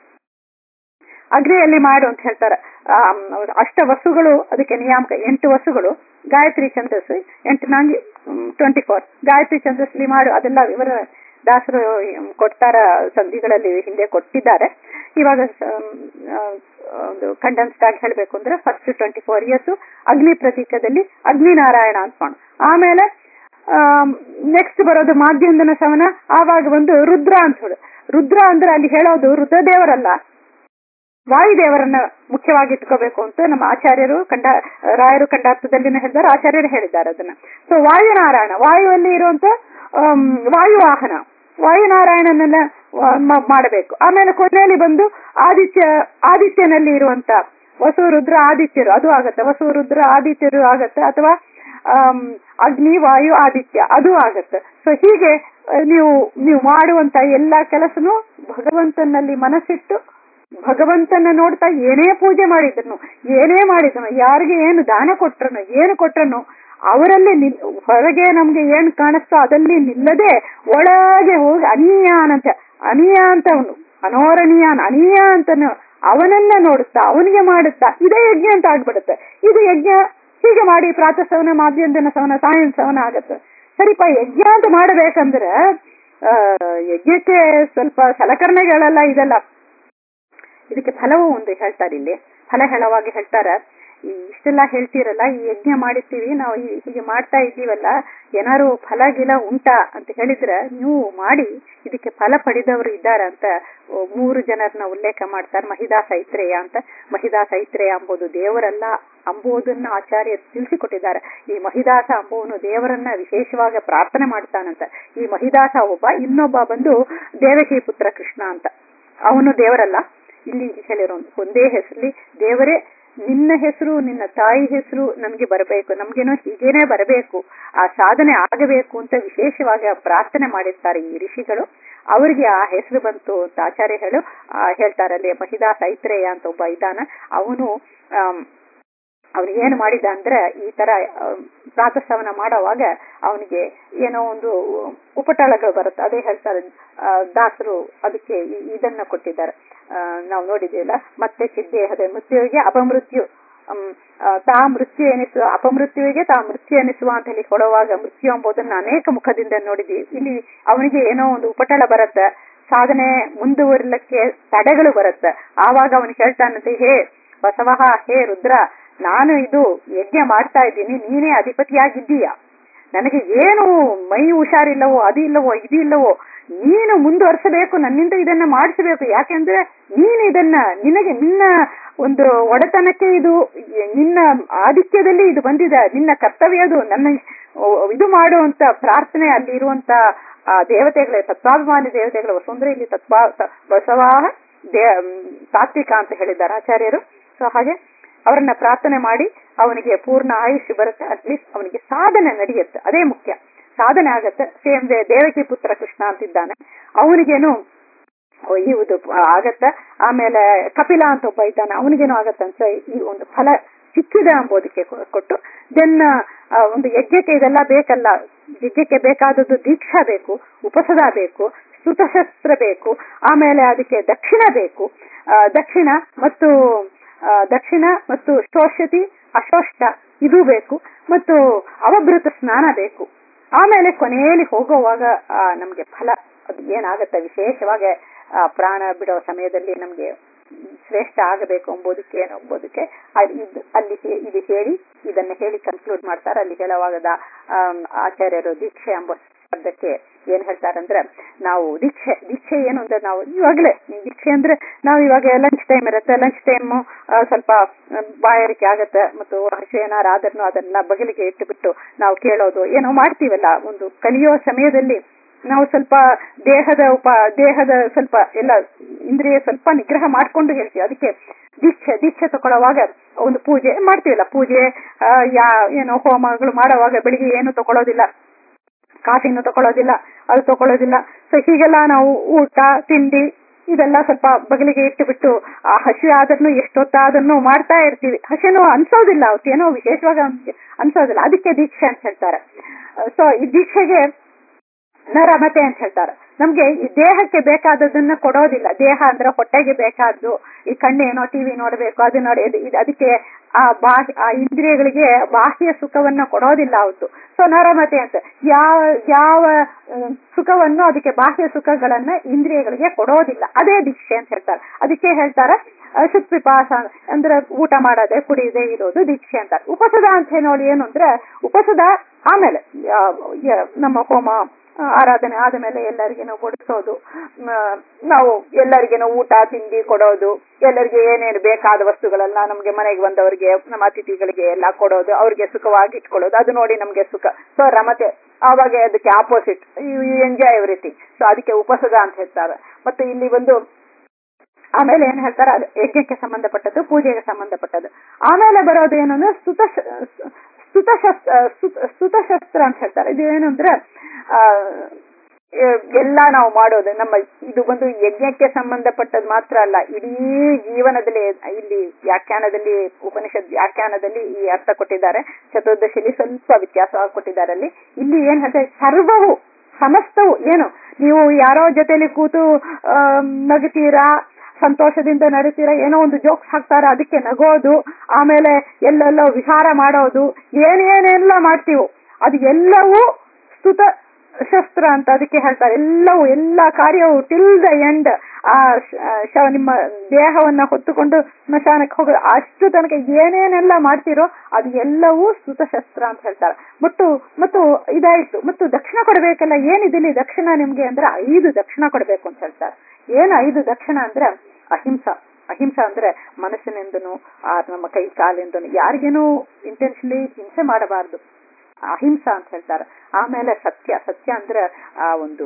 ಅಗ್ನಿಯಲ್ಲಿ ಮಾಡು ಅಂತ ಹೇಳ್ತಾರೆ ಆಮ್, ಅಷ್ಟ ವಸುಗಳು ಅದಕ್ಕೆ ನಿಯಾಮಕ ಎಂಟು ವಸುಗಳು ಗಾಯತ್ರಿ ಛಂದಸ್ಸು ಎಂಟು ನಾಂಗಿ ಟ್ವೆಂಟಿ ಫೋರ್ ಗಾಯತ್ರಿ ಛಂದಸ್ಲಿ ಮಾಡು ಅದೆಲ್ಲ ವಿವರ ದಾಸರು ಹ್ಮ್, ಕೊಡ್ತಾರ ಸಂಧಿಗಳಲ್ಲಿ ಹಿಂದೆ ಕೊಟ್ಟಿದ್ದಾರೆ ಇವಾಗ ಸ- ಆ, ಒಂದು ಕಂಡೆನ್ಸ್ಡ್ ಆಗಿ ಹೇಳ್ಬೇಕು ಅಂದ್ರೆ ಫಸ್ಟ್ ಟ್ವೆಂಟಿ ಫೋರ್ ಇಯರ್ಸ್ ಅಗ್ನಿ ಪ್ರತೀಕದಲ್ಲಿ ಅಗ್ನಿ ನಾರಾಯಣ ಅಂತ ಮಾಡು ಆಮೇಲೆ ನೆಕ್ಸ್ಟ್ ಬರೋದು ಮಾಧ್ಯಂದನ ಸವನ ಆವಾಗ ಒಂದು ರುದ್ರ ಅಂತ ಹೇಳು ರುದ್ರ ಅಂದ್ರೆ ಅಲ್ಲಿ ಹೇಳೋದು ರುದ್ರದೇವರಲ್ಲ ವಾಯುದೇವರನ್ನ ಮುಖ್ಯವಾಗಿ ಇಟ್ಕೋಬೇಕು ಅಂತ ನಮ್ಮ ಆಚಾರ್ಯರು ಕಂಡ ರಾಯರು ಕಂಡಾರ್ಥದಲ್ಲಿನ ಹೇಳಿದ್ದಾರೆ ಆಚಾರ್ಯರು ಹೇಳಿದ್ದಾರೆ ಅದನ್ನ ಸೊ ವಾಯುನಾರಾಯಣ ವಾಯುವಲ್ಲಿ ಇರುವಂತ ಆಮ್, ವಾಯುವಾಹನ ವಾಯುನಾರಾಯಣನನ್ನ ವ- ಮ- ಮಾಡಬೇಕು ಆಮೇಲೆ ಕೊನೆಯಲ್ಲಿ ಬಂದು ಆದಿತ್ಯ ಆದಿತ್ಯನಲ್ಲಿ ಇರುವಂತ ವಸು ರುದ್ರ ಆದಿತ್ಯರು ಅದು ಆಗತ್ತೆ ವಸು ರುದ್ರ ಆದಿತ್ಯರು ಆಗತ್ತೆ ಅಥವಾ ಆಮ್, ಅಗ್ನಿ ವಾಯು ಆದಿತ್ಯ ಅದು ಆಗತ್ತೆ ಸೊ ಹೀಗೆ ಆ, ನೀವು ನೀವು ಮಾಡುವಂತ ಎಲ್ಲಾ ಕೆಲಸನು ಭಗವಂತನಲ್ಲಿ ಮನಸ್ಸಿಟ್ಟು ಭಗವಂತನ ನೋಡ್ತಾ ಏನೇ ಪೂಜೆ ಮಾಡಿದ್ರು ಏನೇ ಮಾಡಿದ್ರು ಯಾರಿಗೆ ಏನು ದಾನ ಕೊಟ್ರನು ಏನು ಕೊಟ್ರನು ಅವರಲ್ಲಿ ನಿಲ್ ಹೊರಗೆ ನಮ್ಗೆ ಏನ್ ಕಾಣಿಸ್ತೋ ಅದಲ್ಲಿ ನಿಲ್ಲದೆ ಒಳಗೆ ಹೋಗಿ ಅನೀಯಾನ್ ಅಂತ ಅನೀಯ ಅಂತ ಅವನು ಅನೋರಣೀಯಾನ್ ಅನೀಯ ಅಂತನು ಅವನನ್ನ ನೋಡುತ್ತಾ ಅವನಿಗೆ ಮಾಡುತ್ತಾ ಇದೇ ಯಜ್ಞ ಅಂತ ಆಗ್ಬಿಡುತ್ತೆ ಇದು ಯಜ್ಞ ಹೀಗೆ ಮಾಡಿ ಪ್ರಾತಃ ಮಾಧ್ಯಂತನ ಸವನ ಸಾಯಂ ಸವನ ಆಗತ್ತೆ ಸರಿಪ ಯಜ್ಞ ಅಂತ ಮಾಡಬೇಕಂದ್ರೆ ಆ ಯಜ್ಞಕ್ಕೆ ಸ್ವಲ್ಪ ಸಲಕರಣೆಗಳೆಲ್ಲ ಇದೆಲ್ಲ ಇದಕ್ಕೆ ಫಲವೂ ಒಂದು ಹೇಳ್ತಾರೆ ಇಲ್ಲಿ ಫಲ ಹೇಳುವಾಗ ಹೇಳ್ತಾರ ಈ ಇಷ್ಟೆಲ್ಲ ಹೇಳ್ತೀರಲ್ಲ ಈ ಯಜ್ಞ ಮಾಡಿರ್ತೀವಿ ನಾವು ಈ- ಹೀಗೆ ಮಾಡ್ತಾ ಇದ್ದೀವಲ್ಲ ಏನಾರು ಫಲ ಗಿಲ ಉಂಟಾ ಅಂತ ಹೇಳಿದ್ರೆ ನೀವು ಮಾಡಿ ಇದಕ್ಕೆ ಫಲ ಪಡೆದವರು ಇದ್ದಾರೆ ಅಂತ ಓ, ಮೂರು ಜನರನ್ನ ಉಲ್ಲೇಖ ಮಾಡ್ತಾರೆ ಮಹಿದಾ ಸೈತ್ರೇಯ ಅಂತ ಮಹಿದಾ ಸೈತ್ರೇಯ ಅಂಬುದು ದೇವರಲ್ಲ ಅಂಬುದನ್ನ ಆಚಾರ್ಯ ತಿಳಿಸಿಕೊಟ್ಟಿದ್ದಾರೆ ಈ ಮಹಿದಾಸ ಅಂಬುವನು ದೇವರನ್ನ ವಿಶೇಷವಾಗಿ ಪ್ರಾರ್ಥನೆ ಮಾಡ್ತಾನಂತ ಈ ಮಹಿದಾಸ ಒಬ್ಬ ಇನ್ನೊಬ್ಬ ಬಂದು ದೇವಕಿ ಪುತ್ರ ಕೃಷ್ಣ ಅಂತ ಅವನು ದೇವರಲ್ಲ ಇಲ್ಲಿ ಹೇಳಿರೋ ಒಂದೇ ಹೆಸರಲ್ಲಿ ದೇವರೇ ನಿನ್ನ ಹೆಸರು ನಿನ್ನ ತಾಯಿ ಹೆಸರು ನಮ್ಗೆ ಬರಬೇಕು ನಮ್ಗೇನೋ ಹೀಗೇನೆ ಬರಬೇಕು ಆ ಸಾಧನೆ ಆಗಬೇಕು ಅಂತ ವಿಶೇಷವಾಗಿ ಪ್ರಾರ್ಥನೆ ಮಾಡಿರ್ತಾರೆ ಈ ಋಷಿಗಳು ಅವರಿಗೆ ಆ ಹೆಸರು ಬಂತು ಅಂತ ಆಚಾರ್ಯ ಹೇಳು ಆ, ಹೇಳ್ತಾರಲ್ಲಿ ಮಹಿದಾಸ ಐತ್ರೇಯ ಅಂತ ಒಬ್ಬ ಇದ್ದಾನ ಅವನು ಅವನು ಏನು ಮಾಡಿದ ಅಂದ್ರೆ ಈ ತರ ಪ್ರಾತಃಸವನ ಮಾಡೋವಾಗ ಅವನಿಗೆ ಏನೋ ಒಂದು ಉಪಟಳಗಳು ಬರುತ್ತೆ ಅದೇ ಹೇಳ್ತಾರೆ ಆ, ದಾಸರು ಅದಕ್ಕೆ ಈ- ಇದನ್ನ ಕೊಟ್ಟಿದ್ದಾರೆ ಆ, ನಾವು ನೋಡಿದ್ದೀವಲ್ಲ ಮತ್ತೆ ಚಿದ್ದೇಹದ ಮೃತ್ಯುವಿಗೆ ಅಪಮೃತ್ಯು ಅಮ್, ಆ, ತಾ ಮೃತ್ಯು ಎನಿಸುವ ಅಪಮೃತ್ಯುವಿಗೆ ತಾ ಮೃತ್ಯು ಎನಿಸುವ ಅಂತ ಹೇಳಿ ಕೊಡುವಾಗ ಮೃತ್ಯು ಎಂಬುದನ್ನ ಅನೇಕ ಮುಖದಿಂದ ನೋಡಿದ್ವಿ ಇಲ್ಲಿ ಅವನಿಗೆ ಏನೋ ಒಂದು ಉಪಟಳ ಬರುತ್ತೆ ಸಾಧನೆ ಮುಂದುವರಿಲಿಕ್ಕೆ ತಡೆಗಳು ಬರುತ್ತೆ ಆವಾಗ ಅವನು ಹೇಳ್ತಾನಂತೆ ಹೇ ಬಸವಹ ಹೇ ರುದ್ರ ನಾನು ಇದು ಯಜ್ಞ ಮಾಡ್ತಾ ಇದ್ದೀನಿ ನೀನೇ ಅಧಿಪತಿಯಾಗಿದ್ದೀಯ ನನಗೆ ಏನು ಮೈ ಹುಷಾರಿಲ್ಲವೋ ಅದು ಇಲ್ಲವೋ ಇದು ಇಲ್ಲವೋ ನೀನು ಮುಂದುವರಿಸಬೇಕು ನನ್ನಿಂದ ಇದನ್ನ ಮಾಡಿಸಬೇಕು ಯಾಕೆಂದ್ರೆ ನೀನು ಇದನ್ನ ನಿನಗೆ ನಿನ್ನ ಒಂದು ಒಡೆತನಕ್ಕೆ ಇದು ನಿನ್ನ ಆಧಿಕ್ಯದಲ್ಲಿ ಇದು ಬಂದಿದೆ ನಿನ್ನ ಕರ್ತವ್ಯ ಅದು ನನ್ನ ಇದು ಮಾಡುವಂತ ಪ್ರಾರ್ಥನೆ ಅಲ್ಲಿ ಇರುವಂತ ಆ ದೇವತೆಗಳೇ ತತ್ವಾಭಿಮಾನಿ ದೇವತೆಗಳು ವಸುಂಧರೆ ಇಲ್ಲಿ ತತ್ವ ತ- ಬಸವಾಹ ದೇ ತಾತ್ವಿಕ ಅಂತ ಹೇಳಿದ್ದಾರೆ ಆಚಾರ್ಯರು ಸೊ ಹಾಗೆ ಅವರನ್ನ ಪ್ರಾರ್ಥನೆ ಮಾಡಿ ಅವನಿಗೆ ಪೂರ್ಣ ಆಯುಷ್ ಬರುತ್ತೆ ಅಟ್ಲೀಸ್ಟ್ ಅವನಿಗೆ ಸಾಧನೆ ನಡೆಯುತ್ತೆ ಅದೇ ಮುಖ್ಯ ಸಾಧನೆ ಆಗತ್ತೆ ಸೇಮ್ ದೇವಕಿ ಪುತ್ರ ಕೃಷ್ಣ ಅಂತಿದ್ದಾನೆ ಅವನಿಗೇನು ಇದು ಆಗತ್ತ ಆಮೇಲೆ ಕಪಿಲ ಅಂತ ಒಬ್ಬ ಇದ್ದಾನೆ ಅವನಿಗೇನು ಆಗತ್ತಂತ ಈ ಒಂದು ಫಲ ಸಿಕ್ಕಿದೆ ಎಂಬುದಕ್ಕೆ ಕೊ- ಕೊಟ್ಟು ದೆನ್ ಒಂದು ಯಜ್ಞಕ್ಕೆ ಇದೆಲ್ಲ ಬೇಕಲ್ಲ ಯಜ್ಞಕ್ಕೆ ಬೇಕಾದದ್ದು ದೀಕ್ಷಾ ಬೇಕು ಉಪಸದ ಬೇಕು ಸ್ತುತಶಸ್ತ್ರ ಬೇಕು ಆಮೇಲೆ ಅದಕ್ಕೆ ದಕ್ಷಿಣ ಬೇಕು ಆ, ದಕ್ಷಿಣ ಮತ್ತು ಆ, ದಕ್ಷಿಣ ಮತ್ತು ಶೋಷತಿ ಅಶೋಷ್ಟ ಇದು ಬೇಕು ಮತ್ತು ಅವಭೃತ ಸ್ನಾನ ಬೇಕು ಆಮೇಲೆ ಕೊನೆಯಲ್ಲಿ ಹೋಗುವಾಗ ಆ, ನಮ್ಗೆ ಫಲ ಅದು ಏನಾಗತ್ತೆ ವಿಶೇಷವಾಗಿ ಆ, ಪ್ರಾಣ ಬಿಡೋ ಸಮಯದಲ್ಲಿ ನಮ್ಗೆ ಶ್ರೇಷ್ಠ ಆಗಬೇಕು ಎಂಬುದಕ್ಕೆ ಏನು ಎಂಬುದಕ್ಕೆ ಅದು ಇದು ಅಲ್ಲಿ ಹೇ- ಇದು ಹೇಳಿ ಇದನ್ನ ಹೇಳಿ ಕನ್ಕ್ಲೂಡ್ ಮಾಡ್ತಾರೆ ಅಲ್ಲಿ ಹೇಳುವಾಗದ ಆಮ್, ಆಚಾರ್ಯರು ದೀಕ್ಷೆ ಎಂಬ ಶಬ್ದಕ್ಕೆ ಏನ್ ಹೇಳ್ತಾರಂದ್ರೆ ನಾವು ದೀಕ್ಷೆ ದೀಕ್ಷೆ ಏನು ಅಂದ್ರೆ ನಾವು ಇವಾಗಲೇ ದೀಕ್ಷೆ ಅಂದ್ರೆ ನಾವು ಇವಾಗ ಲಂಚ್ ಟೈಮ್ ಇರುತ್ತೆ ಲಂಚ್ ಟೈಮ್ ಸ್ವಲ್ಪ ಆ, ಬಾಯಾರಿಕೆ ಆಗತ್ತೆ ಮತ್ತು ಹಸು ಏನಾರು ಆದ್ರೂ ಅದನ್ನ ಬಗಲಿಗೆ ಇಟ್ಟುಬಿಟ್ಟು ನಾವು ಕೇಳೋದು ಏನೋ ಮಾಡ್ತೀವಲ್ಲ ಒಂದು ಕಲಿಯೋ ಸಮಯದಲ್ಲಿ ನಾವು ಸ್ವಲ್ಪ ದೇಹದ ಉಪ ದೇಹದ ಸ್ವಲ್ಪ ಎಲ್ಲ ಇಂದ್ರಿಯ ಸ್ವಲ್ಪ ನಿಗ್ರಹ ಮಾಡ್ಕೊಂಡು ಹೇಳ್ತೀವಿ ಅದಕ್ಕೆ ದೀಕ್ಷೆ ದೀಕ್ಷೆ ತಗೊಳ್ಳುವಾಗ ಒಂದು ಪೂಜೆ ಮಾಡ್ತೀವಲ್ಲ ಪೂಜೆ ಆ, ಯಾ ಏನೋ ಹೋಮಗಳು ಮಾಡುವಾಗ ಬೆಳಿಗ್ಗೆ ಏನು ತಗೊಳ್ಳೋದಿಲ್ಲ ಕಾಫಿನೂ ತಗೊಳ್ಳೋದಿಲ್ಲ ಅದು ತಗೊಳ್ಳೋದಿಲ್ಲ ಸೊ ಹೀಗೆಲ್ಲ ನಾವು ಊಟ ತಿಂಡಿ ಇದೆಲ್ಲ ಸ್ವಲ್ಪ ಬಗಲಿಗೆ ಇಟ್ಟು ಬಿಟ್ಟು ಆ ಹಸಿ ಆದ್ರೂ ಎಷ್ಟೊತ್ತಾದ್ರೂ ಮಾಡ್ತಾ ಇರ್ತೀವಿ ಹಸಿನೂ ಅನ್ಸೋದಿಲ್ಲ ಅವತ್ತೇನೋ ವಿಶೇಷವಾಗಿ ಅನ್ಸ್- ಅನ್ಸೋದಿಲ್ಲ ಅದಕ್ಕೆ ದೀಕ್ಷೆ ಅಂತ ಹೇಳ್ತಾರೆ ಸೊ ಈ ದೀಕ್ಷೆಗೆ ನರಮತೆ ಅಂತ ಹೇಳ್ತಾರೆ ನಮ್ಗೆ ಈ ದೇಹಕ್ಕೆ ಬೇಕಾದದನ್ನ ಕೊಡೋದಿಲ್ಲ ದೇಹ ಅಂದ್ರೆ ಹೊಟ್ಟೆಗೆ ಬೇಕಾದ್ದು ಈ ಕಣ್ಣು ಏನೋ ಟಿವಿ ನೋಡ್ಬೇಕು ಅದು ನೋಡಿ ಇದು- ಇದು- ಅದಕ್ಕೆ ಆ ಬಾಹ್ಯ ಆ ಇಂದ್ರಿಯಗಳಿಗೆ ಬಾಹ್ಯ ಸುಖವನ್ನ ಕೊಡೋದಿಲ್ಲ ಅವತ್ತು ಸೊ ನರಮತೆ ಅಂತ ಯಾವ ಯಾವ ಆ, ಸುಖವನ್ನು ಅದಕ್ಕೆ ಬಾಹ್ಯ ಸುಖಗಳನ್ನ ಇಂದ್ರಿಯಗಳಿಗೆ ಕೊಡೋದಿಲ್ಲ ಅದೇ ದೀಕ್ಷೆ ಅಂತ ಹೇಳ್ತಾರೆ ಅದಕ್ಕೆ ಹೇಳ್ತಾರೆ ಶುತ್ಪಿಪಾಸ ಅಂದ್ರೆ ಊಟ ಮಾಡೋದೆ ಕುಡಿಯದೆ ಇರೋದು ದೀಕ್ಷೆ ಅಂತಾರೆ ಉಪಸದ ಅಂತ ನೋಡಿ ಏನು ಅಂದ್ರೆ ಉಪಸದ ಆಮೇಲೆ ಆ, ಯ- ನಮ್ಮ ಹೋಮ ಆ, ಆರಾಧನೆ ಆದ ಮೇಲೆ ಎಲ್ಲರಿಗೇನೋ ಬಡಿಸೋದು ಮ, ನಾವು ಎಲ್ಲರಿಗೇನೋ ಊಟ ತಿಂಡಿ ಕೊಡೋದು ಎಲ್ಲರಿಗೆ ಏನೇನು ಬೇಕಾದ ವಸ್ತುಗಳೆಲ್ಲ ನಮ್ಗೆ ಮನೆಗೆ ಬಂದವರಿಗೆ ನಮ್ಮ ಅತಿಥಿಗಳಿಗೆ ಎಲ್ಲ ಕೊಡೋದು ಅವ್ರಿಗೆ ಸುಖವಾಗಿ ಇಟ್ಕೊಳ್ಳೋದು ಅದು ನೋಡಿ ನಮ್ಗೆ ಸುಖ ಸೊ ರಮತೆ ಆವಾಗ ಅದಕ್ಕೆ opposite you enjoy everything so ಅದಕ್ಕೆ ಉಪಸದ ಅಂತ ಹೇಳ್ತಾರೆ ಮತ್ತೆ ಇಲ್ಲಿ ಒಂದು ಆಮೇಲೆ ಏನ್ ಹೇಳ್ತಾರೆ ಅದು ಯಜ್ಞಕ್ಕೆ ಸಂಬಂಧಪಟ್ಟದ್ದು ಪೂಜೆಗೆ ಸಂಬಂಧಪಟ್ಟದ್ದು ಆಮೇಲೆ ಬರೋದು ಏನು ಅಂದ್ರೆ ಸ್ತುತ ಸ್ತುತಶಸ್ತ್ರ ಸ್ತುತಶಸ್ತ್ರ ಅಂತ ಹೇಳ್ತಾರೆ ಇದು ಏನು ಅಂದ್ರೆ ಆ, ಎ- ಎಲ್ಲ ನಾವು ಮಾಡೋದು ನಮ್ಮ ಇದು ಒಂದು ಯಜ್ಞಕ್ಕೆ ಸಂಬಂಧಪಟ್ಟದ್ದು ಮಾತ್ರ ಅಲ್ಲ ಇಡೀ ಜೀವನದಲ್ಲಿ ಇಲ್ಲಿ ವ್ಯಾಖ್ಯಾನದಲ್ಲಿ ಉಪನಿಷತ್ ವ್ಯಾಖ್ಯಾನದಲ್ಲಿ ಈ ಅರ್ಥ ಕೊಟ್ಟಿದ್ದಾರೆ ಚತುರ್ದಶಿಲಿ ಸ್ವಲ್ಪ ವ್ಯತ್ಯಾಸವಾಗಿ ಕೊಟ್ಟಿದ್ದಾರೆ ಅಲ್ಲಿ ಇಲ್ಲಿ ಏನ್ ಹೇಳ್ತಾರೆ ಸರ್ವವು ಸಮಸ್ತವು ಏನು ನೀವು ಯಾರೋ ಜೊತೆಲಿ ಕೂತು ಆ, ನಗುತ್ತೀರಾ ಸಂತೋಷದಿಂದ ನಡೀತೀರಾ ಏನೋ ಒಂದು ಜೋಕ್ಸ್ ಹಾಕ್ತಾರ ಅದಕ್ಕೆ ನಗೋದು ಆಮೇಲೆ ಎಲ್ಲೆಲ್ಲೋ ವಿಹಾರ ಮಾಡೋದು ಏನೇನೆಲ್ಲ ಮಾಡ್ತೀವೋ ಅದು ಎಲ್ಲವೂ ಸ್ತುತ ಶಸ್ತ್ರ ಅಂತ ಅದಕ್ಕೆ ಹೇಳ್ತಾರೆ ಎಲ್ಲವೂ ಎಲ್ಲ ಕಾರ್ಯವು ಟಿಲ್ ದ ಎಂಡ್ ಆ ಶ- ಶ- ನಿಮ್ಮ ದೇಹವನ್ನ ಹೊತ್ತುಕೊಂಡು ಸ್ಮಶಾನಕ್ಕೆ ಹೋಗೋದು ಅಷ್ಟು ತನಕ ಏನೇನೆಲ್ಲ ಮಾಡ್ತೀರೋ ಅದು ಎಲ್ಲವೂ ಸ್ತುತ ಶಸ್ತ್ರ ಅಂತ ಹೇಳ್ತಾರೆ ಮತ್ತು ಮತ್ತು ಇದಾಯ್ತು ಮತ್ತು ದಕ್ಷಿಣ ಕೊಡಬೇಕಲ್ಲ ಏನಿದಿಲ್ಲಿ ದಕ್ಷಿಣ ನಿಮ್ಗೆ ಅಂದ್ರೆ ಐದು ದಕ್ಷಿಣ ಕೊಡಬೇಕು ಅಂತ ಹೇಳ್ತಾರೆ ಏನು ಐದು ದಕ್ಷಿಣ ಅಂದ್ರೆ ಅಹಿಂಸಾ ಅಹಿಂಸಾ ಅಂದ್ರೆ ಮನಸ್ಸಿನಿಂದನೂ ಆ ನಮ್ಮ ಕೈ ಕಾಲಿಂದನೂ ಯಾರಿಗೇನೂ ಇಂಟೆನ್ಷನ್ಲಿ ಹಿಂಸೆ ಮಾಡಬಾರ್ದು ಅಹಿಂಸಾ ಅಂತ ಹೇಳ್ತಾರೆ ಆಮೇಲೆ ಸತ್ಯ ಸತ್ಯ ಅಂದ್ರೆ ಆ ಒಂದು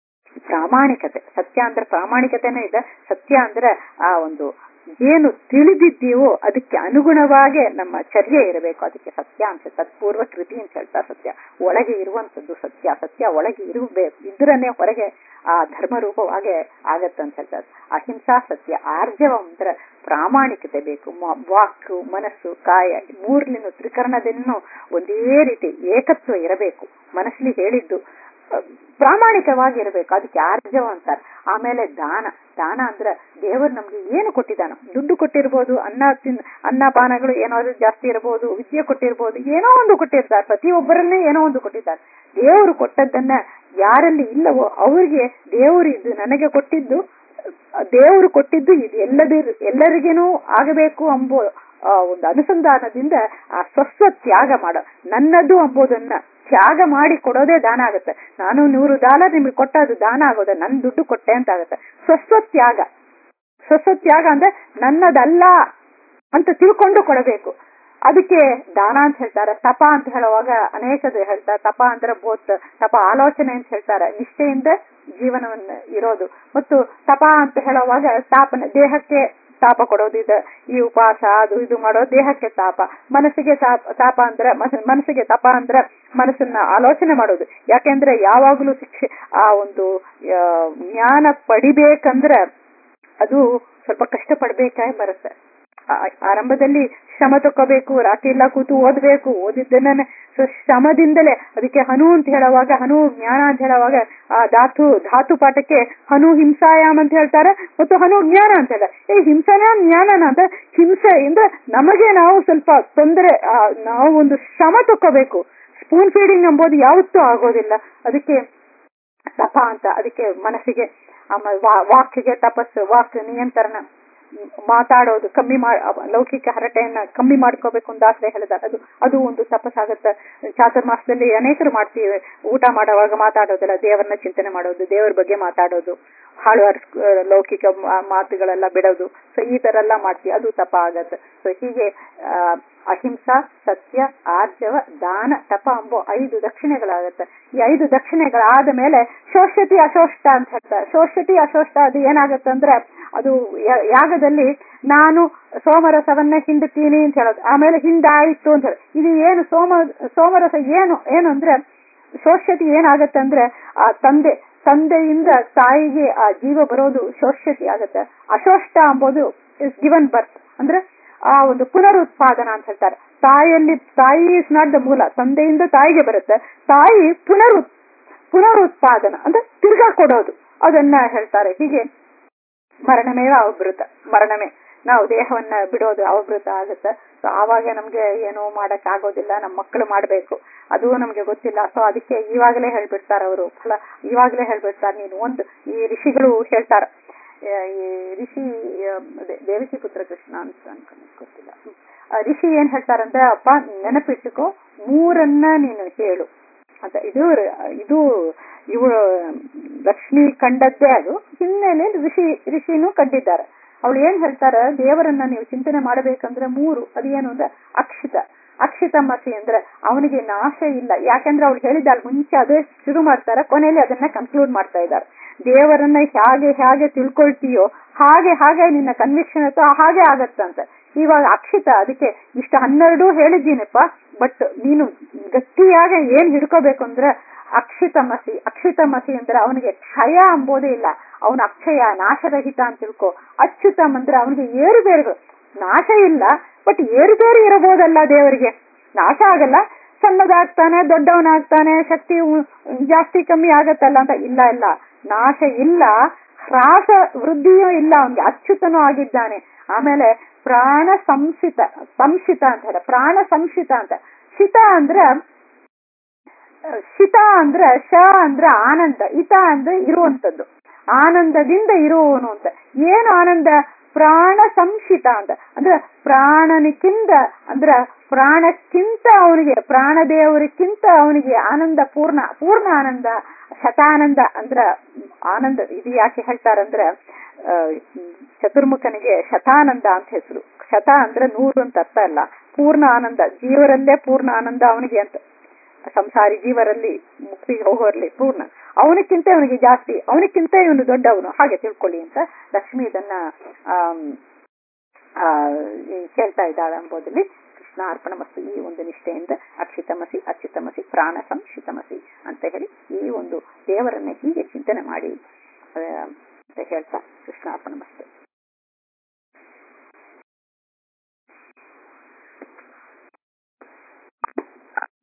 ಪ್ರಾಮಾಣಿಕತೆ ಸತ್ಯ ಅಂದ್ರೆ ಪ್ರಾಮಾಣಿಕತೆನೇ ಇದೆ ಸತ್ಯ ಅಂದ್ರೆ ಆ ಒಂದು ಏನು ತಿಳಿದಿದ್ದೀವೋ ಅದಕ್ಕೆ ಅನುಗುಣವಾಗಿ ನಮ್ಮ ಚರ್ಯೆ ಇರಬೇಕು ಅದಕ್ಕೆ ಸತ್ಯ ಅಂತ ತತ್ಪೂರ್ವ ಕೃತಿ ಅಂತ ಹೇಳ್ತಾರೆ ಸತ್ಯ ಒಳಗೆ ಇರುವಂತದ್ದು ಸತ್ಯ ಸತ್ಯ ಒಳಗೆ ಇರಬೇಕು ಇದ್ರನ್ನೇ ಹೊರಗೆ ಆ ಧರ್ಮ ರೂಪವಾಗಿ ಆಗತ್ತೆ ಅಂತ ಹೇಳ್ತಾರೆ ಅಹಿಂಸಾ ಸತ್ಯ ಆರ್ಜವ ಅಂದ್ರೆ ಪ್ರಾಮಾಣಿಕತೆ ಬೇಕು ಮ- ವಾಕು ಮನಸ್ಸು ಕಾಯ ಮೂರ್ಲಿನ ತ್ರಿಕರಣದನ್ನು ಒಂದೇ ರೀತಿ ಏಕತ್ವ ಇರಬೇಕು ಮನಸ್ಸಲ್ಲಿ ಹೇಳಿದ್ದು ಅಹ್, ಪ್ರಾಮಾಣಿಕವಾಗಿರ್ಬೇಕು ಅದಕ್ಕೆ ಆರ್ಜವ ಅಂತಾರೆ ಆಮೇಲೆ ದಾನ ದಾನ ಅಂದ್ರೆ ದೇವರು ನಮ್ಗೆ ಏನು ಕೊಟ್ಟಿದ್ದಾನ ದುಡ್ಡು ಕೊಟ್ಟಿರ್ಬೋದು ಅನ್ನ ತಿನ್ ಅನ್ನಪಾನಗಳು ಏನಾದ್ರು ಜಾಸ್ತಿ ಇರಬಹುದು ವಿದ್ಯೆ ಕೊಟ್ಟಿರ್ಬೋದು ಏನೋ ಒಂದು ಕೊಟ್ಟಿರ್ತಾರೆ ಪ್ರತಿಯೊಬ್ಬರನ್ನೇ ಏನೋ ಒಂದು ಕೊಟ್ಟಿದ್ದಾರೆ ದೇವರು ಕೊಟ್ಟದ್ದನ್ನ ಯಾರಲ್ಲಿ ಇಲ್ಲವೋ ಅವ್ರಿಗೆ ದೇವರು ಇದು ನನಗೆ ಕೊಟ್ಟಿದ್ದು ದೇವರು ಕೊಟ್ಟಿದ್ದು ಇದು ಎಲ್ಲದಿರ್ ಎಲ್ಲರಿಗೇನೂ ಆಗಬೇಕು ಎಂಬೋ ಆ ಒಂದು ಅನುಸಂಧಾನದಿಂದ ಆ ಸ್ವಸ್ವ ತ್ಯಾಗ ಮಾಡೋ ನನ್ನದು ಎಂಬುದನ್ನ ತ್ಯಾಗ ಮಾಡಿ ಕೊಡೋದೇ ದಾನ ಆಗುತ್ತೆ ನಾನು ನೂರು ಡಾಲರ್ ನಿಮ್ಗೆ ಕೊಟ್ಟದ್ದು ದಾನ ಆಗೋದು ನನ್ ದುಡ್ಡು ಕೊಟ್ಟೆ ಅಂತ ಆಗುತ್ತೆ ಸ್ವಸ್ವ ತ್ಯಾಗ ಸ್ವಸ್ವ ತ್ಯಾಗ ಅಂದ್ರೆ ನನ್ನದಲ್ಲ ಅಂತ ತಿಳ್ಕೊಂಡು ಕೊಡಬೇಕು ಅದಕ್ಕೆ ದಾನ ಅಂತ ಹೇಳ್ತಾರೆ ತಪ ಅಂತ ಹೇಳುವಾಗ ಅನೇಕದು ಹೇಳ್ತಾರೆ ತಪ ಅಂದ್ರೆ ಬೋತ್ ತಪ ಆಲೋಚನೆ ಅಂತ ಹೇಳ್ತಾರೆ ನಿಷ್ಠೆಯಿಂದ ಜೀವನವನ್ನು ಇರೋದು ಮತ್ತು ತಪ ಅಂತ ಹೇಳುವಾಗ ತಾಪನ ದೇಹಕ್ಕೆ ತಾಪ ಕೊಡೋದು ಇದು ಈ ಉಪವಾಸ ಅದು ಇದು ಮಾಡೋದು ದೇಹಕ್ಕೆ ತಾಪ ಮನಸ್ಸಿಗೆ ತಾಪ ತಾಪ ಅಂದ್ರೆ ಮನ- ಮನಸ್ಸಿಗೆ ತಪ ಅಂದ್ರೆ ಮನಸ್ಸನ್ನ ಆಲೋಚನೆ ಮಾಡೋದು ಯಾಕೆಂದ್ರೆ ಯಾವಾಗ್ಲೂ ಶಿಕ್ಷೆ ಆ ಒಂದು ಆ, ಜ್ಞಾನ ಪಡಿಬೇಕಂದ್ರೆ ಅದು ಸ್ವಲ್ಪ ಕಷ್ಟ ಪಡ್ಬೇಕಾಗಿ ಬರುತ್ತೆ ಆ- ಆರಂಭದಲ್ಲಿ ಶ್ರಮ ತಕೋಬೇಕು ರಾತ್ರಿ ಎಲ್ಲ ಕೂತು ಓದ್ಬೇಕು ಓದಿದ್ದನ್ನ ಸೊ ಶ್ರಮದಿಂದಲೇ ಅದಕ್ಕೆ ಹನು ಅಂತ ಹೇಳುವಾಗ ಹನು ಜ್ಞಾನ ಅಂತ ಹೇಳುವಾಗ ಆ ಧಾತು ಧಾತು ಪಾಠಕ್ಕೆ ಹನು ಹಿಂಸಾಯಾಮ್ ಅಂತ ಹೇಳ್ತಾರೆ ಮತ್ತು ಹನು ಜ್ಞಾನ ಅಂತ ಹೇಳ್ತಾರೆ ಈ ಹಿಂಸನ ಜ್ಞಾನನ ಅಂತ ಹಿಂಸೆ ಅಂದ್ರೆ ನಮಗೆ ನಾವು ಸ್ವಲ್ಪ ತೊಂದರೆ ಆ, ನಾವು ಒಂದು ಶ್ರಮ ತಕೋಬೇಕು ಸ್ಪೂನ್ ಫೀಡಿಂಗ್ ಎಂಬುದು ಯಾವತ್ತೂ ಆಗೋದಿಲ್ಲ ಅದಕ್ಕೆ ತಪ ಅಂತ ಅದಕ್ಕೆ ಮನಸ್ಸಿಗೆ ಆಮೇಲೆ ವಾ- ವಾಕ್ಗೆ ತಪಸ್ಸು ವಾಕ್ ನಿಯಂತ್ರಣ ಮ್, ಮಾತಾಡೋದು ಕಮ್ಮಿ ಮಾ ಲೌಕಿಕ ಹರಟೆಯನ್ನ ಕಮ್ಮಿ ಮಾಡ್ಕೋಬೇಕು ಅಂತ ದಾಸರೇ ಹೇಳಿದ್ದಾರೆ ಅದು ಅದು ಒಂದು ತಪಸ್ಸಾಗತ್ತೆ ಚಾತುರ್ಮಾಸದಲ್ಲಿ ಅನೇಕರು ಮಾಡ್ತೀವಿ ಊಟ ಮಾಡುವಾಗ ಮಾತಾಡೋದಿಲ್ಲ ದೇವರನ್ನ ಚಿಂತನೆ ಮಾಡೋದು ದೇವರ ಬಗ್ಗೆ ಮಾತಾಡೋದು ಹಾಳು ಅರ್ಸ್- ಲೌಕಿಕ ಮಾ- ಮಾತುಗಳೆಲ್ಲ ಬಿಡೋದು ಸೊ ಈ ತರ ಎಲ್ಲ ಮಾಡ್ತೀವಿ ಅದು ತಪ ಆಗತ್ತೆ ಸೊ ಹೀಗೆ ಆ, ಅಹಿಂಸಾ ಸತ್ಯ ಆರ್ಜವ ದಾನ ತಪ ಎಂಬೋ ಐದು ದಕ್ಷಿಣೆಗಳಾಗತ್ತೆ ಈ ಐದು ದಕ್ಷಿಣೆಗಳಾದ ಮೇಲೆ ಶೋಷತಿ ಅಶೋಷ್ಟ ಅಂತ ಹೇಳ್ತಾರೆ ಶೋಷತಿ ಅಶೋಷ್ಟ ಅದು ಏನಾಗತ್ತೆ ಅಂದ್ರೆ ಅದು ಯ- ಯಾಗದಲ್ಲಿ ನಾನು ಸೋಮರಸವನ್ನ ಹಿಂಡುತ್ತೀನಿ ಅಂತ ಹೇಳೋದು ಆಮೇಲೆ ಹಿಂದಾಯಿತು ಅಂತ ಹೇಳಿ ಇದು ಏನು ಸೋಮ ಸೋಮರಸ ಏನು ಏನು ಅಂದ್ರೆ ಶೋಷ್ಯತಿ ಏನಾಗತ್ತೆ ಅಂದ್ರೆ ಆ ತಂದೆ ತಂದೆಯಿಂದ ತಾಯಿಗೆ ಆ ಜೀವ ಬರೋದು ಶೋಷ್ಯತಿ ಆಗತ್ತೆ ಅಶೋಷ್ಟ ಎಂಬುದು ಇಸ್ ಗಿವನ್ ಬರ್ತ್ ಅಂದ್ರೆ ಆ ಒಂದು ಪುನರುತ್ಪಾದನ ಅಂತ ಹೇಳ್ತಾರೆ ತಾಯಿಯಲ್ಲಿ ತಾಯಿ ಇಸ್ ನಾಟ್ ದ ಮೂಲ ತಂದೆಯಿಂದ ತಾಯಿಗೆ ಬರುತ್ತೆ ತಾಯಿ ಪುನರು ಪುನರುತ್ಪಾದನ ಅಂದ್ರೆ ತಿರ್ಗಾ ಕೊಡೋದು ಅದನ್ನ ಹೇಳ್ತಾರೆ ಹೀಗೆ ಮರಣಮೇವ ಅವಭೃತ ಮರಣಮೇ ನಾವು ದೇಹವನ್ನ ಬಿಡೋದು ಅವಭೃತ ಆಗುತ್ತೆ ಸೊ ಆವಾಗ ನಮ್ಗೆ ಏನು ಮಾಡಕ್ ಆಗೋದಿಲ್ಲ ನಮ್ಮ ಮಕ್ಕಳು ಮಾಡ್ಬೇಕು ಅದು ನಮ್ಗೆ ಗೊತ್ತಿಲ್ಲ ಸೊ ಅದಕ್ಕೆ ಇವಾಗಲೇ ಹೇಳ್ಬಿಡ್ತಾರೆ ಅವರು ಫಲ ಇವಾಗಲೇ ಹೇಳ್ಬಿಡ್ತಾರೆ ನೀನು ಒಂದು ಈ ಋಷಿಗಳು ಹೇಳ್ತಾರ ಆ, ಈ ಋಷಿ ಆ, ಅದೇ ದೇವಕಿ ಪುತ್ರ ಕೃಷ್ಣ ಅಂತ ಅನ್ಕೊಂಡು ಗೊತ್ತಿಲ್ಲ ಹ್ಮ್. ಆ ಋಷಿ ಏನ್ ಹೇಳ್ತಾರಂದ್ರೆ ಅಪ್ಪ ನೆನಪಿಟ್ಟುಕೋ ಮೂರನ್ನ ನೀನು ಹೇಳು ಅಂತ ಇದು ಇದು ಇವ ಲಕ್ಷ್ಮಿ ಕಂಡದ್ದೇ ಅದು ಹಿನ್ನೆಲೆಯಲ್ಲಿ ಋಷಿ ಋಷಿನೂ ಕಂಡಿದ್ದಾರೆ ಅವಳು ಏನ್ ಹೇಳ್ತಾರೆ ದೇವರನ್ನ ನೀವು ಚಿಂತನೆ ಮಾಡಬೇಕಂದ್ರೆ ಮೂರು ಅದೇನು ಅಂದ್ರೆ ಅಕ್ಷಿತ ಅಕ್ಷಿತ ಮಸಿ ಅಂದ್ರೆ ಅವನಿಗೆ ನಾಶ ಇಲ್ಲ ಯಾಕಂದ್ರೆ ಅವಳು ಹೇಳಿದಾಳೆ ಮುಂಚೆ ಅದೇ ಶುರು ಮಾಡ್ತಾರೆ ಕೊನೆಯಲ್ಲಿ ಅದನ್ನ ಕನ್ಕ್ಲೂಡ್ ಮಾಡ್ತಾ ಇದ್ದಾರೆ ದೇವರನ್ನ ಹೇಗೆ ಹೇಗೆ ತಿಳ್ಕೊಳ್ತೀಯೋ ಹಾಗೆ ಹಾಗೆ ನಿನ್ನ ಕನ್ವಿಕ್ಷನ್ ಇತ್ತು ಹಾಗೆ ಆಗತ್ತಂತೆ ಇವಾಗ ಅಕ್ಷಿತ ಅದಕ್ಕೆ ಇಷ್ಟ ಹನ್ನೆರಡು ಹೇಳಿದ್ದೀನಪ್ಪ ಬಟ್ ನೀನು ಗಟ್ಟಿಯಾಗಿ ಏನ್ ಹಿಡ್ಕೋಬೇಕು ಅಂದ್ರೆ ಅಕ್ಷಿತ ಮಸಿ ಅಕ್ಷಿತ ಮಸಿ ಅಂದ್ರೆ ಅವನಿಗೆ ಕ್ಷಯ ಅಂಬೋದೇ ಇಲ್ಲ ಅವನ ಅಕ್ಷಯ ನಾಶರಹಿತ ಅಂತ ತಿಳ್ಕೊ ಅಚ್ಯುತಮ್ ಅಂದ್ರೆ ಅವನಿಗೆ ಏರುಬೇರುಗಳು ನಾಶ ಇಲ್ಲ ಬಟ್ ಏರುಬೇರು ಇರಬಹುದಲ್ಲ ದೇವರಿಗೆ ನಾಶ ಆಗಲ್ಲ ಸಣ್ಣದಾಗ್ತಾನೆ ದೊಡ್ಡವನಾಗ್ತಾನೆ ಶಕ್ತಿ ಉ- ಜಾಸ್ತಿ ಕಮ್ಮಿ ಆಗತ್ತಲ್ಲ ಅಂತ ಇಲ್ಲ ಇಲ್ಲ ನಾಶ ಇಲ್ಲ ಹ್ರಾಸ ವೃದ್ಧಿಯೂ ಇಲ್ಲ ಅವನಿಗೆ ಅಚ್ಯುತನೂ ಆಗಿದ್ದಾನೆ ಆಮೇಲೆ ಪ್ರಾಣ ಸಂಸಿತ ಸಂಶಿತ ಅಂತ ಹೇಳ ಪ್ರಾಣ ಸಂಶಿತ ಅಂತ ಶಿತ ಅಂದ್ರೆ ಶಿತ ಅಂದ್ರೆ ಶ ಅಂದ್ರೆ ಆನಂದ ಇತ ಅಂದ್ರೆ ಇರುವಂತದ್ದು ಆನಂದದಿಂದ ಇರುವವನು ಅಂತ ಏನು ಆನಂದ ಪ್ರಾಣ ಸಂಶಿತ ಅಂತ ಅಂದ್ರೆ ಪ್ರಾಣನಿಕ್ಕಿಂತ ಅಂದ್ರೆ ಪ್ರಾಣಕ್ಕಿಂತ ಅವನಿಗೆ ಪ್ರಾಣದೇವರಿಕ್ಕಿಂತ ಅವನಿಗೆ ಆನಂದ ಪೂರ್ಣ ಪೂರ್ಣ ಆನಂದ ಶತಾನಂದ ಅಂದ್ರ ಆನಂದ ಇದು ಯಾಕೆ ಹೇಳ್ತಾರಂದ್ರ ಆ, ಚತುರ್ಮುಖನಿಗೆ ಶತಾನಂದ ಅಂತ ಹೆಸರು ಶತ ಅಂದ್ರೆ ನೂರು ಅಂತ ಅರ್ಥ ಅಲ್ಲ ಪೂರ್ಣ ಆನಂದ ಜೀವರಲ್ಲೇ ಪೂರ್ಣ ಆನಂದ ಅವನಿಗೆ ಅಂತ ಸಂಸಾರಿ ಜೀವರಲ್ಲಿ ಮುಕ್ತಿಗೆ ಹೋಗೋರ್ಲಿ ಪೂರ್ಣ ಅವನಕ್ಕಿಂತ ಇವನಿಗೆ ಜಾಸ್ತಿ ಅವನಕ್ಕಿಂತ ಇವನು ದೊಡ್ಡವನು ಹಾಗೆ ತಿಳ್ಕೊಳ್ಳಿ ಅಂತ ಲಕ್ಷ್ಮಿ ಇದನ್ನ ಆಮ್, ಆ, ಈ ಕೇಳ್ತಾ ಇದ್ದಾಳೆ ಎಂಬುದರಲ್ಲಿ ಕೃಷ್ಣ ಅರ್ಪಣ ಮತ್ತು ಈ ಒಂದು ನಿಷ್ಠೆಯಿಂದ ಅಕ್ಷಿತಮಸಿ ಅಚ್ಯುತಮಸಿ ಪ್ರಾಣ ಸಂಶಿತಮಸಿ ಅಂತ ಹೇಳಿ ಈ ಒಂದು ದೇವರನ್ನ ಹೀಗೆ ಚಿಂತನೆ ಮಾಡಿ ಆ, ಅಂತ ಹೇಳ್ತಾ ಕೃಷ್ಣ ಅರ್ಪಣ